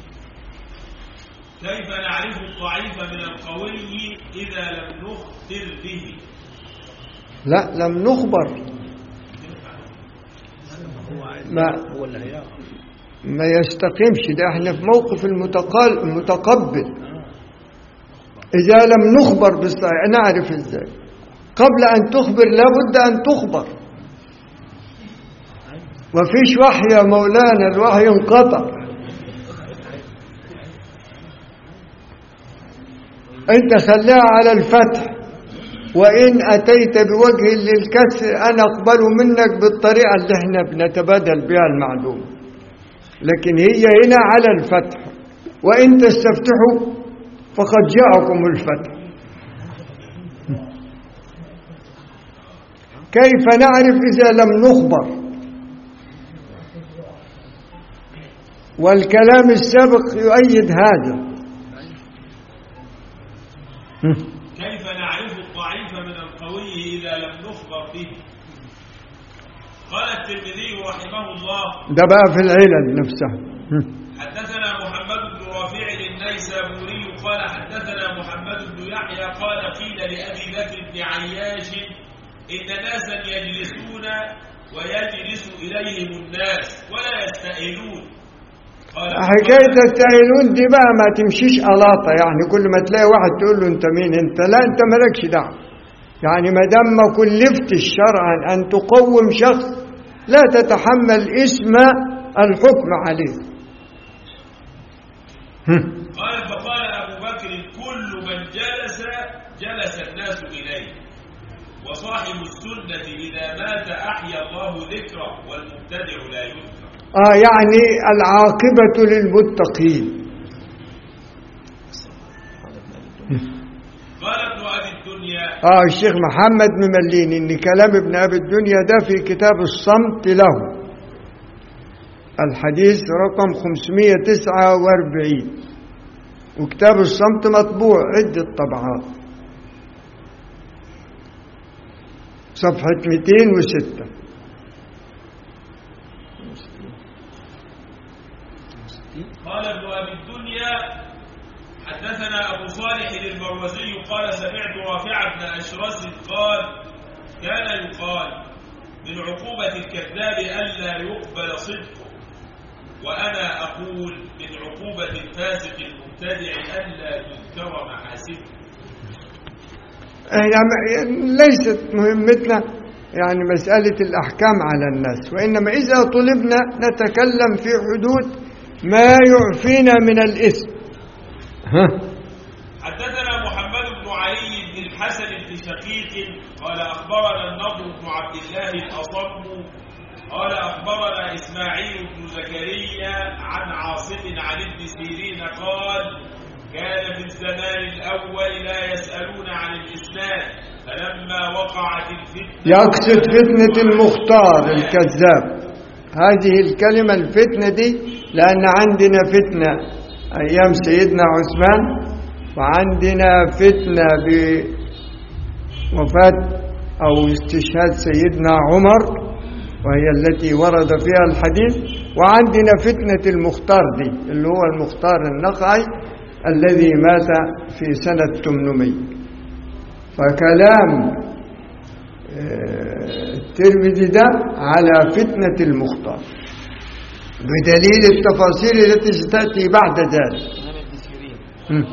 كيف نعرف الضعيف من القوي إذا لم نخبر به لا لم نخبر ما هو اللي هيعرف ما يستقيمش ده احنا في موقف المتقال المتقبل إذا لم نخبر بالصحيح نعرف ازاي قبل أن تخبر لابد أن تخبر وفيش وحي يا مولانا الوحي انقطع انت خليها على الفتح وإن أتيت بوجه للكسر أنا أقبل منك بالطريقة اللي احنا بنتبادل بها المعلومة لكن هي هنا على الفتح وإن تستفتحوا فقد جاءكم الفتح كيف نعرف إذا لم نخبر والكلام السابق يؤيد هذا كيف نعرف الضعيف من القوي إذا لم نخبر به قال الترمذي رحمه الله ده بقى في العلل نفسها حدثنا محمد بن رافع النيسابوري قال حدثنا محمد بن يحيى قال قيل لأبي بكر بن عياش إن ناسا يجلسون ويجلس إليهم الناس ولا يستأهلون قال حكاية التأهيلون دي بقى ما تمشيش ألاطة يعني كل ما تلاقي واحد تقول له أنت مين أنت لا أنت مالكش دعوة يعني ما دام ما كلفتش شرعا أن تقوم شخص لا تتحمل اسم الحكم عليه قال فقال أبو بكر كل من جلس جلس الناس إليه وصاحب السنة إذا مات أحيا الله ذكره والمبتدع لا يذكر آه يعني العاقبة للمتقين قال ابن أبي الدنيا آه الشيخ محمد مملين إن كلام ابن أبي الدنيا ده في كتاب الصمت له الحديث رقم 549 وكتاب الصمت مطبوع عدة طبعات صفحة 206 قال ابن ابي الدنيا حدثنا ابو صالح المروزي قال سمعت رافع بن اشرس قال كان يقال من عقوبة الكذاب ألا يقبل صدقه وأنا أقول من عقوبة الفاسق المبتدع ألا تذكر محاسنه يعني ليست مهمتنا يعني مسألة الأحكام على الناس وإنما إذا طلبنا نتكلم في حدود ما يعفينا من الإثم ها حدثنا محمد بن علي بن الحسن بن شقيق قال أخبرنا النضر بن عبد الله الأصم قال أخبرنا إسماعيل بن زكريا عن عاصم عن ابن سيرين قال كان في الزمان الأول لا يسألون عن الإسلام فلما وقعت الفتنة يقصد فتنة المختار الكذاب هذه الكلمة الفتنة دي لأن عندنا فتنة أيام سيدنا عثمان وعندنا فتنة بوفاة أو استشهاد سيدنا عمر وهي التي ورد فيها الحديث وعندنا فتنة المختار دي اللي هو المختار النقعي الذي مات في سنة 800 فكلام آه، الترمذي ده على فتنة المختار بدليل التفاصيل التي ستأتي بعد ذلك إمام ابن سيرين م.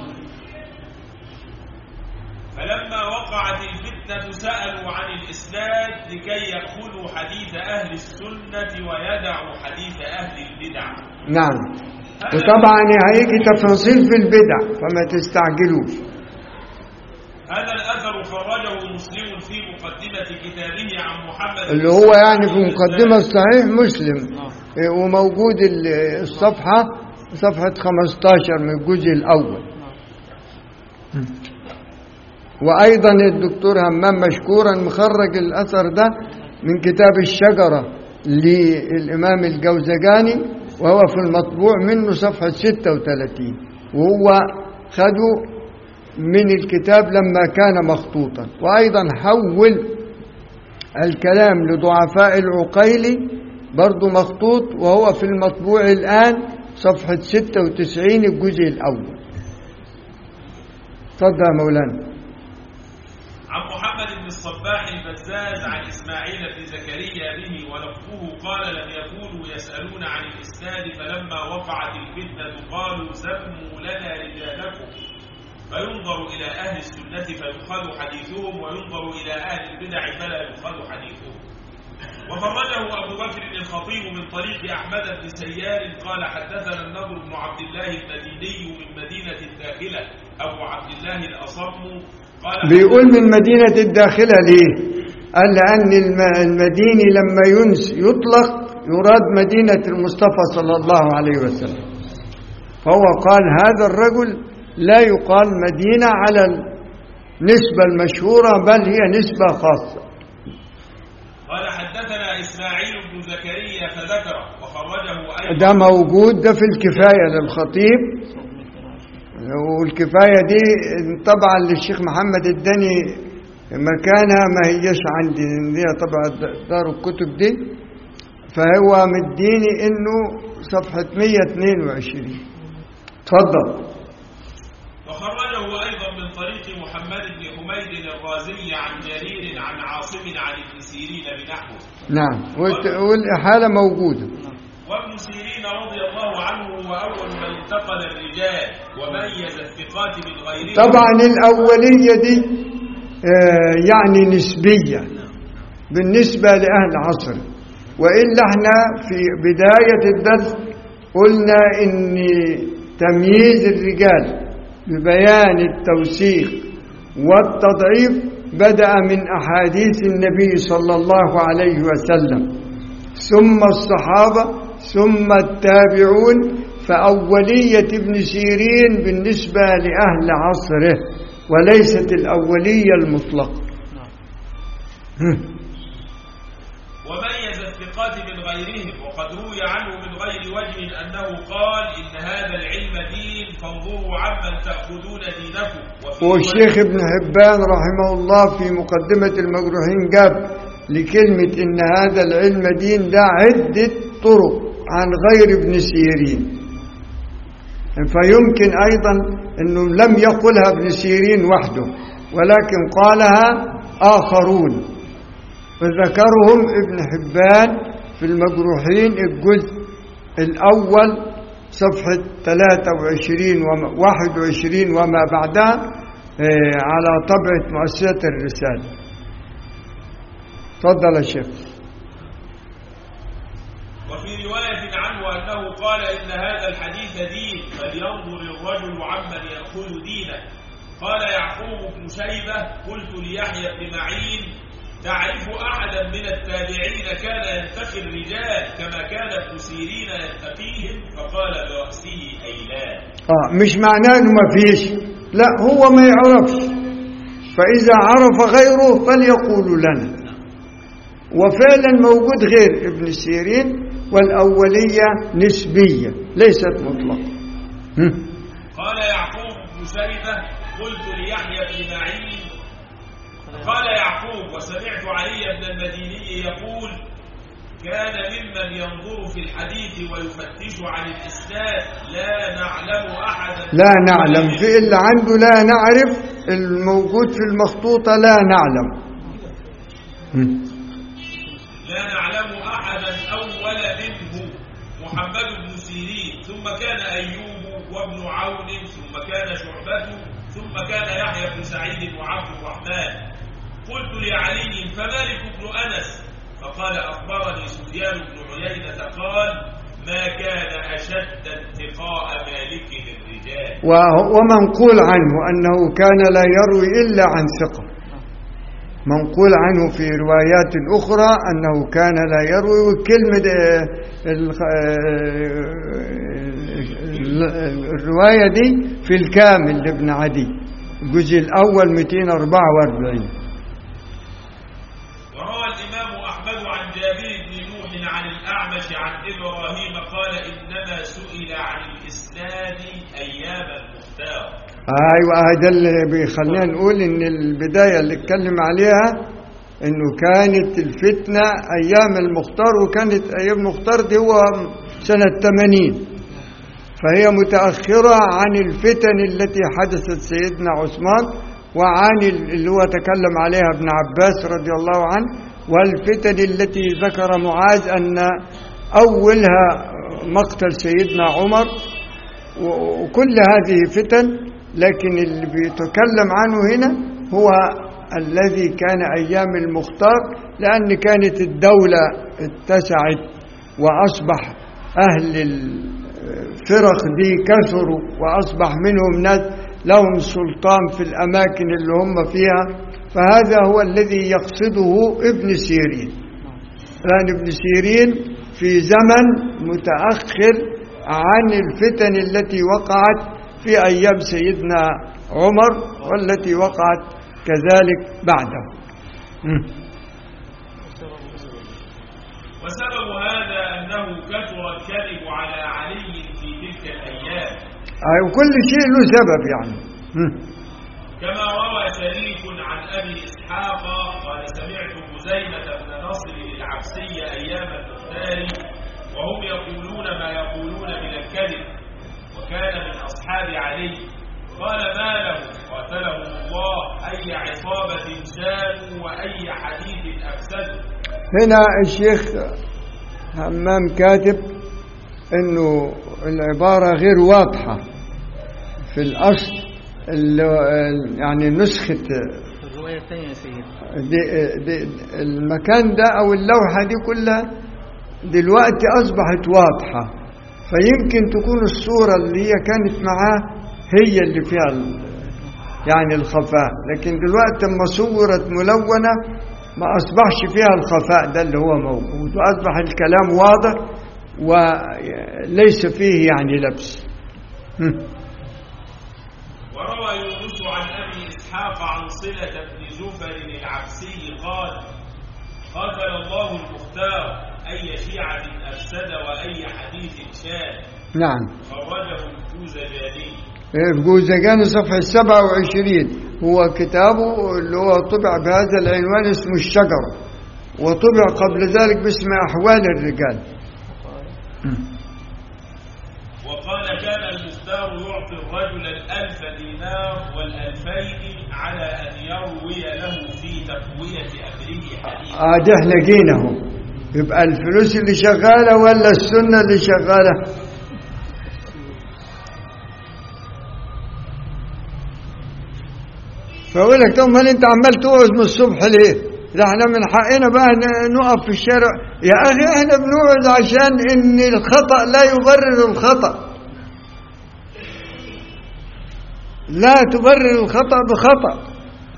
فلما وقعت الفتنة سألوا عن الإسناد لكي يأخذوا حديث أهل السنة ويدعوا حديث أهل البدع نعم وطبعا هيجي تفاصيل في البدع فما تستعجلوش هذا الأثر خرجه مسلم في مقدمة كتابه عن محمد اللي هو يعني في مقدمة صحيح مسلم نعم إيه، وموجود ال- الصفحة صفحة 15 من الجزء الأول نعم وأيضا الدكتور همام مشكورا مخرج الأثر ده من كتاب الشجرة للإمام الجوزجاني وهو في المطبوع منه صفحة 36 وهو خده من الكتاب لما كان مخطوطا وأيضا حول الكلام لضعفاء العقيلي برضو مخطوط وهو في المطبوع الآن صفحة 96 الجزء الأول تفضل يا مولانا عن محمد بن الصباح البزاز عن إسماعيل بن زكريا به ولفظه قال لم يكونوا يسألون عن الإسناد فلما وقعت الفتنة قالوا سموا لنا رجالكم فينظر إلى أهل السنة فيؤخذ حديثهم وينظر إلى أهل البدع فلا يؤخذ حديثهم وخرجه أبو بكر الخطيب من طريق أحمد بن سيار قال حدثنا النضر بن عبد الله المديني من مدينة الداخلة أبو عبد الله الأصم قال بيقول من مدينة الداخلة ليه قال لأن الم- المديني لما ينس يطلق يراد مدينة المصطفى صلى الله عليه وسلم فهو قال هذا الرجل لا يقال مدينة على النسبة المشهورة بل هي نسبة خاصة قال حدثنا إسماعيل بن زكريا فذكر وخرجه أيضا ده موجود ده في الكفاية للخطيب والكفاية دي طبعا للشيخ محمد الدني مكانها ما هيش عندي لأن هي طبعا دار الكتب دي فهو مديني انه صفحة 122 اتفضل وخرجه أيضا من طريق محمد بن حميد الرازي عن جرير عن عاصم عن ابن سيرين بنحوه نعم والت- والإحالة موجودة وابن سيرين رضي الله عنه هو أول من انتقل الرجال وميز الثقات من غيرهم طبعا الأولية دي آه، يعني نسبية بالنسبة لأهل عصر وإلا احنا في بداية الدرس قلنا إن تمييز الرجال ببيان التوثيق والتضعيف بدأ من أحاديث النبي صلى الله عليه وسلم ثم الصحابة ثم التابعون فأولية ابن سيرين بالنسبة لأهل عصره وليست الأولية المطلقة هم. وميز الثقات من غيرهم وقد روي عنه من غير وجه أنه قال إن هذا العلم دين فانظروا عمن تأخذون دينكم وفي والشيخ ابن حبان رحمه الله في مقدمة المجروحين جاب لكلمة إن هذا العلم دين ده عدة طرق عن غير ابن سيرين فيمكن أيضا أنه لم يقلها ابن سيرين وحده ولكن قالها آخرون وذكرهم ابن حبان في المجروحين الجزء الأول صفحة 23 وما 21 وما بعدها آه، على طبعة مؤسسة الرسالة تفضل يا شيخ وفي رواية عنه أنه قال إن هذا الحديث دين فلينظر الرجل عمن يأخذ دينه قال يعقوب بن شيبة قلت ليحيى بن معين تعرف أحدا من التابعين كان ينتقي الرجال كما كان ابن سيرين ينتقيهم فقال برأسه أي لا آه مش معناه انه ما فيش لا هو ما يعرفش فإذا عرف غيره فليقولوا لنا وفعلا موجود غير ابن سيرين والأولية نسبية ليست مطلقة هم. قال يعقوب بن شيبة قلت ليحيى بن معين قال يعقوب وسمعت علي بن المديني يقول كان ممن ينظر في الحديث ويفتش عن الإسناد لا نعلم أحدا لا نعلم في اللي عنده لا نعرف الموجود في المخطوطة لا نعلم هم. لا نعلم أحدا أول منه محمد بن سيرين ثم كان أيوب وابن عون ثم كان شعبة ثم كان يحيى بن سعيد وعبد الرحمن قلت لعلي فمالك بن أنس فقال أخبرني سفيان بن عيينة قال ما كان أشد انتقاء مالك للرجال وه- ومنقول عنه أنه كان لا يروي إلا عن ثقة منقول عنه في روايات أخرى أنه كان لا يروي وكلمة آه، ال- آه، الرواية دي في الكامل لابن عدي الجزء الأول 244 وروى الإمام أحمد عن جابر بن نوح عن الأعمش عن إبراهيم قال إنما سئل عن الإسناد أيام المختار ايوه هذا اللي بيخلينا نقول ان البدايه اللي اتكلم عليها انه كانت الفتنه ايام المختار وكانت ايام المختار دي هو سنه 80 فهي متاخره عن الفتن التي حدثت سيدنا عثمان وعن اللي هو تكلم عليها ابن عباس رضي الله عنه والفتن التي ذكر معاذ ان اولها مقتل سيدنا عمر وكل هذه فتن لكن اللي بيتكلم عنه هنا هو الذي كان أيام المختار لأن كانت الدولة اتسعت وأصبح أهل الفرق دي كثروا وأصبح منهم ناس لهم سلطان في الأماكن اللي هم فيها فهذا هو الذي يقصده ابن سيرين لأن ابن سيرين في زمن متأخر عن الفتن التي وقعت في أيام سيدنا عمر والتي وقعت كذلك بعده مم. وسبب هذا أنه كثر الكذب على علي في تلك الأيام أي وكل شيء له سبب يعني مم. كما روى شريك عن أبي إسحاق قال سمعت مزينة بن نصر العبسي أيام المختار وهم يقولون ما يقولون من الكذب وكان من أصحاب علي قال ما له قاتلهم الله أي عصابة شانوا وأي حديث أفسدوا هنا الشيخ همام كاتب انه العبارة غير واضحة في الأصل ال- يعني نسخة الرواية الثانية يا سيدي دي دي المكان ده أو اللوحة دي كلها دلوقتي أصبحت واضحة فيمكن تكون الصورة اللي هي كانت معاه هي اللي فيها ال- يعني الخفاء لكن دلوقتي لما صورت ملونة ما أصبحش فيها الخفاء ده اللي هو موجود وأصبح الكلام واضح وليس فيه يعني لبس هم. وروى يونس عن أبي إسحاق عن صلة بن زفر العبسي قال قاتل الله المختار أي شيعة أفسد وأي حديث شاذ نعم خرجه الجوزجاني الجوزجاني صفحة 27 هو كتابه اللي هو طبع بهذا العنوان اسمه الشجر وطبع قبل ذلك باسم أحوال الرجال وقال كان المختار يعطي الرجل الألف دينار والألفين على أن يروي له في تقوية أمره حديث اه ده احنا جينا اهو يبقى الفلوس اللي شغالة ولا السنة اللي شغالة فأقول لك طب امال انت عمال توعظ من الصبح ليه؟ ده احنا من حقنا بقى ن- نقف في الشارع يا اخي احنا بنوعظ عشان ان الخطأ لا يبرر الخطأ لا تبرر الخطأ بخطأ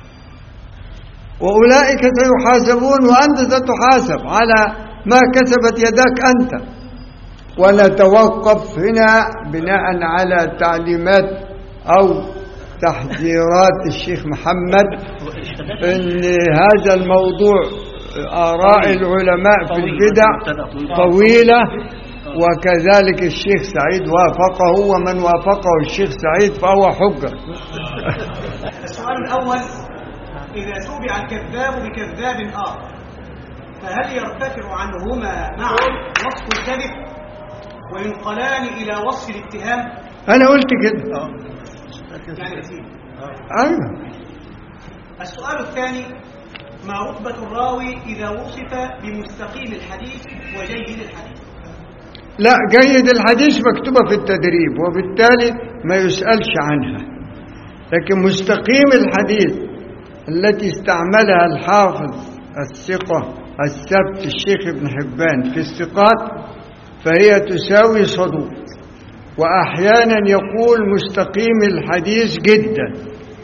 وأولئك سيحاسبون وأنت ستحاسب على ما كسبت يداك أنت ونتوقف هنا بناء على تعليمات أو تحذيرات الشيخ محمد ان هذا الموضوع آراء العلماء في البدع طويلة وكذلك الشيخ سعيد وافقه ومن وافقه الشيخ سعيد فهو حجة السؤال الأول إذا تبع الكذاب بكذاب آخر فهل يرتفع عنهما معا وصف الكذب وينقلان إلى وصف الاتهام أنا قلت كده يعني الاثنين أيوه السؤال الثاني ما رتبة الراوي إذا وصف بمستقيم الحديث وجيد الحديث لا جيد الحديث مكتوبة في التدريب وبالتالي ما يسألش عنها لكن مستقيم الحديث التي استعملها الحافظ الثقة السبت الشيخ ابن حبان في الثقات فهي تساوي صدوق وأحيانا يقول مستقيم الحديث جدا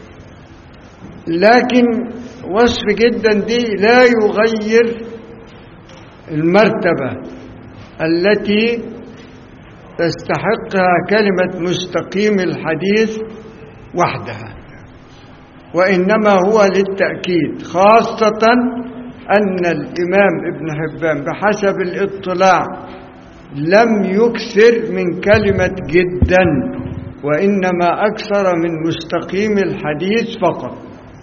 لكن وصف جدا دي لا يغير المرتبة التي تستحقها كلمة مستقيم الحديث وحدها وإنما هو للتأكيد خاصة أن الإمام ابن حبان بحسب الاطلاع لم يكثر من كلمة جدا وإنما أكثر من مستقيم الحديث فقط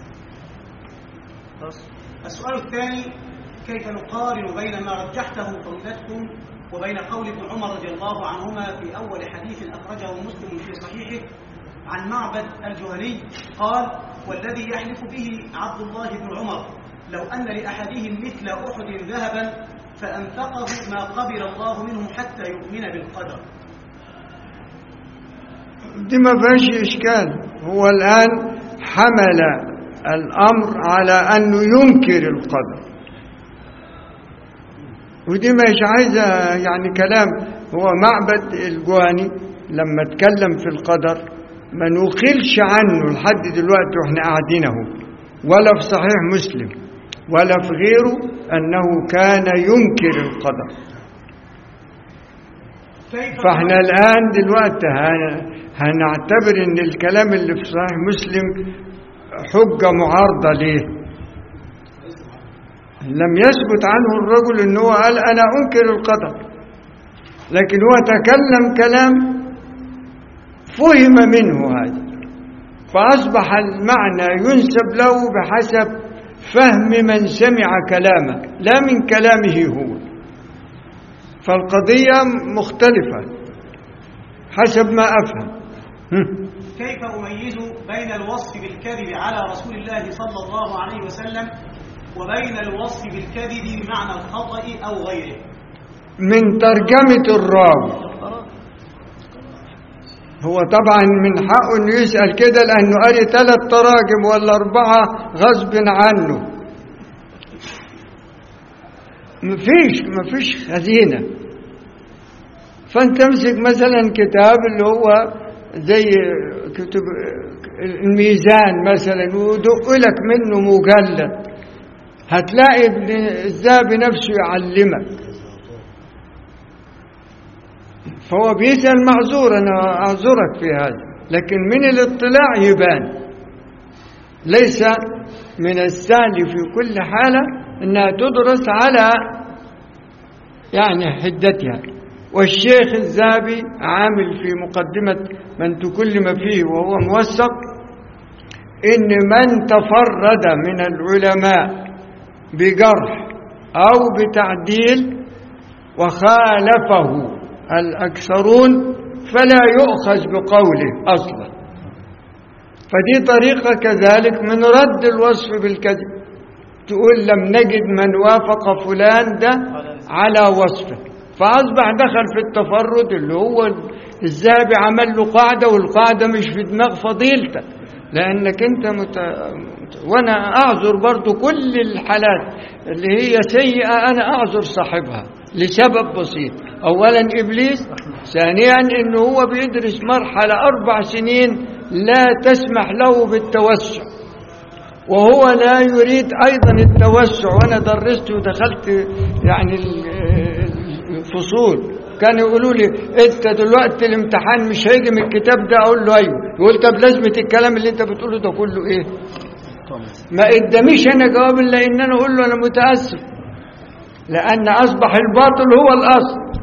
السؤال الثاني كيف نقارن بين ما رجحته فضيلتكم وبين قول ابن عمر رضي الله عنهما في أول حديث أخرجه مسلم في صحيحه عن معبد الجهني قال والذي يحلف به عبد الله بن عمر لو أن لأحدهم مثل أحد ذهبا فأنفقه ما قبل الله منه حتى يؤمن بالقدر دي ما فيهاش إشكال هو الآن حمل الأمر على أنه ينكر القدر ودي مش عايزة يعني كلام هو معبد الجواني لما اتكلم في القدر ما نقلش عنه لحد دلوقتي واحنا قاعدين اهو ولا في صحيح مسلم ولا في غيره أنه كان ينكر القدر كيف فاحنا الآن دلوقتي هن- هنعتبر ان الكلام اللي في صحيح مسلم حجة معارضة ليه لم يثبت عنه الرجل ان هو قال انا انكر القدر لكن هو تكلم كلام فهم منه هذا فأصبح المعنى ينسب له بحسب فهم من سمع كلامه لا من كلامه هو فالقضية مختلفة حسب ما أفهم هم. كيف أميز بين الوصف بالكذب على رسول الله صلى الله عليه وسلم وبين الوصف بالكذب بمعنى الخطأ أو غيره من ترجمة الراوي هو طبعا من حقه انه يسأل كده لأنه قري ثلاث تراجم ولا أربعة غصب عنه مفيش مفيش خزينة فأنت تمسك مثلا كتاب اللي هو زي كتب الميزان مثلا ودق لك منه مجلد هتلاقي ابن الذهبي نفسه يعلمك فهو بيسأل معذور أنا أعذرك في هذا لكن من الاطلاع يبان ليس من السهل في كل حالة أنها تدرس على يعني حدتها والشيخ الذهبي عامل في مقدمة من تكلم فيه وهو موثق إن من تفرد من العلماء بجرح أو بتعديل وخالفه الأكثرون فلا يؤخذ بقوله أصلا فدي طريقة كذلك من رد الوصف بالكذب تقول لم نجد من وافق فلان ده على وصفه فأصبح دخل في التفرد اللي هو الذهبي عمل له قاعدة والقاعدة مش في دماغ فضيلتك لأنك أنت مت... وأنا أعذر برضو كل الحالات اللي هي سيئة أنا أعذر صاحبها لسبب بسيط أولا إبليس ثانيا أنه هو بيدرس مرحلة أربع سنين لا تسمح له بالتوسع وهو لا يريد أيضا التوسع وأنا درست ودخلت يعني الفصول كانوا يقولوا لي انت دلوقتي الامتحان مش هيجي من الكتاب ده اقول له ايوه يقول طب لازمه الكلام اللي انت بتقوله ده كله ايه ما قداميش انا جواب الا ان انا اقول له انا متاسف لان اصبح الباطل هو الاصل